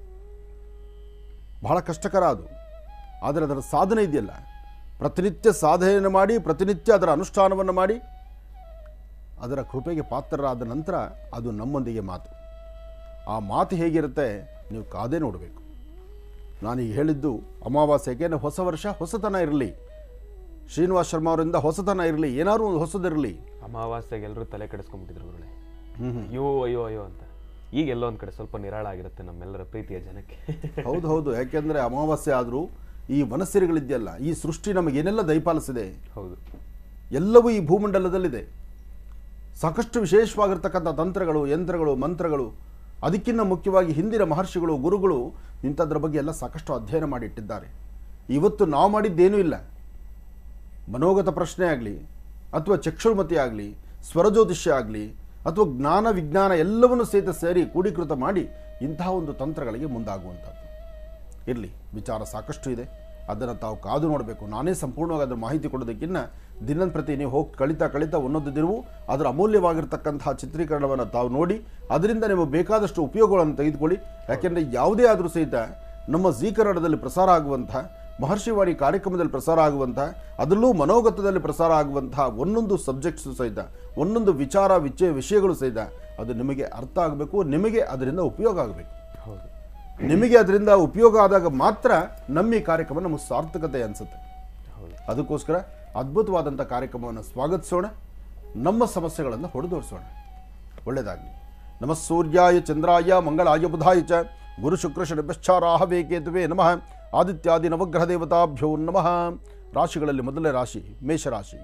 ಬಹಳ ಕಷ್ಟಕರ ಅದು ಆದರೆ ಅದರ ಸಾಧನೆ ಇದೆಯಲ್ಲ ಪ್ರತಿನಿತ್ಯ ಸಾಧನೆಯನ್ನು ಮಾಡಿ ಪ್ರತಿನಿತ್ಯ ಅದರ ಅನುಷ್ಠಾನವನ್ನು ಮಾಡಿ ಅದರ ಕೃಪೆಗೆ ಪಾತ್ರರಾದ ನಂತರ ಅದು ನಮ್ಮೊಂದಿಗೆ ಮಾತು ಆ ಮಾತು ಹೇಗಿರುತ್ತೆ ನೀವು ಕಾದೇ ನೋಡಬೇಕು ನಾನೀಗ ಹೇಳಿದ್ದು ಅಮಾವಾಸ್ಯೆಗೆ ಏಕೆಂದರೆ ಹೊಸ ವರ್ಷ ಹೊಸತನ ಇರಲಿ ಶ್ರೀನಿವಾಸ್ ಶರ್ಮಾ ಅವರಿಂದ ಹೊಸತನ ಇರಲಿ ಏನಾದ್ರು ಒಂದು ಹೊಸದಿರಲಿ ಅಮಾವಾಸ್ಯೆಗೆ ಎಲ್ಲರೂ ತಲೆ ಕೆಡಿಸ್ಕೊಂಡ್ಬಿಟ್ಟಿದ್ರು ಗುರುಳೆ ಅಯ್ಯೋ ಅಯ್ಯೋ ಅಯ್ಯೋ ಅಂತ ಈಗ ಎಲ್ಲೋ ಒಂದ್ ಕಡೆ ಸ್ವಲ್ಪ ನಿರಾಳ ಆಗಿರುತ್ತೆ ನಮ್ಮೆಲ್ಲರ ಪ್ರೀತಿಯ ಜನಕ್ಕೆ ಹೌದು ಹೌದು ಯಾಕೆಂದರೆ ಅಮಾವಾಸ್ಯೆ ಆದರೂ ಈ ವನಸಿರಿಗಳಿದೆಯಲ್ಲ ಈ ಸೃಷ್ಟಿ ನಮಗೇನೆಲ್ಲ ದಯಪಾಲಿಸಿದೆ ಹೌದು ಎಲ್ಲವೂ ಈ ಭೂಮಂಡಲದಲ್ಲಿದೆ ಸಾಕಷ್ಟು ವಿಶೇಷವಾಗಿರ್ತಕ್ಕಂಥ ತಂತ್ರಗಳು ಯಂತ್ರಗಳು ಮಂತ್ರಗಳು ಅದಕ್ಕಿಂತ ಮುಖ್ಯವಾಗಿ ಹಿಂದಿನ ಮಹರ್ಷಿಗಳು ಗುರುಗಳು ಇಂಥದ್ರ ಬಗ್ಗೆ ಎಲ್ಲ ಸಾಕಷ್ಟು ಅಧ್ಯಯನ ಮಾಡಿಟ್ಟಿದ್ದಾರೆ ಇವತ್ತು ನಾವು ಮಾಡಿದ್ದೇನೂ ಇಲ್ಲ ಮನೋಗತ ಪ್ರಶ್ನೆ ಆಗಲಿ ಅಥವಾ ಚಕ್ಷುರ್ಮತಿ ಆಗಲಿ ಸ್ವರಜ್ಯೋತಿಷ್ಯ ಆಗಲಿ ಅಥವಾ ಜ್ಞಾನ ವಿಜ್ಞಾನ ಎಲ್ಲವನ್ನು ಸಹಿತ ಸೇರಿ ಕೂಡೀಕೃತ ಮಾಡಿ ಇಂತಹ ಒಂದು ತಂತ್ರಗಳಿಗೆ ಮುಂದಾಗುವಂಥದ್ದು ಇರಲಿ ವಿಚಾರ ಸಾಕಷ್ಟು ಇದೆ ಅದನ್ನು ತಾವು ಕಾದು ನೋಡಬೇಕು ನಾನೇ ಸಂಪೂರ್ಣವಾಗಿ ಅದರ ಮಾಹಿತಿ ಕೊಡೋದಕ್ಕಿಂತ ದಿನದ ಪ್ರತಿ ನೀವು ಹೋಗಿ ಕಳಿತಾ ಕಳಿತಾ ಒಂದೊಂದು ದಿನವೂ ಅದರ ಅಮೂಲ್ಯವಾಗಿರ್ತಕ್ಕಂತಹ ಚಿತ್ರೀಕರಣವನ್ನು ತಾವು ನೋಡಿ ಅದರಿಂದ ನಿಮಗೆ ಬೇಕಾದಷ್ಟು ಉಪಯೋಗಗಳನ್ನು ತೆಗೆದುಕೊಳ್ಳಿ ಯಾಕೆಂದರೆ ಯಾವುದೇ ಆದರೂ ಸಹಿತ ನಮ್ಮ ಜೀ ಕನ್ನಡದಲ್ಲಿ ಪ್ರಸಾರ ಆಗುವಂತಹ ಮಹರ್ಷಿವಾಣಿ ಕಾರ್ಯಕ್ರಮದಲ್ಲಿ ಪ್ರಸಾರ ಆಗುವಂತಹ ಅದರಲ್ಲೂ ಮನೋಗತದಲ್ಲಿ ಪ್ರಸಾರ ಆಗುವಂತಹ ಒಂದೊಂದು ಸಬ್ಜೆಕ್ಟ್ಸು ಸಹಿತ ಒಂದೊಂದು ವಿಚಾರ ವಿಚಯ ವಿಷಯಗಳು ಸಹಿತ ಅದು ನಿಮಗೆ ಅರ್ಥ ಆಗಬೇಕು ನಿಮಗೆ ಅದರಿಂದ ಉಪಯೋಗ ಆಗಬೇಕು ಹೌದು ನಿಮಗೆ ಅದರಿಂದ ಉಪಯೋಗ ಆದಾಗ ಮಾತ್ರ ನಮ್ಮ ಈ ಕಾರ್ಯಕ್ರಮ ನಮಗೆ ಸಾರ್ಥಕತೆ ಅನಿಸುತ್ತೆ ಹೌದು ಅದಕ್ಕೋಸ್ಕರ ಅದ್ಭುತವಾದಂಥ ಕಾರ್ಯಕ್ರಮವನ್ನು ಸ್ವಾಗತಿಸೋಣ ನಮ್ಮ ಸಮಸ್ಯೆಗಳನ್ನು ಹೊಡೆದೋಡಿಸೋಣ ಒಳ್ಳೆಯದಾಗಲಿ ನಮ ಸೂರ್ಯಾಯ ಚಂದ್ರಾಯ ಮಂಗಳಾಯ ಬುಧಾಯ ಚ ಗುರು ಶುಕ್ರ ಶನಿಶ್ಚಾರಾಹವೇ ಕೇತುವೆ ನಮಃ ಆದಿತ್ಯಾದಿ ನವಗ್ರಹ ದೇವತಾಭ್ಯೋ ನಮಃ ರಾಶಿಗಳಲ್ಲಿ ಮೊದಲನೇ ರಾಶಿ ಮೇಷರಾಶಿ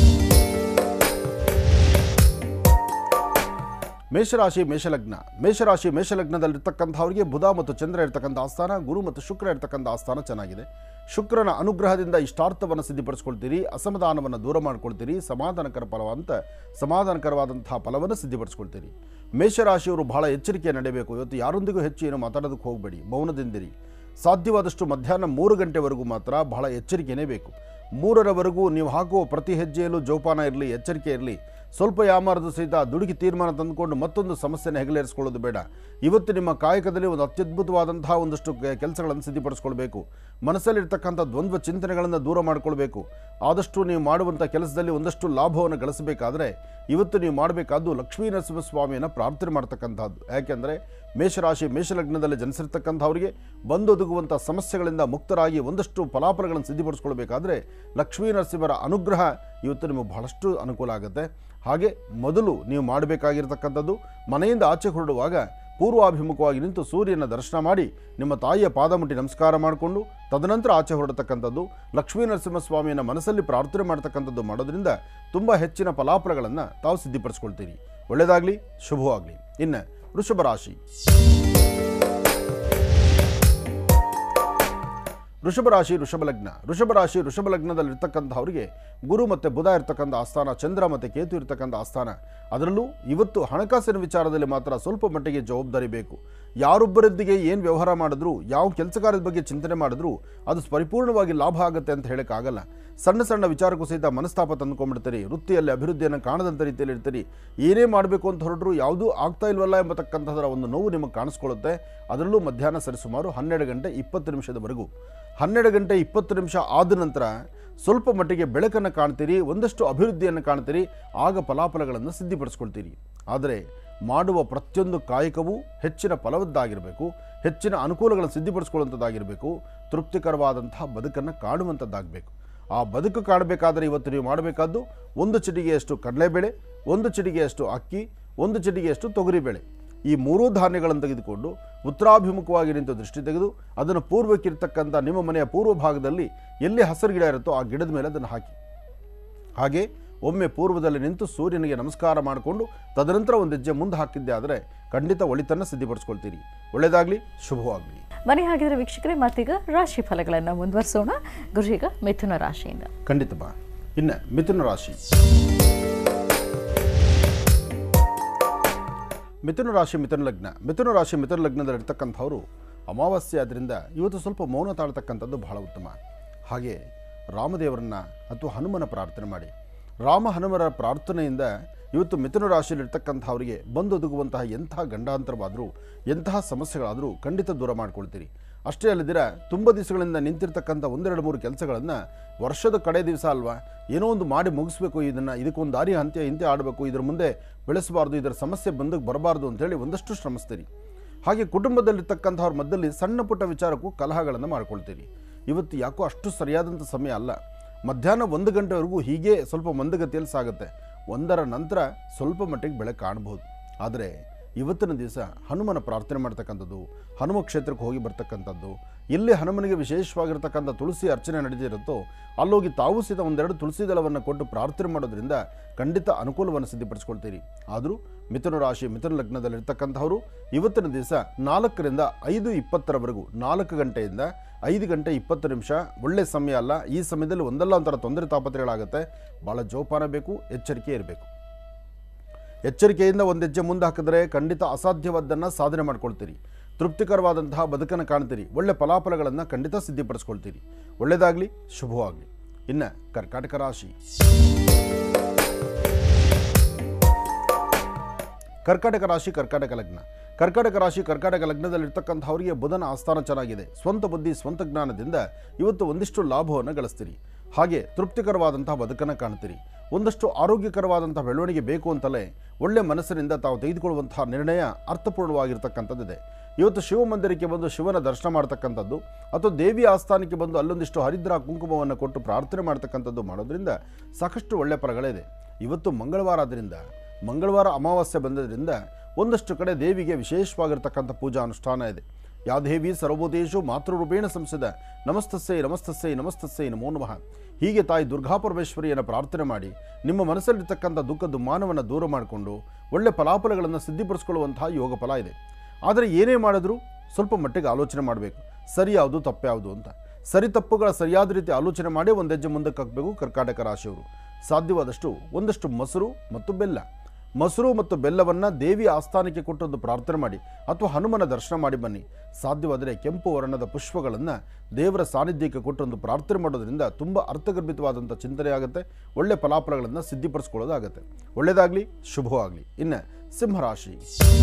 ಮೇಷರಾಶಿ ಮೇಷಲಗ್ನ ಮೇಷರಾಶಿ ಮೇಷಲಗ್ನದಲ್ಲಿರ್ತಕ್ಕಂಥವ್ರಿಗೆ ಬುಧ ಮತ್ತು ಚಂದ್ರ ಇರ್ತಕ್ಕಂಥ ಆಸ್ಥಾನ ಗುರು ಮತ್ತು ಶುಕ್ರ ಇರ್ತಕ್ಕಂಥ ಆಸ್ಥಾನ ಚೆನ್ನಾಗಿದೆ ಶುಕ್ರನ ಅನುಗ್ರಹದಿಂದ ಇಷ್ಟಾರ್ಥವನ್ನು ಸಿದ್ಧಿಪಡಿಸ್ಕೊಳ್ತೀರಿ ಅಸಮಾಧಾನವನ್ನು ದೂರ ಮಾಡ್ಕೊಳ್ತೀರಿ ಸಮಾಧಾನಕರ ಫಲವಂತ ಸಮಾಧಾನಕರವಾದಂತಹ ಫಲವನ್ನು ಸಿದ್ಧಿಪಡಿಸ್ಕೊಳ್ತೀರಿ ಮೇಷರಾಶಿಯವರು ಬಹಳ ಎಚ್ಚರಿಕೆ ನಡೆಯಬೇಕು ಇವತ್ತು ಯಾರೊಂದಿಗೂ ಹೆಚ್ಚು ಏನು ಮಾತಾಡೋದಕ್ಕೆ ಹೋಗಬೇಡಿ ಮೌನದಿಂದಿರಿ ಸಾಧ್ಯವಾದಷ್ಟು ಮಧ್ಯಾಹ್ನ ಮೂರು ಗಂಟೆವರೆಗೂ ಮಾತ್ರ ಬಹಳ ಎಚ್ಚರಿಕೆನೇ ಬೇಕು ಮೂರರವರೆಗೂ ನೀವು ಹಾಕುವ ಪ್ರತಿ ಹೆಜ್ಜೆಯಲ್ಲೂ ಜೋಪಾನ ಇರಲಿ ಎಚ್ಚರಿಕೆ ಇರಲಿ ಸ್ವಲ್ಪ ಯಾಮಾರದ ಸಹಿತ ದುಡುಕಿ ತೀರ್ಮಾನ ತಂದುಕೊಂಡು ಮತ್ತೊಂದು ಸಮಸ್ಯೆನ ಹೆಗಲೇರಿಸ್ಕೊಳ್ಳೋದು ಬೇಡ ಇವತ್ತು ನಿಮ್ಮ ಕಾಯಕದಲ್ಲಿ ಒಂದು ಅತ್ಯದ್ಭುತವಾದಂತಹ ಒಂದಷ್ಟು ಕೆಲಸಗಳನ್ನು ಸಿದ್ಧಪಡಿಸ್ಕೊಳ್ಬೇಕು ಮನಸ್ಸಲ್ಲಿರ್ತಕ್ಕಂಥ ದ್ವಂದ್ವ ಚಿಂತನೆಗಳನ್ನು ದೂರ ಮಾಡಿಕೊಳ್ಬೇಕು ಆದಷ್ಟು ನೀವು ಮಾಡುವಂಥ ಕೆಲಸದಲ್ಲಿ ಒಂದಷ್ಟು ಲಾಭವನ್ನು ಗಳಿಸಬೇಕಾದ್ರೆ ಇವತ್ತು ನೀವು ಮಾಡಬೇಕಾದ್ದು ಲಕ್ಷ್ಮೀ ನರಸಿಂಹಸ್ವಾಮಿಯನ್ನು ಪ್ರಾರ್ಥನೆ ಮಾಡ್ತಕ್ಕಂಥದ್ದು ಯಾಕೆಂದರೆ ಮೇಷರಾಶಿ ಮೇಷಲಗ್ನದಲ್ಲಿ ಜನಿಸಿರ್ತಕ್ಕಂಥವರಿಗೆ ಬಂದೊದಗುವಂಥ ಸಮಸ್ಯೆಗಳಿಂದ ಮುಕ್ತರಾಗಿ ಒಂದಷ್ಟು ಫಲಾಫಲಗಳನ್ನು ಸಿದ್ಧಪಡಿಸ್ಕೊಳ್ಬೇಕಾದ್ರೆ ಲಕ್ಷ್ಮೀ ನರಸಿಂಹರ ಅನುಗ್ರಹ ಇವತ್ತು ನಿಮಗೆ ಬಹಳಷ್ಟು ಅನುಕೂಲ ಆಗುತ್ತೆ ಹಾಗೆ ಮೊದಲು ನೀವು ಮಾಡಬೇಕಾಗಿರ್ತಕ್ಕಂಥದ್ದು ಮನೆಯಿಂದ ಆಚೆ ಹೊರಡುವಾಗ ಪೂರ್ವಾಭಿಮುಖವಾಗಿ ನಿಂತು ಸೂರ್ಯನ ದರ್ಶನ ಮಾಡಿ ನಿಮ್ಮ ತಾಯಿಯ ಪಾದ ಮುಟ್ಟಿ ನಮಸ್ಕಾರ ಮಾಡಿಕೊಂಡು ತದನಂತರ ಆಚೆ ಹೊರಡತಕ್ಕಂಥದ್ದು ಲಕ್ಷ್ಮೀ ನರಸಿಂಹಸ್ವಾಮಿಯನ್ನು ಮನಸ್ಸಲ್ಲಿ ಪ್ರಾರ್ಥನೆ ಮಾಡ್ತಕ್ಕಂಥದ್ದು ಮಾಡೋದ್ರಿಂದ ತುಂಬ ಹೆಚ್ಚಿನ ಫಲಾಫಲಗಳನ್ನು ತಾವು ಸಿದ್ಧಿಪಡಿಸ್ಕೊಳ್ತೀರಿ ಒಳ್ಳೆಯದಾಗಲಿ ಶುಭವಾಗಲಿ ಇನ್ನು ವೃಷಭ ರಾಶಿ ವೃಷಭ ರಾಶಿ ವೃಷಭ ಲಗ್ನ ವೃಷಭ ರಾಶಿ ವೃಷಭ ಲಗ್ನದಲ್ಲಿರ್ತಕ್ಕಂಥವರಿಗೆ ಗುರು ಮತ್ತು ಬುಧ ಇರ್ತಕ್ಕಂಥ ಆಸ್ಥಾನ ಚಂದ್ರ ಮತ್ತು ಕೇತು ಇರ್ತಕ್ಕಂಥ ಆಸ್ಥಾನ ಅದರಲ್ಲೂ ಇವತ್ತು ಹಣಕಾಸಿನ ವಿಚಾರದಲ್ಲಿ ಮಾತ್ರ ಸ್ವಲ್ಪ ಮಟ್ಟಿಗೆ ಜವಾಬ್ದಾರಿ ಬೇಕು ಯಾರೊಬ್ಬರದ್ದಿಗೆ ಏನು ವ್ಯವಹಾರ ಮಾಡಿದ್ರು ಯಾವ ಕೆಲಸ ಕಾರ್ಯದ ಬಗ್ಗೆ ಚಿಂತನೆ ಮಾಡಿದ್ರು ಅದು ಪರಿಪೂರ್ಣವಾಗಿ ಲಾಭ ಆಗುತ್ತೆ ಅಂತ ಹೇಳೋಕ್ಕಾಗಲ್ಲ ಸಣ್ಣ ಸಣ್ಣ ವಿಚಾರಕ್ಕೂ ಸಹಿತ ಮನಸ್ತಾಪ ತಂದುಕೊಂಡ್ಬಿಡ್ತೀರಿ ವೃತ್ತಿಯಲ್ಲಿ ಅಭಿವೃದ್ಧಿಯನ್ನು ಕಾಣದಂಥ ರೀತಿಯಲ್ಲಿ ಇರ್ತೀರಿ ಏನೇ ಮಾಡಬೇಕು ಅಂತ ಹೊರಟರು ಯಾವುದೂ ಆಗ್ತಾ ಇಲ್ವಲ್ಲ ಎಂಬತಕ್ಕಂಥದ್ರ ಒಂದು ನೋವು ನಿಮಗೆ ಕಾಣಿಸ್ಕೊಳ್ಳುತ್ತೆ ಅದರಲ್ಲೂ ಮಧ್ಯಾಹ್ನ ಸರಿಸುಮಾರು ಹನ್ನೆರಡು ಗಂಟೆ ಇಪ್ಪತ್ತು ನಿಮಿಷದವರೆಗೂ ಹನ್ನೆರಡು ಗಂಟೆ ಇಪ್ಪತ್ತು ನಿಮಿಷ ಆದ ನಂತರ ಸ್ವಲ್ಪ ಮಟ್ಟಿಗೆ ಬೆಳಕನ್ನು ಕಾಣ್ತೀರಿ ಒಂದಷ್ಟು ಅಭಿವೃದ್ಧಿಯನ್ನು ಕಾಣ್ತೀರಿ ಆಗ ಫಲಾಫಲಗಳನ್ನು ಸಿದ್ಧಿಪಡಿಸ್ಕೊಳ್ತೀರಿ ಆದರೆ ಮಾಡುವ ಪ್ರತಿಯೊಂದು ಕಾಯಕವೂ ಹೆಚ್ಚಿನ ಫಲವದ್ದಾಗಿರಬೇಕು ಹೆಚ್ಚಿನ ಅನುಕೂಲಗಳನ್ನು ಸಿದ್ಧಿಪಡಿಸ್ಕೊಳ್ಳುವಂಥದ್ದಾಗಿರಬೇಕು ತೃಪ್ತಿಕರವಾದಂತಹ ಬದುಕನ್ನು ಕಾಣುವಂಥದ್ದಾಗಬೇಕು ಆ ಬದುಕು ಕಾಣಬೇಕಾದರೆ ಇವತ್ತು ನೀವು ಮಾಡಬೇಕಾದ್ದು ಒಂದು ಚಿಟಿಗೆಯಷ್ಟು ಕಡಲೆಬೇಳೆ ಒಂದು ಚಿಟಿಗೆಯಷ್ಟು ಅಕ್ಕಿ ಒಂದು ಚಿಟಿಗೆಯಷ್ಟು ತೊಗರಿಬೇಳೆ ಈ ಮೂರೂ ಧಾನ್ಯಗಳನ್ನು ತೆಗೆದುಕೊಂಡು ಉತ್ತರಾಭಿಮುಖವಾಗಿ ನಿಂತು ದೃಷ್ಟಿ ತೆಗೆದು ಅದನ್ನು ಪೂರ್ವಕ್ಕಿರ್ತಕ್ಕಂಥ ನಿಮ್ಮ ಮನೆಯ ಪೂರ್ವ ಭಾಗದಲ್ಲಿ ಎಲ್ಲಿ ಹಸಿರು ಗಿಡ ಇರುತ್ತೋ ಆ ಗಿಡದ ಮೇಲೆ ಅದನ್ನು ಹಾಕಿ ಹಾಗೆ ಒಮ್ಮೆ ಪೂರ್ವದಲ್ಲಿ ನಿಂತು ಸೂರ್ಯನಿಗೆ ನಮಸ್ಕಾರ ಮಾಡಿಕೊಂಡು ತದನಂತರ ಒಂದು ಹೆಜ್ಜೆ ಮುಂದೆ ಹಾಕಿದ್ದೆ ಆದರೆ ಖಂಡಿತ ಒಳಿತನ್ನು ಸಿದ್ಧಿಪಡಿಸ್ಕೊಳ್ತೀರಿ ಒಳ್ಳೆಯದಾಗಲಿ ಶುಭವಾಗಲಿ ಬನ್ನಿ ಹಾಗಿದ್ರೆ ವೀಕ್ಷಕರೇ ಮತ್ತೀಗ ರಾಶಿ ಫಲಗಳನ್ನು ಮುಂದುವರಿಸೋಣ ಗುರುಜೀಗ ಮಿಥುನ ರಾಶಿಯಿಂದ ಖಂಡಿತ ಬಾ ಇನ್ನು ಮಿಥುನ ರಾಶಿ ಮಿಥುನ ರಾಶಿ ಮಿಥುನ ಲಗ್ನ ಮಿಥುನ ರಾಶಿ ಮಿಥುನ ಲಗ್ನದಲ್ಲಿರ್ತಕ್ಕಂಥವರು ಅಮಾವಾಸ್ಯೆ ಆದ್ದರಿಂದ ಇವತ್ತು ಸ್ವಲ್ಪ ಮೌನ ತಾಳ್ತಕ್ಕಂಥದ್ದು ಬಹಳ ಉತ್ತಮ ಹಾಗೆ ರಾಮದೇವರನ್ನ ಅಥವಾ ಹನುಮನ ಪ್ರಾರ್ಥನೆ ಮಾಡಿ ರಾಮ ಹನುಮರ ಪ್ರಾರ್ಥನೆಯಿಂದ ಇವತ್ತು ಮಿಥುನ ರಾಶಿಯಲ್ಲಿರ್ತಕ್ಕಂಥವರಿಗೆ ಬಂದೊದಗುವಂತಹ ಎಂಥ ಗಂಡಾಂತರವಾದರೂ ಎಂತಹ ಸಮಸ್ಯೆಗಳಾದರೂ ಖಂಡಿತ ದೂರ ಮಾಡ್ಕೊಳ್ತೀರಿ ಅಷ್ಟೇ ಅಲ್ಲದಿರ ತುಂಬ ದಿವಸಗಳಿಂದ ನಿಂತಿರ್ತಕ್ಕಂಥ ಒಂದೆರಡು ಮೂರು ಕೆಲಸಗಳನ್ನು ವರ್ಷದ ಕಡೆ ದಿವಸ ಅಲ್ವಾ ಏನೋ ಒಂದು ಮಾಡಿ ಮುಗಿಸ್ಬೇಕು ಇದನ್ನು ಇದಕ್ಕೊಂದು ದಾರಿ ಅಂತ್ಯ ಇಂತೆ ಆಡಬೇಕು ಇದರ ಮುಂದೆ ಬೆಳೆಸಬಾರ್ದು ಇದರ ಸಮಸ್ಯೆ ಬಂದಕ್ಕೆ ಬರಬಾರ್ದು ಅಂತೇಳಿ ಒಂದಷ್ಟು ಶ್ರಮಿಸ್ತೀರಿ ಹಾಗೆ ಕುಟುಂಬದಲ್ಲಿರ್ತಕ್ಕಂಥವ್ರ ಮಧ್ಯದಲ್ಲಿ ಸಣ್ಣ ಪುಟ್ಟ ವಿಚಾರಕ್ಕೂ ಕಲಹಗಳನ್ನು ಮಾಡ್ಕೊಳ್ತೀರಿ ಇವತ್ತು ಯಾಕೋ ಅಷ್ಟು ಸರಿಯಾದಂಥ ಸಮಯ ಅಲ್ಲ ಮಧ್ಯಾಹ್ನ ಒಂದು ಗಂಟೆವರೆಗೂ ಹೀಗೆ ಸ್ವಲ್ಪ ಮಂದಗತಿಯಲ್ಲಿ ಸಾಗುತ್ತೆ ಒಂದರ ನಂತರ ಸ್ವಲ್ಪ ಮಟ್ಟಿಗೆ ಬೆಳೆ ಕಾಣಬಹುದು ಆದರೆ ಇವತ್ತಿನ ದಿವಸ ಹನುಮನ ಪ್ರಾರ್ಥನೆ ಮಾಡ್ತಕ್ಕಂಥದ್ದು ಹನುಮ ಕ್ಷೇತ್ರಕ್ಕೆ ಹೋಗಿ ಬರ್ತಕ್ಕಂಥದ್ದು ಎಲ್ಲಿ ಹನುಮನಿಗೆ ವಿಶೇಷವಾಗಿರ್ತಕ್ಕಂಥ ತುಳಸಿ ಅರ್ಚನೆ ನಡೆದಿರುತ್ತೋ ಅಲ್ಲೋಗಿ ತಾವು ಸಹಿತ ಒಂದೆರಡು ತುಳಸಿ ದಳವನ್ನು ಕೊಟ್ಟು ಪ್ರಾರ್ಥನೆ ಮಾಡೋದ್ರಿಂದ ಖಂಡಿತ ಅನುಕೂಲವನ್ನು ಸಿದ್ಧಪಡಿಸ್ಕೊಳ್ತೀರಿ ಆದರೂ ಮಿಥುನ ರಾಶಿ ಮಿಥುನ ಲಗ್ನದಲ್ಲಿರ್ತಕ್ಕಂಥವರು ಇವತ್ತಿನ ದಿವಸ ನಾಲ್ಕರಿಂದ ಐದು ಇಪ್ಪತ್ತರವರೆಗೂ ನಾಲ್ಕು ಗಂಟೆಯಿಂದ ಐದು ಗಂಟೆ ಇಪ್ಪತ್ತು ನಿಮಿಷ ಒಳ್ಳೆ ಸಮಯ ಅಲ್ಲ ಈ ಸಮಯದಲ್ಲಿ ಒಂದಲ್ಲ ಒಂಥರ ತೊಂದರೆ ತಾಪತ್ರೆಗಳಾಗುತ್ತೆ ಭಾಳ ಜೋಪಾನ ಬೇಕು ಎಚ್ಚರಿಕೆ ಇರಬೇಕು ಎಚ್ಚರಿಕೆಯಿಂದ ಒಂದು ಹೆಜ್ಜೆ ಮುಂದೆ ಹಾಕಿದ್ರೆ ಖಂಡಿತ ಅಸಾಧ್ಯವಾದ್ದನ್ನು ಸಾಧನೆ ಮಾಡ್ಕೊಳ್ತೀರಿ ತೃಪ್ತಿಕರವಾದಂತಹ ಬದುಕನ್ನು ಕಾಣ್ತೀರಿ ಒಳ್ಳೆ ಫಲಾಫಲಗಳನ್ನು ಖಂಡಿತ ಸಿದ್ಧಿಪಡಿಸ್ಕೊಳ್ತೀರಿ ಒಳ್ಳೆಯದಾಗಲಿ ಶುಭವಾಗಲಿ ಇನ್ನು ಕರ್ಕಾಟಕ ರಾಶಿ ಕರ್ಕಾಟಕ ರಾಶಿ ಕರ್ಕಾಟಕ ಲಗ್ನ ಕರ್ಕಾಟಕ ರಾಶಿ ಕರ್ಕಾಟಕ ಲಗ್ನದಲ್ಲಿರ್ತಕ್ಕಂಥವರಿಗೆ ಬುಧನ ಆಸ್ಥಾನ ಚೆನ್ನಾಗಿದೆ ಸ್ವಂತ ಬುದ್ಧಿ ಸ್ವಂತ ಜ್ಞಾನದಿಂದ ಇವತ್ತು ಒಂದಿಷ್ಟು ಲಾಭವನ್ನು ಗಳಿಸ್ತೀರಿ ಹಾಗೆ ತೃಪ್ತಿಕರವಾದಂತಹ ಬದುಕನ್ನು ಕಾಣ್ತೀರಿ ಒಂದಷ್ಟು ಆರೋಗ್ಯಕರವಾದಂಥ ಬೆಳವಣಿಗೆ ಬೇಕು ಅಂತಲೇ ಒಳ್ಳೆ ಮನಸ್ಸಿನಿಂದ ತಾವು ತೆಗೆದುಕೊಳ್ಳುವಂತಹ ನಿರ್ಣಯ ಅರ್ಥಪೂರ್ಣವಾಗಿರ್ತಕ್ಕಂಥದ್ದಿದೆ ಇವತ್ತು ಶಿವಮಂದಿರಕ್ಕೆ ಬಂದು ಶಿವನ ದರ್ಶನ ಮಾಡ್ತಕ್ಕಂಥದ್ದು ಅಥವಾ ದೇವಿ ಆಸ್ಥಾನಕ್ಕೆ ಬಂದು ಅಲ್ಲೊಂದಿಷ್ಟು ಹರಿದ್ರ ಕುಂಕುಮವನ್ನು ಕೊಟ್ಟು ಪ್ರಾರ್ಥನೆ ಮಾಡ್ತಕ್ಕಂಥದ್ದು ಮಾಡೋದ್ರಿಂದ ಸಾಕಷ್ಟು ಒಳ್ಳೆ ಫಲಗಳಿದೆ ಇವತ್ತು ಮಂಗಳವಾರ ಆದ್ದರಿಂದ ಮಂಗಳವಾರ ಅಮಾವಾಸ್ಯೆ ಬಂದದ್ರಿಂದ ಒಂದಷ್ಟು ಕಡೆ ದೇವಿಗೆ ವಿಶೇಷವಾಗಿರ್ತಕ್ಕಂಥ ಪೂಜಾ ಅನುಷ್ಠಾನ ಇದೆ ಯಾ ದೇವಿ ಸರ್ವೋದೇಶು ಮಾತೃರೂಪೇಣ ಸಂಸದ ನಮಸ್ತಸ್ಸೈ ನಮಸ್ತಸ್ಸೈ ನಮಸ್ತಸ್ಸೈ ನಮೋ ನಮಃ ಹೀಗೆ ತಾಯಿ ದುರ್ಗಾಪರಮೇಶ್ವರಿಯನ್ನು ಪ್ರಾರ್ಥನೆ ಮಾಡಿ ನಿಮ್ಮ ಮನಸ್ಸಲ್ಲಿರ್ತಕ್ಕಂಥ ದುಃಖ ದುಮ್ಮಾನವನ್ನು ದೂರ ಮಾಡಿಕೊಂಡು ಒಳ್ಳೆ ಫಲಾಫಲಗಳನ್ನು ಸಿದ್ಧಿಪಡಿಸ್ಕೊಳ್ಳುವಂತಹ ಯೋಗ ಫಲ ಇದೆ ಆದರೆ ಏನೇ ಮಾಡಿದ್ರೂ ಸ್ವಲ್ಪ ಮಟ್ಟಿಗೆ ಆಲೋಚನೆ ಮಾಡಬೇಕು ಸರಿ ಯಾವುದು ತಪ್ಪು ಯಾವುದು ಅಂತ ಸರಿ ತಪ್ಪುಗಳ ಸರಿಯಾದ ರೀತಿ ಆಲೋಚನೆ ಮಾಡಿ ಒಂದು ಹೆಜ್ಜೆ ಮುಂದಕ್ಕೆ ಹಾಕಬೇಕು ಕರ್ಕಾಟಕ ರಾಶಿಯವರು ಸಾಧ್ಯವಾದಷ್ಟು ಒಂದಷ್ಟು ಮೊಸರು ಮತ್ತು ಬೆಲ್ಲ ಮೊಸರು ಮತ್ತು ಬೆಲ್ಲವನ್ನು ದೇವಿ ಆಸ್ಥಾನಕ್ಕೆ ಕೊಟ್ಟೊಂದು ಪ್ರಾರ್ಥನೆ ಮಾಡಿ ಅಥವಾ ಹನುಮನ ದರ್ಶನ ಮಾಡಿ ಬನ್ನಿ ಸಾಧ್ಯವಾದರೆ ಕೆಂಪು ವರ್ಣದ ಪುಷ್ಪಗಳನ್ನು ದೇವರ ಸಾನ್ನಿಧ್ಯಕ್ಕೆ ಕೊಟ್ಟೊಂದು ಪ್ರಾರ್ಥನೆ ಮಾಡೋದ್ರಿಂದ ತುಂಬ ಅರ್ಥಗರ್ಭಿತವಾದಂಥ ಚಿಂತನೆ ಆಗುತ್ತೆ ಒಳ್ಳೆ ಫಲಾಫಲಗಳನ್ನು ಸಿದ್ಧಿಪಡಿಸ್ಕೊಳ್ಳೋದಾಗುತ್ತೆ ಒಳ್ಳೆಯದಾಗಲಿ ಶುಭವಾಗಲಿ ಇನ್ನು ಸಿಂಹರಾಶಿ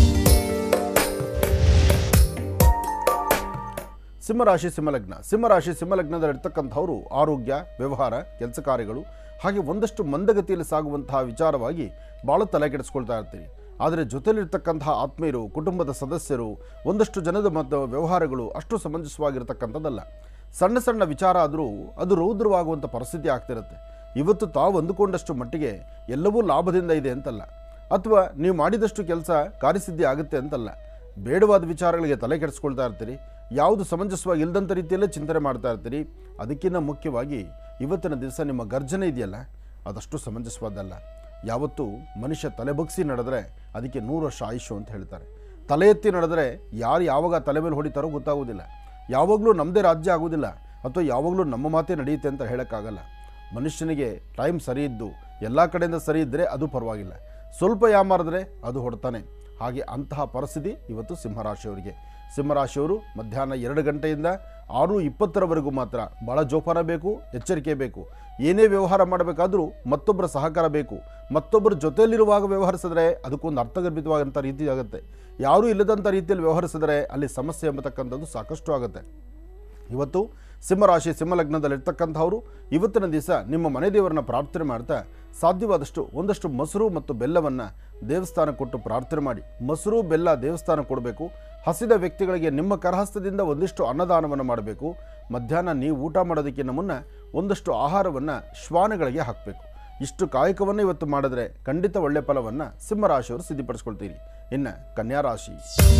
ಸಿಂಹರಾಶಿ ಸಿಂಹಲಗ್ನ ಸಿಂಹರಾಶಿ ಸಿಂಹಲಗ್ನದಲ್ಲಿರ್ತಕ್ಕಂಥವರು ಆರೋಗ್ಯ ವ್ಯವಹಾರ ಕೆಲಸ ಕಾರ್ಯಗಳು ಹಾಗೆ ಒಂದಷ್ಟು ಮಂದಗತಿಯಲ್ಲಿ ಸಾಗುವಂತಹ ವಿಚಾರವಾಗಿ ಭಾಳ ತಲೆ ಕೆಡಿಸ್ಕೊಳ್ತಾ ಇರ್ತೀರಿ ಆದರೆ ಜೊತೆಲಿರ್ತಕ್ಕಂತಹ ಆತ್ಮೀಯರು ಕುಟುಂಬದ ಸದಸ್ಯರು ಒಂದಷ್ಟು ಜನದ ಮತ್ತು ವ್ಯವಹಾರಗಳು ಅಷ್ಟು ಸಮಂಜಸವಾಗಿರ್ತಕ್ಕಂಥದ್ದಲ್ಲ ಸಣ್ಣ ಸಣ್ಣ ವಿಚಾರ ಆದರೂ ಅದು ರೌದ್ರವಾಗುವಂಥ ಪರಿಸ್ಥಿತಿ ಆಗ್ತಿರುತ್ತೆ ಇವತ್ತು ತಾವು ಅಂದುಕೊಂಡಷ್ಟು ಮಟ್ಟಿಗೆ ಎಲ್ಲವೂ ಲಾಭದಿಂದ ಇದೆ ಅಂತಲ್ಲ ಅಥವಾ ನೀವು ಮಾಡಿದಷ್ಟು ಕೆಲಸ ಕಾರ್ಯಸಿದ್ಧಿ ಆಗುತ್ತೆ ಅಂತಲ್ಲ ಬೇಡವಾದ ವಿಚಾರಗಳಿಗೆ ತಲೆ ಕೆಡಿಸ್ಕೊಳ್ತಾ ಇರ್ತೀರಿ ಯಾವುದು ಸಮಂಜಸವಾಗಿ ಇಲ್ಲದಂಥ ರೀತಿಯಲ್ಲೇ ಚಿಂತನೆ ಮಾಡ್ತಾ ಇರ್ತೀರಿ ಅದಕ್ಕಿಂತ ಮುಖ್ಯವಾಗಿ ಇವತ್ತಿನ ದಿವಸ ನಿಮ್ಮ ಗರ್ಜನೆ ಇದೆಯಲ್ಲ ಅದಷ್ಟು ಸಮಂಜಸವಾದಲ್ಲ ಯಾವತ್ತೂ ಮನುಷ್ಯ ತಲೆ ಬಗ್ಸಿ ನಡೆದ್ರೆ ಅದಕ್ಕೆ ನೂರು ವರ್ಷ ಆಯುಷು ಅಂತ ಹೇಳ್ತಾರೆ ತಲೆ ಎತ್ತಿ ನಡೆದ್ರೆ ಯಾರು ಯಾವಾಗ ತಲೆ ಮೇಲೆ ಹೊಡಿತಾರೋ ಗೊತ್ತಾಗೋದಿಲ್ಲ ಯಾವಾಗಲೂ ನಮ್ಮದೇ ರಾಜ್ಯ ಆಗೋದಿಲ್ಲ ಅಥವಾ ಯಾವಾಗಲೂ ನಮ್ಮ ಮಾತೇ ನಡೆಯುತ್ತೆ ಅಂತ ಹೇಳೋಕ್ಕಾಗಲ್ಲ ಮನುಷ್ಯನಿಗೆ ಟೈಮ್ ಸರಿ ಇದ್ದು ಎಲ್ಲ ಕಡೆಯಿಂದ ಸರಿ ಇದ್ದರೆ ಅದು ಪರವಾಗಿಲ್ಲ ಸ್ವಲ್ಪ ಯಾಮಾರಿದ್ರೆ ಅದು ಹೊಡ್ತಾನೆ ಹಾಗೆ ಅಂತಹ ಪರಿಸ್ಥಿತಿ ಇವತ್ತು ಸಿಂಹರಾಶಿಯವರಿಗೆ ಸಿಂಹರಾಶಿಯವರು ಮಧ್ಯಾಹ್ನ ಎರಡು ಗಂಟೆಯಿಂದ ಆರು ಇಪ್ಪತ್ತರವರೆಗೂ ಮಾತ್ರ ಭಾಳ ಜೋಪಾನ ಬೇಕು ಎಚ್ಚರಿಕೆ ಬೇಕು ಏನೇ ವ್ಯವಹಾರ ಮಾಡಬೇಕಾದ್ರೂ ಮತ್ತೊಬ್ಬರ ಸಹಕಾರ ಬೇಕು ಮತ್ತೊಬ್ಬರ ಜೊತೆಯಲ್ಲಿರುವಾಗ ವ್ಯವಹರಿಸಿದ್ರೆ ಅದಕ್ಕೊಂದು ಅರ್ಥಗರ್ಭಿತವಾದಂಥ ರೀತಿ ಆಗುತ್ತೆ ಯಾರೂ ಇಲ್ಲದಂಥ ರೀತಿಯಲ್ಲಿ ವ್ಯವಹರಿಸಿದ್ರೆ ಅಲ್ಲಿ ಸಮಸ್ಯೆ ಎಂಬತಕ್ಕಂಥದ್ದು ಸಾಕಷ್ಟು ಆಗುತ್ತೆ ಇವತ್ತು ಸಿಂಹರಾಶಿ ಸಿಂಹಲಗ್ನದಲ್ಲಿರ್ತಕ್ಕಂಥವರು ಇವತ್ತಿನ ದಿವಸ ನಿಮ್ಮ ಮನೆ ದೇವರನ್ನ ಪ್ರಾರ್ಥನೆ ಮಾಡ್ತಾ ಸಾಧ್ಯವಾದಷ್ಟು ಒಂದಷ್ಟು ಮೊಸರು ಮತ್ತು ಬೆಲ್ಲವನ್ನು ದೇವಸ್ಥಾನ ಕೊಟ್ಟು ಪ್ರಾರ್ಥನೆ ಮಾಡಿ ಮೊಸರು ಬೆಲ್ಲ ದೇವಸ್ಥಾನ ಕೊಡಬೇಕು ಹಸಿದ ವ್ಯಕ್ತಿಗಳಿಗೆ ನಿಮ್ಮ ಕರಹಸ್ತದಿಂದ ಒಂದಿಷ್ಟು ಅನ್ನದಾನವನ್ನು ಮಾಡಬೇಕು ಮಧ್ಯಾಹ್ನ ನೀವು ಊಟ ಮಾಡೋದಕ್ಕಿಂತ ಮುನ್ನ ಒಂದಷ್ಟು ಆಹಾರವನ್ನು ಶ್ವಾನಗಳಿಗೆ ಹಾಕಬೇಕು ಇಷ್ಟು ಕಾಯಕವನ್ನು ಇವತ್ತು ಮಾಡಿದ್ರೆ ಖಂಡಿತ ಒಳ್ಳೆ ಫಲವನ್ನು ಸಿಂಹರಾಶಿಯವರು ಸಿದ್ಧಪಡಿಸ್ಕೊಳ್ತೀರಿ ಇನ್ನು ಕನ್ಯಾ ರಾಶಿ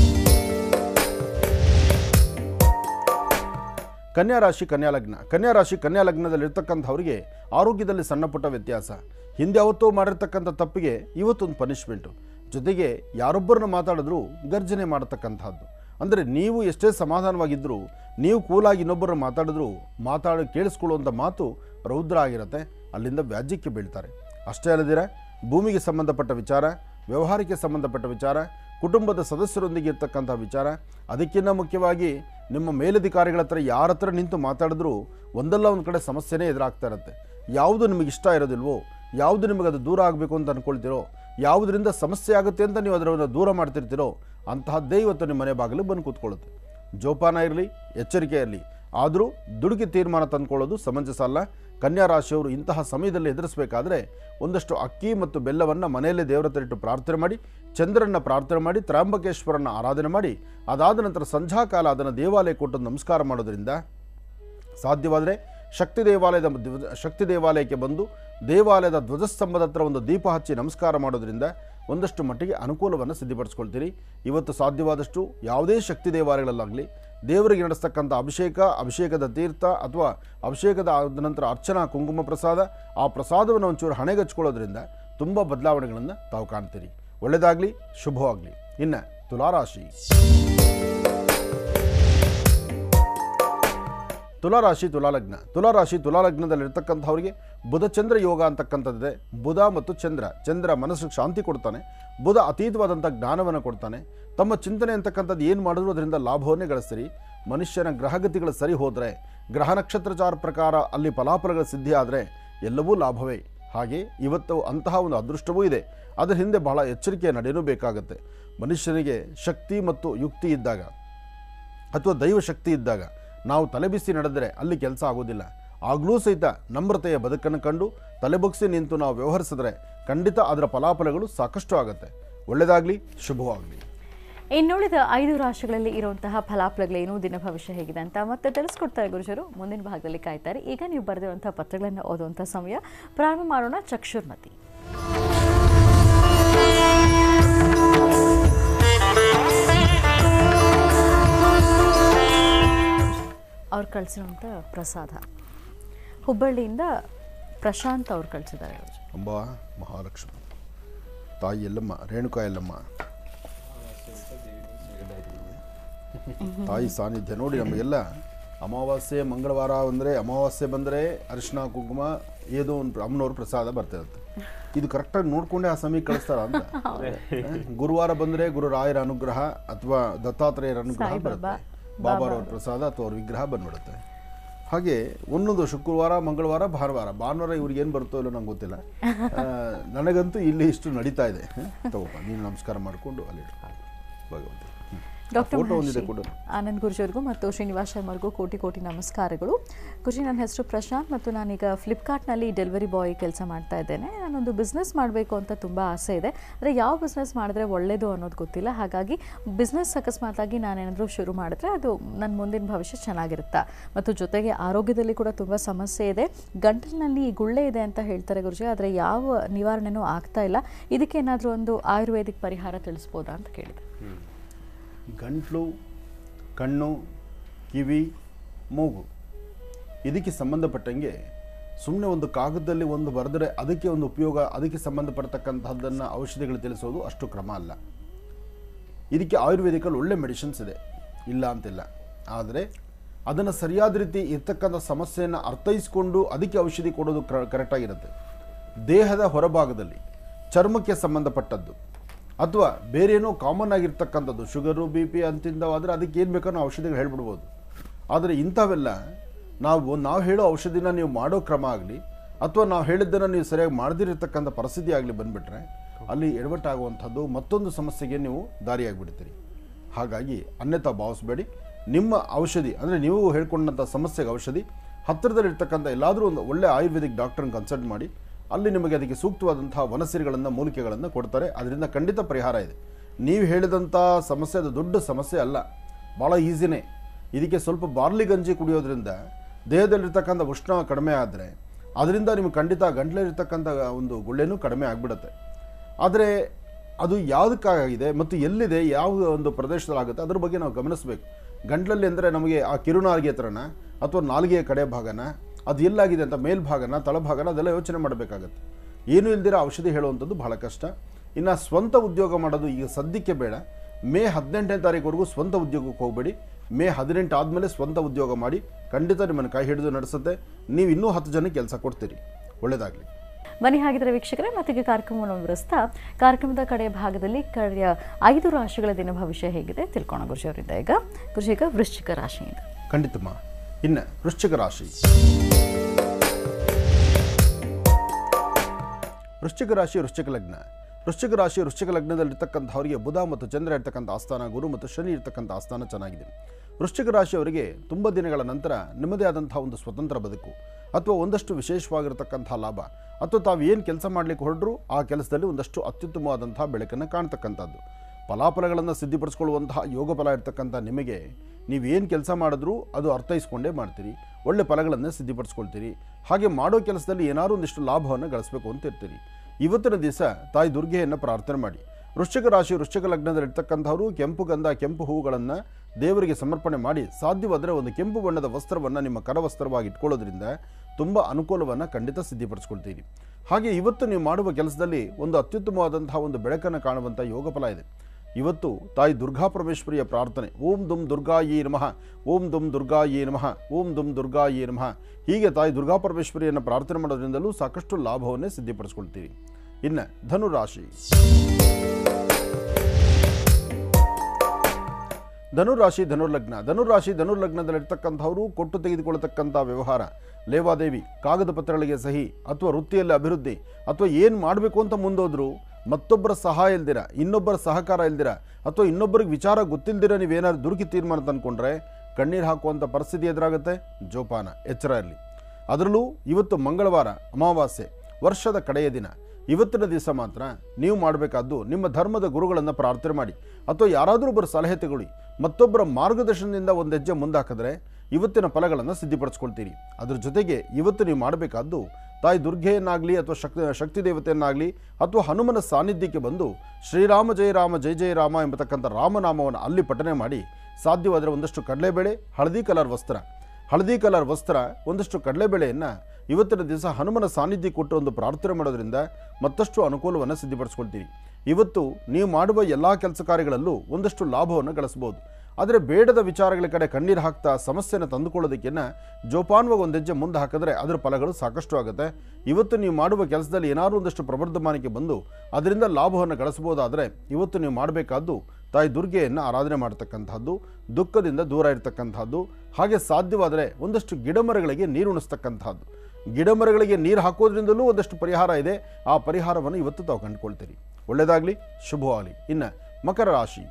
ಕನ್ಯಾ ರಾಶಿ ಕನ್ಯಾ ಲಗ್ನ ಕನ್ಯಾ ರಾಶಿ ಕನ್ಯಾ ಲಗ್ನದಲ್ಲಿ ಇರ್ತಕ್ಕಂಥವ್ರಿಗೆ ಆರೋಗ್ಯದಲ್ಲಿ ಸಣ್ಣ ಪುಟ್ಟ ವ್ಯತ್ಯಾಸ ಹಿಂದೆ ಯಾವತ್ತೋ ಮಾಡಿರ್ತಕ್ಕಂಥ ತಪ್ಪಿಗೆ ಇವತ್ತೊಂದು ಪನಿಷ್ಮೆಂಟು ಜೊತೆಗೆ ಯಾರೊಬ್ಬರನ್ನ ಮಾತಾಡಿದ್ರೂ ಗರ್ಜನೆ ಮಾಡತಕ್ಕಂಥದ್ದು ಅಂದರೆ ನೀವು ಎಷ್ಟೇ ಸಮಾಧಾನವಾಗಿದ್ದರೂ ನೀವು ಕೂಲಾಗಿ ಇನ್ನೊಬ್ಬರನ್ನ ಮಾತಾಡಿದ್ರೂ ಮಾತಾಡಿ ಕೇಳಿಸ್ಕೊಳ್ಳುವಂಥ ಮಾತು ರೌದ್ರ ಆಗಿರುತ್ತೆ ಅಲ್ಲಿಂದ ವ್ಯಾಜ್ಯಕ್ಕೆ ಬೀಳ್ತಾರೆ ಅಷ್ಟೇ ಅಲ್ಲದಿರ ಭೂಮಿಗೆ ಸಂಬಂಧಪಟ್ಟ ವಿಚಾರ ವ್ಯವಹಾರಕ್ಕೆ ಸಂಬಂಧಪಟ್ಟ ವಿಚಾರ ಕುಟುಂಬದ ಸದಸ್ಯರೊಂದಿಗೆ ಇರ್ತಕ್ಕಂಥ ವಿಚಾರ ಅದಕ್ಕಿಂತ ಮುಖ್ಯವಾಗಿ ನಿಮ್ಮ ಮೇಲಧಿಕಾರಿಗಳ ಹತ್ರ ಯಾರ ಹತ್ರ ನಿಂತು ಮಾತಾಡಿದ್ರೂ ಒಂದಲ್ಲ ಒಂದು ಕಡೆ ಸಮಸ್ಯೆನೇ ಎದುರಾಗ್ತಾ ಇರುತ್ತೆ ಯಾವುದು ನಿಮಗೆ ಇಷ್ಟ ಇರೋದಿಲ್ವೋ ಯಾವುದು ನಿಮಗೆ ಅದು ದೂರ ಆಗಬೇಕು ಅಂತ ಅಂದ್ಕೊಳ್ತೀರೋ ಯಾವುದರಿಂದ ಸಮಸ್ಯೆ ಆಗುತ್ತೆ ಅಂತ ನೀವು ಅದರ ದೂರ ಮಾಡ್ತಿರ್ತೀರೋ ಅಂತಹದ್ದೇ ಇವತ್ತು ನಿಮ್ಮ ಮನೆ ಬಾಗಿಲು ಬಂದು ಕೂತ್ಕೊಳ್ಳುತ್ತೆ ಜೋಪಾನ ಇರಲಿ ಎಚ್ಚರಿಕೆ ಇರಲಿ ಆದರೂ ದುಡುಕಿ ತೀರ್ಮಾನ ತಂದ್ಕೊಳ್ಳೋದು ಸಮಂಜಸ ಅಲ್ಲ ಕನ್ಯಾ ರಾಶಿಯವರು ಇಂತಹ ಸಮಯದಲ್ಲಿ ಎದುರಿಸಬೇಕಾದ್ರೆ ಒಂದಷ್ಟು ಅಕ್ಕಿ ಮತ್ತು ಬೆಲ್ಲವನ್ನು ಮನೆಯಲ್ಲೇ ದೇವರ ಹತ್ರ ಇಟ್ಟು ಪ್ರಾರ್ಥನೆ ಮಾಡಿ ಚಂದ್ರನ ಪ್ರಾರ್ಥನೆ ಮಾಡಿ ತ್ರ್ಯಂಬಕೇಶ್ವರನ ಆರಾಧನೆ ಮಾಡಿ ಅದಾದ ನಂತರ ಸಂಧ್ಯಾಕಾಲ ಅದನ್ನು ದೇವಾಲಯ ಕೊಟ್ಟು ನಮಸ್ಕಾರ ಮಾಡೋದ್ರಿಂದ ಸಾಧ್ಯವಾದರೆ ಶಕ್ತಿ ದೇವಾಲಯದ ಧ್ವಜ- ಶಕ್ತಿ ದೇವಾಲಯಕ್ಕೆ ಬಂದು ದೇವಾಲಯದ ಧ್ವಜಸ್ತಂಭದ ಹತ್ರ ಒಂದು ದೀಪ ಹಚ್ಚಿ ನಮಸ್ಕಾರ ಮಾಡೋದ್ರಿಂದ ಒಂದಷ್ಟು ಮಟ್ಟಿಗೆ ಅನುಕೂಲವನ್ನು ಸಿದ್ಧಪಡಿಸ್ಕೊಳ್ತೀರಿ ಇವತ್ತು ಸಾಧ್ಯವಾದಷ್ಟು ಯಾವುದೇ ಶಕ್ತಿ ದೇವಾಲಯಗಳಲ್ಲಾಗಲಿ ದೇವರಿಗೆ ನಡೆಸ್ತಕ್ಕಂಥ ಅಭಿಷೇಕ ಅಭಿಷೇಕದ ತೀರ್ಥ ಅಥವಾ ಅಭಿಷೇಕದ ಆದ ನಂತರ ಅರ್ಚನಾ ಕುಂಕುಮ ಪ್ರಸಾದ ಆ ಪ್ರಸಾದವನ್ನು ಒಂಚೂರು ಹಣೆಗಚ್ಕೊಳ್ಳೋದ್ರಿಂದ ತುಂಬ ಬದಲಾವಣೆಗಳನ್ನು ತಾವು ಕಾಣ್ತೀರಿ ಒಳ್ಳೆಯದಾಗಲಿ ಶುಭವಾಗಲಿ ಇನ್ನು ತುಲಾರಾಶಿ ತುಲಾರಾಶಿ ತುಲಾಲಗ್ನ ತುಲಾರಾಶಿ ತುಲಾಲಗ್ನದಲ್ಲಿರ್ತಕ್ಕಂಥವ್ರಿಗೆ ಬುಧ ಚಂದ್ರ ಯೋಗ ಅಂತಕ್ಕಂಥದ್ದಿದೆ ಬುಧ ಮತ್ತು ಚಂದ್ರ ಚಂದ್ರ ಮನಸ್ಸಿಗೆ ಶಾಂತಿ ಕೊಡ್ತಾನೆ ಬುಧ ಅತೀತವಾದಂಥ ಜ್ಞಾನವನ್ನು ಕೊಡ್ತಾನೆ ತಮ್ಮ ಚಿಂತನೆ ಅಂತಕ್ಕಂಥದ್ದು ಏನು ಮಾಡಿದ್ರು ಅದರಿಂದ ಲಾಭವನ್ನೇ ಗಳಿಸ್ತೀರಿ ಮನುಷ್ಯನ ಗ್ರಹಗತಿಗಳು ಸರಿ ಹೋದರೆ ಗ್ರಹ ನಕ್ಷತ್ರಚಾರ ಪ್ರಕಾರ ಅಲ್ಲಿ ಫಲಾಫಲಗಳ ಸಿದ್ಧಿ ಆದರೆ ಎಲ್ಲವೂ ಲಾಭವೇ ಹಾಗೆ ಇವತ್ತು ಅಂತಹ ಒಂದು ಅದೃಷ್ಟವೂ ಇದೆ ಅದರ ಹಿಂದೆ ಬಹಳ ಎಚ್ಚರಿಕೆಯ ನಡೆಯೂ ಬೇಕಾಗುತ್ತೆ ಮನುಷ್ಯನಿಗೆ ಶಕ್ತಿ ಮತ್ತು ಯುಕ್ತಿ ಇದ್ದಾಗ ಅಥವಾ ದೈವ ಶಕ್ತಿ ಇದ್ದಾಗ ನಾವು ತಲೆಬಿಸಿ ನಡೆದರೆ ಅಲ್ಲಿ ಕೆಲಸ ಆಗೋದಿಲ್ಲ ಆಗಲೂ ಸಹಿತ ನಮ್ರತೆಯ ಬದುಕನ್ನು ಕಂಡು ತಲೆಬಗ್ಸಿ ನಿಂತು ನಾವು ವ್ಯವಹರಿಸಿದ್ರೆ ಖಂಡಿತ ಅದರ ಫಲಾಫಲಗಳು ಸಾಕಷ್ಟು ಆಗುತ್ತೆ ಒಳ್ಳೆಯದಾಗಲಿ ಶುಭವಾಗಲಿ ಇನ್ನುಳಿದ ಐದು ರಾಶಿಗಳಲ್ಲಿ ಇರುವಂತಹ ಫಲಾಫಲಗಳೇನು ದಿನ ಭವಿಷ್ಯ ಹೇಗಿದೆ ಅಂತ ಮತ್ತೆ ತಿಳಿಸ್ಕೊಡ್ತಾರೆ ಗುರುಜರು ಮುಂದಿನ ಭಾಗದಲ್ಲಿ ಕಾಯ್ತಾರೆ ಈಗ ನೀವು ಬರೆದಿರುವಂತಹ ಪತ್ರಗಳನ್ನು ಓದುವಂಥ ಸಮಯ ಪ್ರಾರಂಭ ಮಾಡೋಣ ಚಕ್ಷುರ್ಮತಿ ಅವ್ರು ಕಳಿಸಿರುವಂಥ ಪ್ರಸಾದ ಹುಬ್ಬಳ್ಳಿಯಿಂದ ಪ್ರಶಾಂತ್ ಅವ್ರು ಕಳಿಸಿದ್ದಾರೆ ಗುರುಜಿ ಅಂಬ ಮಹಾಲಕ್ಷ್ಮಿ ತಾಯಿ ಎಲ್ಲಮ್ಮ ರೇಣುಕಾ ಎಲ್ಲಮ್ಮ ತಾಯಿ ಸಾನ್ನಿಧ್ಯ ನೋಡಿ ನಮಗೆಲ್ಲ ಅಮಾವಾಸ್ಯೆ ಮಂಗಳವಾರ ಅಂದರೆ ಅಮಾವಾಸ್ಯೆ ಬಂದರೆ ಅರಿಶಿನ ಕುಂಕುಮ ಏದೋ ಒಂದು ಅಮ್ಮನವ್ರ ಪ್ರಸಾದ ಬರ್ತಿರುತ್ತೆ ಇದು ಕರೆಕ್ಟಾಗಿ ನೋಡ್ಕೊಂಡೆ ಆ ಸಮಯ ಕಳಿಸ್ತಾರ ಅಂತ ಗುರುವಾರ ಬಂದರೆ ಗುರು ರಾಯರ ಅನುಗ್ರಹ ಅಥವಾ ದತ್ತಾತ್ರೇಯರ ಅನುಗ್ರಹ ಬರುತ್ತೆ ಬಾಬಾರವ್ರ ಪ್ರಸಾದ ಅಥವಾ ಅವ್ರ ವಿಗ್ರಹ ಬಂದ್ಬಿಡುತ್ತೆ ಹಾಗೆ ಒಂದೊಂದು ಶುಕ್ರವಾರ ಮಂಗಳವಾರ ಭಾನುವಾರ ಭಾನುವಾರ ಇವ್ರಿಗೆ ಏನು ಬರುತ್ತೋ ಇಲ್ಲೋ ನಂಗೆ ಗೊತ್ತಿಲ್ಲ ಆ, ನನಗಂತೂ ಇಲ್ಲಿ ಇಷ್ಟು ನಡೀತಾ ಇದೆ ತಗೋಪ್ಪ ನೀನು ನಮಸ್ಕಾರ ಮಾಡಿಕೊಂಡು ಅಲ್ಲಿ ಇಡು. ಭಗವಂತ ಹ್ಮ್. ಆ ಡಾಕ್ಟರ್ ಫೋಟೋ ಒಂದಿದೆ ಕೊಡು ಆನಂದ್ ಗುರುಜಿಯವ್ರಿಗೂ ಮತ್ತು ಶ್ರೀನಿವಾಸ್ ಶರ್ಮರ್ಗೂ ಕೋಟಿ ಕೋಟಿ ನಮಸ್ಕಾರಗಳು ಗುರುಜಿ ನನ್ನ ಹೆಸರು ಪ್ರಶಾಂತ್ ಮತ್ತು ನಾನೀಗ ಫ್ಲಿಪ್ಕಾರ್ಟ್ನಲ್ಲಿ ಡೆಲಿವರಿ ಬಾಯ್ ಕೆಲಸ ಮಾಡ್ತಾ ಇದ್ದೇನೆ ನಾನೊಂದು ಬಿಸ್ನೆಸ್ ಮಾಡಬೇಕು ಅಂತ ತುಂಬ ಆಸೆ ಇದೆ ಆದರೆ ಯಾವ ಬಿಸ್ನೆಸ್ ಮಾಡಿದ್ರೆ ಒಳ್ಳೆಯದು ಅನ್ನೋದು ಗೊತ್ತಿಲ್ಲ ಹಾಗಾಗಿ ಬಿಸ್ನೆಸ್ ಅಕಸ್ಮಾತಾಗಿ ನಾನೇನಾದರೂ ಶುರು ಮಾಡಿದ್ರೆ ಅದು ನನ್ನ ಮುಂದಿನ ಭವಿಷ್ಯ ಚೆನ್ನಾಗಿರುತ್ತಾ ಮತ್ತು ಜೊತೆಗೆ ಆರೋಗ್ಯದಲ್ಲಿ ಕೂಡ ತುಂಬ ಸಮಸ್ಯೆ ಇದೆ ಗಂಟಲಿನಲ್ಲಿ ಗುಳ್ಳೆ ಇದೆ ಅಂತ ಹೇಳ್ತಾರೆ ಗುರುಜಿ ಆದರೆ ಯಾವ ನಿವಾರಣೆನೂ ಆಗ್ತಾ ಇಲ್ಲ ಇದಕ್ಕೆ ಏನಾದರೂ ಒಂದು ಆಯುರ್ವೇದಿಕ್ ಪರಿಹಾರ ತಿಳಿಸ್ಬೋದಾ ಅಂತ ಕೇಳಿದೆ ಗಂಟ್ಲು ಕಣ್ಣು ಕಿವಿ ಮೂಗು ಇದಕ್ಕೆ ಸಂಬಂಧಪಟ್ಟಂಗೆ ಸುಮ್ಮನೆ ಒಂದು ಕಾಗದದಲ್ಲಿ ಒಂದು ಬರೆದರೆ ಅದಕ್ಕೆ ಒಂದು ಉಪಯೋಗ ಅದಕ್ಕೆ ಸಂಬಂಧಪಡ್ತಕ್ಕಂಥದ್ದನ್ನು ಔಷಧಿಗಳು ತಿಳಿಸೋದು ಅಷ್ಟು ಕ್ರಮ ಅಲ್ಲ ಇದಕ್ಕೆ ಆಯುರ್ವೇದಿಕಲ್ಲಿ ಒಳ್ಳೆ ಮೆಡಿಸಿನ್ಸ್ ಇದೆ ಇಲ್ಲ ಅಂತಿಲ್ಲ ಆದರೆ ಅದನ್ನು ಸರಿಯಾದ ರೀತಿ ಇರ್ತಕ್ಕಂಥ ಸಮಸ್ಯೆಯನ್ನು ಅರ್ಥೈಸ್ಕೊಂಡು ಅದಕ್ಕೆ ಔಷಧಿ ಕೊಡೋದು ಕರೆಕ್ಟಾಗಿರುತ್ತೆ ದೇಹದ ಹೊರಭಾಗದಲ್ಲಿ ಚರ್ಮಕ್ಕೆ ಸಂಬಂಧಪಟ್ಟದ್ದು ಅಥವಾ ಬೇರೇನೋ ಕಾಮನ್ ಆಗಿರ್ತಕ್ಕಂಥದ್ದು ಶುಗರು ಬಿ ಪಿ ಅಂತಿಂದವಾದರೆ ಅದಕ್ಕೆ ಏನು ಬೇಕೋ ನಾವು ಔಷಧಿಗಳು ಹೇಳ್ಬಿಡ್ಬೋದು ಆದರೆ ಇಂಥವೆಲ್ಲ ನಾವು ನಾವು ಹೇಳೋ ಔಷಧಿನ ನೀವು ಮಾಡೋ ಕ್ರಮ ಆಗಲಿ ಅಥವಾ ನಾವು ಹೇಳಿದ್ದನ್ನು ನೀವು ಸರಿಯಾಗಿ ಮಾಡದಿರತಕ್ಕಂಥ ಪರಿಸ್ಥಿತಿ ಆಗಲಿ ಬಂದುಬಿಟ್ರೆ ಅಲ್ಲಿ ಎಡವಟ್ಟಾಗುವಂಥದ್ದು ಮತ್ತೊಂದು ಸಮಸ್ಯೆಗೆ ನೀವು ದಾರಿಯಾಗಿಬಿಡ್ತೀರಿ ಹಾಗಾಗಿ ಅನ್ಯತಾ ಭಾವಿಸಬೇಡಿ ನಿಮ್ಮ ಔಷಧಿ ಅಂದರೆ ನೀವು ಹೇಳ್ಕೊಂಡಂಥ ಸಮಸ್ಯೆಗೆ ಔಷಧಿ ಹತ್ತಿರದಲ್ಲಿರ್ತಕ್ಕಂಥ ಎಲ್ಲಾದರೂ ಒಂದು ಒಳ್ಳೆ ಆಯುರ್ವೇದಿಕ್ ಡಾಕ್ಟ್ರನ್ನ ಕನ್ಸಲ್ಟ್ ಮಾಡಿ ಅಲ್ಲಿ ನಿಮಗೆ ಅದಕ್ಕೆ ಸೂಕ್ತವಾದಂತಹ ವನಸಿರಿಗಳನ್ನು ಮೂಲಿಕೆಗಳನ್ನು ಕೊಡ್ತಾರೆ ಅದರಿಂದ ಖಂಡಿತ ಪರಿಹಾರ ಇದೆ ನೀವು ಹೇಳಿದಂಥ ಸಮಸ್ಯೆ ಅದು ದೊಡ್ಡ ಸಮಸ್ಯೆ ಅಲ್ಲ ಭಾಳ ಈಸಿನೇ ಇದಕ್ಕೆ ಸ್ವಲ್ಪ ಬಾರ್ಲಿ ಗಂಜಿ ಕುಡಿಯೋದ್ರಿಂದ ದೇಹದಲ್ಲಿರ್ತಕ್ಕಂಥ ಉಷ್ಣ ಕಡಿಮೆ ಆದರೆ ಅದರಿಂದ ನಿಮ್ಗೆ ಖಂಡಿತ ಗಂಟ್ಲಲ್ಲಿರ್ತಕ್ಕಂಥ ಒಂದು ಗುಳ್ಳೆನೂ ಕಡಿಮೆ ಆಗಿಬಿಡುತ್ತೆ ಆದರೆ ಅದು ಯಾವುದಕ್ಕಾಗಿದೆ ಮತ್ತು ಎಲ್ಲಿದೆ ಯಾವ ಒಂದು ಪ್ರದೇಶದಲ್ಲಾಗುತ್ತೆ ಅದ್ರ ಬಗ್ಗೆ ನಾವು ಗಮನಿಸಬೇಕು ಗಂಟ್ಲಲ್ಲಿ ಅಂದರೆ ನಮಗೆ ಆ ಕಿರುನಾಲಿಗೆ ಹತ್ರನ ಅಥವಾ ನಾಲಿಗೆಯ ಕಡೆ ಭಾಗನ ಅದು ಎಲ್ಲಾಗಿದೆ ಅಂತ ಮೇಲ್ಭಾಗನ ತಳಭಾಗನ ಅದೆಲ್ಲ ಯೋಚನೆ ಮಾಡಬೇಕಾಗತ್ತೆ ಏನೂ ಇಲ್ದಿರ ಔಷಧಿ ಹೇಳುವಂಥದ್ದು ಬಹಳ ಕಷ್ಟ ಇನ್ನು ಸ್ವಂತ ಉದ್ಯೋಗ ಮಾಡೋದು ಈಗ ಸದ್ಯಕ್ಕೆ ಬೇಡ ಮೇ ಹದಿನೆಂಟನೇ ತಾರೀಕುವರೆಗೂ ಸ್ವಂತ ಉದ್ಯೋಗಕ್ಕೆ ಹೋಗಬೇಡಿ ಮೇ ಹದಿನೆಂಟು ಆದಮೇಲೆ ಸ್ವಂತ ಉದ್ಯೋಗ ಮಾಡಿ ಖಂಡಿತ ನಿಮ್ಮನ್ನು ಕೈ ಹಿಡಿದು ನಡೆಸುತ್ತೆ ನೀವು ಇನ್ನೂ ಹತ್ತು ಜನಕ್ಕೆ ಕೆಲಸ ಕೊಡ್ತೀರಿ ಒಳ್ಳೆಯದಾಗಲಿ ಬನ್ನಿ ಹಾಗಿದ್ರೆ ವೀಕ್ಷಕರೇ ಮತ್ತೀಗ ಕಾರ್ಯಕ್ರಮವನ್ನು ವಿವರಿಸ್ತಾ ಕಾರ್ಯಕ್ರಮದ ಕಡೆಯ ಭಾಗದಲ್ಲಿ ಕಡೆಯ ಐದು ರಾಶಿಗಳ ದಿನ ಭವಿಷ್ಯ ಹೇಗಿದೆ ತಿಳ್ಕೋಣ ಗುರುಜಿಯವರಿಂದ ಈಗ ಗುರುಜಿ ಈಗ ವೃಶ್ಚಿಕ ರಾಶಿಯಿಂದ ಖಂಡಿತಮ್ಮ ಇನ್ನು ವೃಶ್ಚಿಕ ರಾಶಿ ವೃಶ್ಚಿಕ ರಾಶಿ ವೃಶ್ಚಿಕ ಲಗ್ನ ವೃಶ್ಚಿಕ ರಾಶಿ ವೃಶ್ಚಿಕ ಲಗ್ನದಲ್ಲಿರ್ತಕ್ಕಂಥವರಿಗೆ ಬುಧ ಮತ್ತು ಚಂದ್ರ ಇರ್ತಕ್ಕಂಥ ಆಸ್ಥಾನ ಗುರು ಮತ್ತು ಶನಿ ಇರ್ತಕ್ಕಂಥ ಆಸ್ಥಾನ ಚೆನ್ನಾಗಿದೆ ವೃಶ್ಚಿಕ ರಾಶಿಯವರಿಗೆ ತುಂಬ ದಿನಗಳ ನಂತರ ನಿಮ್ಮದೇ ಆದಂಥ ಒಂದು ಸ್ವತಂತ್ರ ಬದುಕು ಅಥವಾ ಒಂದಷ್ಟು ವಿಶೇಷವಾಗಿರ್ತಕ್ಕಂಥ ಲಾಭ ಅಥವಾ ತಾವು ಏನು ಕೆಲಸ ಮಾಡಲಿಕ್ಕೆ ಹೊರಟರು ಆ ಕೆಲಸದಲ್ಲಿ ಒಂದಷ್ಟು ಅತ್ಯುತ್ತಮವಾದಂಥ ಬೆಳಕನ್ನು ಕಾಣ್ತಕ್ಕಂಥದ್ದು ಫಲಾಫಲಗಳನ್ನು ಸಿದ್ಧಿಪಡಿಸ್ಕೊಳ್ಳುವಂತಹ ಯೋಗ ಫಲ ಇರ್ತಕ್ಕಂಥ ನಿಮಗೆ ನೀವೇನು ಕೆಲಸ ಮಾಡಿದ್ರೂ ಅದು ಅರ್ಥೈಸ್ಕೊಂಡೇ ಮಾಡ್ತೀರಿ ಒಳ್ಳೆ ಫಲಗಳನ್ನು ಸಿದ್ಧಿಪಡಿಸ್ಕೊಳ್ತೀರಿ ಹಾಗೆ ಮಾಡೋ ಕೆಲಸದಲ್ಲಿ ಏನಾದರೂ ಒಂದಿಷ್ಟು ಲಾಭವನ್ನು ಗಳಿಸ್ಬೇಕು ಅಂತ ಇರ್ತೀರಿ ಇವತ್ತಿನ ದಿವಸ ತಾಯಿ ದುರ್ಗೆಯನ್ನು ಪ್ರಾರ್ಥನೆ ಮಾಡಿ ವೃಶ್ಚಿಕ ರಾಶಿ ವೃಶ್ಚಿಕ ಲಗ್ನದಲ್ಲಿರ್ತಕ್ಕಂಥವರು ಕೆಂಪು ಗಂಧ ಕೆಂಪು ಹೂವುಗಳನ್ನು ದೇವರಿಗೆ ಸಮರ್ಪಣೆ ಮಾಡಿ ಸಾಧ್ಯವಾದರೆ ಒಂದು ಕೆಂಪು ಬಣ್ಣದ ವಸ್ತ್ರವನ್ನು ನಿಮ್ಮ ಕರವಸ್ತ್ರವಾಗಿ ಇಟ್ಕೊಳ್ಳೋದ್ರಿಂದ ತುಂಬ ಅನುಕೂಲವನ್ನು ಖಂಡಿತ ಸಿದ್ಧಿಪಡಿಸ್ಕೊಳ್ತೀರಿ ಹಾಗೆ ಇವತ್ತು ನೀವು ಮಾಡುವ ಕೆಲಸದಲ್ಲಿ ಒಂದು ಅತ್ಯುತ್ತಮವಾದಂತಹ ಒಂದು ಬೆಳಕನ್ನು ಕಾಣುವಂಥ ಯೋಗ ಫಲ ಇದೆ ಇವತ್ತು ತಾಯಿ ದುರ್ಗಾ ಪರಮೇಶ್ವರಿಯ ಪ್ರಾರ್ಥನೆ ಓಂ ದುಂ ದುರ್ಗಾಯೇ ನಮಃ ಓಂ ದುಂ ದುರ್ಗಾಯೇ ನಮಃ ಓಂ ದುಂ ದುರ್ಗಾಯೇ ನಮಃ ಹೀಗೆ ತಾಯಿ ದುರ್ಗಾ ಪರಮೇಶ್ವರಿಯನ್ನು ಪ್ರಾರ್ಥನೆ ಮಾಡೋದ್ರಿಂದಲೂ ಸಾಕಷ್ಟು ಲಾಭವನ್ನೇ ಸಿದ್ಧಿಪಡಿಸ್ಕೊಳ್ತೀರಿ ಇನ್ನು ಧನುರಾಶಿ ಧನುರಾಶಿ ಧನುರ್ಲಗ್ನ ಧನುರಾಶಿ ಧನುರ್ಲಗ್ನದಲ್ಲಿರ್ತಕ್ಕಂಥವರು ಕೊಟ್ಟು ತೆಗೆದುಕೊಳ್ಳತಕ್ಕಂಥ ವ್ಯವಹಾರ ಲೇವಾದೇವಿ ಕಾಗದ ಪತ್ರಗಳಿಗೆ ಸಹಿ ಅಥವಾ ವೃತ್ತಿಯಲ್ಲಿ ಅಭಿವೃದ್ಧಿ ಅಥವಾ ಏನು ಮಾಡಬೇಕು ಅಂತ ಮುಂದೋದ್ರು ಮತ್ತೊಬ್ಬರ ಸಹಾಯ ಇಲ್ದಿರ ಇನ್ನೊಬ್ಬರ ಸಹಕಾರ ಇಲ್ದಿರ ಅಥವಾ ಇನ್ನೊಬ್ಬರಿಗೆ ವಿಚಾರ ಗೊತ್ತಿಲ್ದಿರ ನೀವೇನಾದ್ರು ದುಡುಕಿ ತೀರ್ಮಾನ ತಂದ್ಕೊಂಡ್ರೆ ಕಣ್ಣೀರು ಹಾಕುವಂಥ ಪರಿಸ್ಥಿತಿ ಎದುರಾಗುತ್ತೆ ಜೋಪಾನ ಎಚ್ಚರ ಇರಲಿ ಅದರಲ್ಲೂ ಇವತ್ತು ಮಂಗಳವಾರ ಅಮಾವಾಸ್ಯೆ ವರ್ಷದ ಕಡೆಯ ದಿನ ಇವತ್ತಿನ ದಿವಸ ಮಾತ್ರ ನೀವು ಮಾಡಬೇಕಾದ್ದು ನಿಮ್ಮ ಧರ್ಮದ ಗುರುಗಳನ್ನು ಪ್ರಾರ್ಥನೆ ಮಾಡಿ ಅಥವಾ ಯಾರಾದರೂ ಒಬ್ಬರು ಸಲಹೆ ತಗೊಳ್ಳಿ ಮತ್ತೊಬ್ಬರ ಮಾರ್ಗದರ್ಶನದಿಂದ ಒಂದು ಹೆಜ್ಜೆ ಮುಂದಾಕಿದ್ರೆ ಇವತ್ತಿನ ಫಲಗಳನ್ನು ಸಿದ್ಧಿಪಡಿಸ್ಕೊಳ್ತೀರಿ ಅದ್ರ ಜೊತೆಗೆ ಇವತ್ತು ನೀವು ಮಾಡಬೇಕಾದ್ದು ತಾಯಿ ದುರ್ಗೆಯನ್ನಾಗಲಿ ಅಥವಾ ಶಕ್ತಿ ಶಕ್ತಿ ದೇವತೆಯನ್ನಾಗಲಿ ಅಥವಾ ಹನುಮನ ಸಾನ್ನಿಧ್ಯಕ್ಕೆ ಬಂದು ಶ್ರೀರಾಮ ಜಯ ರಾಮ ಜಯ ಜಯ ರಾಮ ಎಂಬತಕ್ಕಂಥ ರಾಮನಾಮವನ್ನು ಅಲ್ಲಿ ಪಠನೆ ಮಾಡಿ ಸಾಧ್ಯವಾದರೆ ಒಂದಷ್ಟು ಕಡಲೆಬೇಳೆ ಹಳದಿ ಕಲರ್ ವಸ್ತ್ರ ಹಳದಿ ಕಲರ್ ವಸ್ತ್ರ ಒಂದಷ್ಟು ಕಡಲೆಬೇಳೆಯನ್ನು ಇವತ್ತಿನ ದಿವಸ ಹನುಮನ ಸಾನ್ನಿಧ್ಯ ಕೊಟ್ಟು ಒಂದು ಪ್ರಾರ್ಥನೆ ಮಾಡೋದ್ರಿಂದ ಮತ್ತಷ್ಟು ಅನುಕೂಲವನ್ನು ಸಿದ್ಧಪಡಿಸ್ಕೊಳ್ತೀರಿ ಇವತ್ತು ನೀವು ಮಾಡುವ ಎಲ್ಲ ಕೆಲಸ ಕಾರ್ಯಗಳಲ್ಲೂ ಒಂದಷ್ಟು ಲಾಭವನ್ನು ಗಳಿಸ್ಬೋದು ಆದರೆ ಬೇಡದ ವಿಚಾರಗಳ ಕಡೆ ಕಣ್ಣೀರು ಹಾಕ್ತಾ ಸಮಸ್ಯೆನ ತಂದುಕೊಳ್ಳೋದಕ್ಕಿನ್ನ ಜೋಪಾನವಾಗಿ ಒಂದು ಹೆಜ್ಜೆ ಮುಂದೆ ಹಾಕಿದ್ರೆ ಅದರ ಫಲಗಳು ಸಾಕಷ್ಟು ಆಗುತ್ತೆ ಇವತ್ತು ನೀವು ಮಾಡುವ ಕೆಲಸದಲ್ಲಿ ಏನಾದರೂ ಒಂದಷ್ಟು ಪ್ರವರ್ಧಮಾನಕ್ಕೆ ಬಂದು ಅದರಿಂದ ಲಾಭವನ್ನು ಗಳಿಸ್ಬೋದಾದರೆ ಇವತ್ತು ನೀವು ಮಾಡಬೇಕಾದ್ದು ತಾಯಿ ದುರ್ಗೆಯನ್ನು ಆರಾಧನೆ ಮಾಡ್ತಕ್ಕಂಥದ್ದು ದುಃಖದಿಂದ ದೂರ ಇರತಕ್ಕಂಥದ್ದು ಹಾಗೆ ಸಾಧ್ಯವಾದರೆ ಒಂದಷ್ಟು ಗಿಡಮರಗಳಿಗೆ ನೀರು ಉಣಿಸ್ತಕ್ಕಂಥದ್ದು ಗಿಡಮರಗಳಿಗೆ ನೀರು ಹಾಕೋದ್ರಿಂದಲೂ ಒಂದಷ್ಟು ಪರಿಹಾರ ಇದೆ ಆ ಪರಿಹಾರವನ್ನು ಇವತ್ತು ತಾವು ಕಂಡುಕೊಳ್ತೀರಿ ಒಳ್ಳೆಯದಾಗಲಿ ಶುಭವಾಗಲಿ ಇನ್ನು ಮಕರ ರಾಶಿ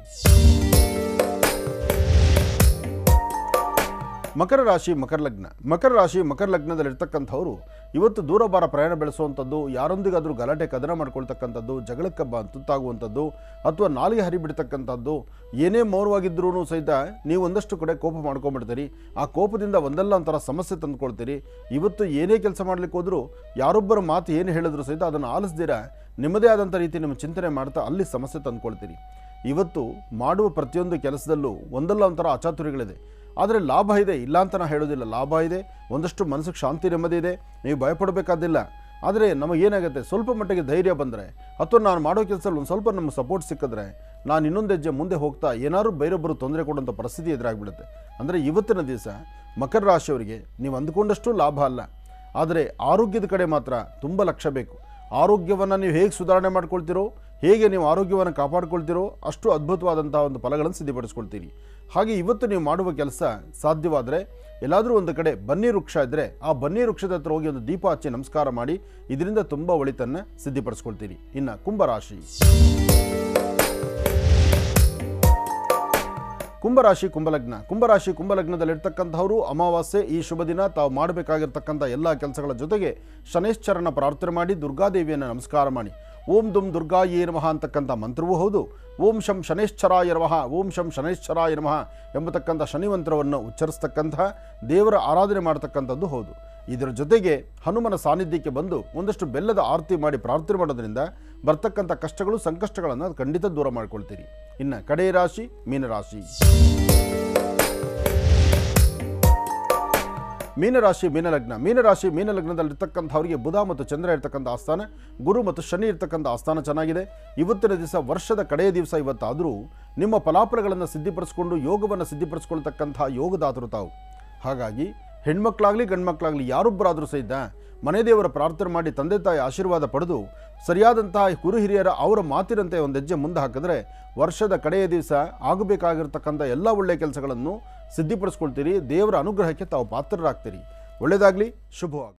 ಮಕರ ರಾಶಿ ಮಕರ ಲಗ್ನ ಮಕರ ರಾಶಿ ಮಕರ ಲಗ್ನದಲ್ಲಿರ್ತಕ್ಕಂಥವ್ರು ಇವತ್ತು ದೂರಭಾರ ಪ್ರಯಾಣ ಬೆಳೆಸುವಂಥದ್ದು ಯಾರೊಂದಿಗಾದರೂ ಗಲಾಟೆ ಕದನ ಮಾಡ್ಕೊಳ್ತಕ್ಕಂಥದ್ದು ಜಗಳಕ್ಕೆ ಬ ತುತ್ತಾಗುವಂಥದ್ದು ಅಥವಾ ನಾಲಿಗೆ ಹರಿಬಿಡ್ತಕ್ಕಂಥದ್ದು ಏನೇ ಮೌನವಾಗಿದ್ರೂ ಸಹಿತ ನೀವು ಒಂದಷ್ಟು ಕಡೆ ಕೋಪ ಮಾಡ್ಕೊಂಡ್ಬಿಡ್ತೀರಿ ಆ ಕೋಪದಿಂದ ಒಂದಲ್ಲ ಒಂಥರ ಸಮಸ್ಯೆ ತಂದುಕೊಳ್ತೀರಿ ಇವತ್ತು ಏನೇ ಕೆಲಸ ಮಾಡ್ಲಿಕ್ಕೆ ಹೋದರೂ ಯಾರೊಬ್ಬರ ಮಾತು ಏನು ಹೇಳಿದ್ರು ಸಹಿತ ಅದನ್ನು ಆಲಿಸ್ದಿರ ನಿಮ್ಮದೇ ಆದಂಥ ರೀತಿ ನಿಮ್ಮ ಚಿಂತನೆ ಮಾಡ್ತಾ ಅಲ್ಲಿ ಸಮಸ್ಯೆ ತಂದ್ಕೊಳ್ತೀರಿ ಇವತ್ತು ಮಾಡುವ ಪ್ರತಿಯೊಂದು ಕೆಲಸದಲ್ಲೂ ಒಂದಲ್ಲ ಒಂಥರ ಅಚಾತುರ್ಯಗಳಿದೆ ಆದರೆ ಲಾಭ ಇದೆ ಇಲ್ಲ ಅಂತ ನಾನು ಹೇಳೋದಿಲ್ಲ ಲಾಭ ಇದೆ ಒಂದಷ್ಟು ಮನಸ್ಸಿಗೆ ಶಾಂತಿ ನೆಮ್ಮದಿ ಇದೆ ನೀವು ಭಯಪಡಬೇಕಾದಿಲ್ಲ ಆದರೆ ನಮಗೇನಾಗುತ್ತೆ ಸ್ವಲ್ಪ ಮಟ್ಟಿಗೆ ಧೈರ್ಯ ಬಂದರೆ ಅಥವಾ ನಾನು ಮಾಡೋ ಕೆಲಸದಲ್ಲಿ ಒಂದು ಸ್ವಲ್ಪ ನಮಗೆ ಸಪೋರ್ಟ್ ಸಿಕ್ಕಿದ್ರೆ ನಾನು ಇನ್ನೊಂದು ಹೆಜ್ಜೆ ಮುಂದೆ ಹೋಗ್ತಾ ಏನಾದ್ರು ಬೇರೊಬ್ಬರು ತೊಂದರೆ ಕೊಡುವಂಥ ಪರಿಸ್ಥಿತಿ ಎದುರಾಗ್ಬಿಡುತ್ತೆ ಅಂದರೆ ಇವತ್ತಿನ ದಿವಸ ಮಕರ ರಾಶಿಯವರಿಗೆ ನೀವು ಅಂದುಕೊಂಡಷ್ಟು ಲಾಭ ಅಲ್ಲ ಆದರೆ ಆರೋಗ್ಯದ ಕಡೆ ಮಾತ್ರ ತುಂಬ ಲಕ್ಷ್ಯ ಬೇಕು ಆರೋಗ್ಯವನ್ನು ನೀವು ಹೇಗೆ ಸುಧಾರಣೆ ಮಾಡ್ಕೊಳ್ತೀರೋ ಹೇಗೆ ನೀವು ಆರೋಗ್ಯವನ್ನು ಕಾಪಾಡ್ಕೊಳ್ತೀರೋ ಅಷ್ಟು ಅದ್ಭುತವಾದಂಥ ಒಂದು ಫಲಗಳನ್ನು ಸಿದ್ಧಪಡಿಸ್ಕೊಳ್ತೀರಿ ಹಾಗೆ ಇವತ್ತು ನೀವು ಮಾಡುವ ಕೆಲಸ ಸಾಧ್ಯವಾದರೆ ಎಲ್ಲಾದರೂ ಒಂದು ಕಡೆ ಬನ್ನಿ ವೃಕ್ಷ ಇದ್ದರೆ ಆ ಬನ್ನಿ ವೃಕ್ಷದ ಹತ್ರ ಹೋಗಿ ಒಂದು ದೀಪ ಹಚ್ಚಿ ನಮಸ್ಕಾರ ಮಾಡಿ ಇದರಿಂದ ತುಂಬ ಒಳಿತನ್ನು ಸಿದ್ಧಪಡಿಸ್ಕೊಳ್ತೀರಿ ಇನ್ನು ಕುಂಭರಾಶಿ ಕುಂಭರಾಶಿ ಕುಂಭಲಗ್ನ ಕುಂಭರಾಶಿ ಕುಂಭಲಗ್ನದಲ್ಲಿರ್ತಕ್ಕಂಥವರು ಅಮಾವಾಸ್ಯೆ ಈ ಶುಭ ದಿನ ತಾವು ಮಾಡಬೇಕಾಗಿರ್ತಕ್ಕಂಥ ಎಲ್ಲ ಕೆಲಸಗಳ ಜೊತೆಗೆ ಶನೇಶ್ವರನ ಪ್ರಾರ್ಥನೆ ಮಾಡಿ ದುರ್ಗಾದೇವಿಯನ್ನು ನಮಸ್ಕಾರ ಮಾಡಿ ಓಂ ದುಂ ದುರ್ಗಾಯೇ ನಮಃ ಅಂತಕ್ಕಂಥ ಮಂತ್ರವೂ ಹೌದು ಓಂ ಶಂ ಶನೇಶ್ವರಾಯ ನಮಃ ಓಂ ಶಂ ಶನೇಶ್ವರಾಯ ನಮಃ ಎಂಬತಕ್ಕಂಥ ಶನಿ ಮಂತ್ರವನ್ನು ಉಚ್ಚರಿಸ್ತಕ್ಕಂತಹ ದೇವರ ಆರಾಧನೆ ಮಾಡತಕ್ಕಂಥದ್ದು ಹೌದು ಇದರ ಜೊತೆಗೆ ಹನುಮನ ಸಾನ್ನಿಧ್ಯಕ್ಕೆ ಬಂದು ಒಂದಷ್ಟು ಬೆಲ್ಲದ ಆರತಿ ಮಾಡಿ ಪ್ರಾರ್ಥನೆ ಮಾಡೋದ್ರಿಂದ ಬರ್ತಕ್ಕಂಥ ಕಷ್ಟಗಳು ಸಂಕಷ್ಟಗಳನ್ನು ಖಂಡಿತ ದೂರ ಮಾಡ್ಕೊಳ್ತೀರಿ ಇನ್ನು ಕಡೆ ರಾಶಿ ಮೀನರಾಶಿ ಮೀನರಾಶಿ ಮೀನಲಗ್ನ ಮೀನರಾಶಿ ಮೀನಲಗ್ನದಲ್ಲಿರ್ತಕ್ಕಂಥವರಿಗೆ ಬುಧ ಮತ್ತು ಚಂದ್ರ ಇರ್ತಕ್ಕಂಥ ಆಸ್ಥಾನ ಗುರು ಮತ್ತು ಶನಿ ಇರ್ತಕ್ಕಂಥ ಆಸ್ಥಾನ ಚೆನ್ನಾಗಿದೆ ಇವತ್ತಿನ ದಿವಸ ವರ್ಷದ ಕಡೆಯ ದಿವಸ ಇವತ್ತಾದರೂ ನಿಮ್ಮ ಫಲಾಫಲಗಳನ್ನು ಸಿದ್ಧಿಪಡಿಸ್ಕೊಂಡು ಯೋಗವನ್ನು ಸಿದ್ಧಿಪಡಿಸ್ಕೊಳ್ತಕ್ಕಂಥ ಯೋಗದಾತರು ತಾವು ಹಾಗಾಗಿ ಹೆಣ್ಮಕ್ಳಾಗಲಿ ಗಂಡ್ಮಕ್ಳಾಗಲಿ ಯಾರೊಬ್ಬರಾದರೂ ಸಹಿತ ಮನೆ ದೇವರ ಪ್ರಾರ್ಥನೆ ಮಾಡಿ ತಂದೆ ತಾಯಿ ಆಶೀರ್ವಾದ ಪಡೆದು ಸರಿಯಾದಂತಹ ಗುರು ಹಿರಿಯರ ಅವರ ಮಾತಿನಂತೆ ಒಂದು ಹೆಜ್ಜೆ ಮುಂದೆ ಹಾಕಿದ್ರೆ ವರ್ಷದ ಕಡೆಯ ದಿವಸ ಆಗಬೇಕಾಗಿರ್ತಕ್ಕಂಥ ಎಲ್ಲ ಒಳ್ಳೆಯ ಕೆಲಸಗಳನ್ನು ಸಿದ್ಧಿಪಡಿಸ್ಕೊಳ್ತೀರಿ ದೇವರ ಅನುಗ್ರಹಕ್ಕೆ ತಾವು ಪಾತ್ರರಾಗ್ತೀರಿ ಒಳ್ಳೆಯದಾಗಲಿ ಶುಭವಾಗಿ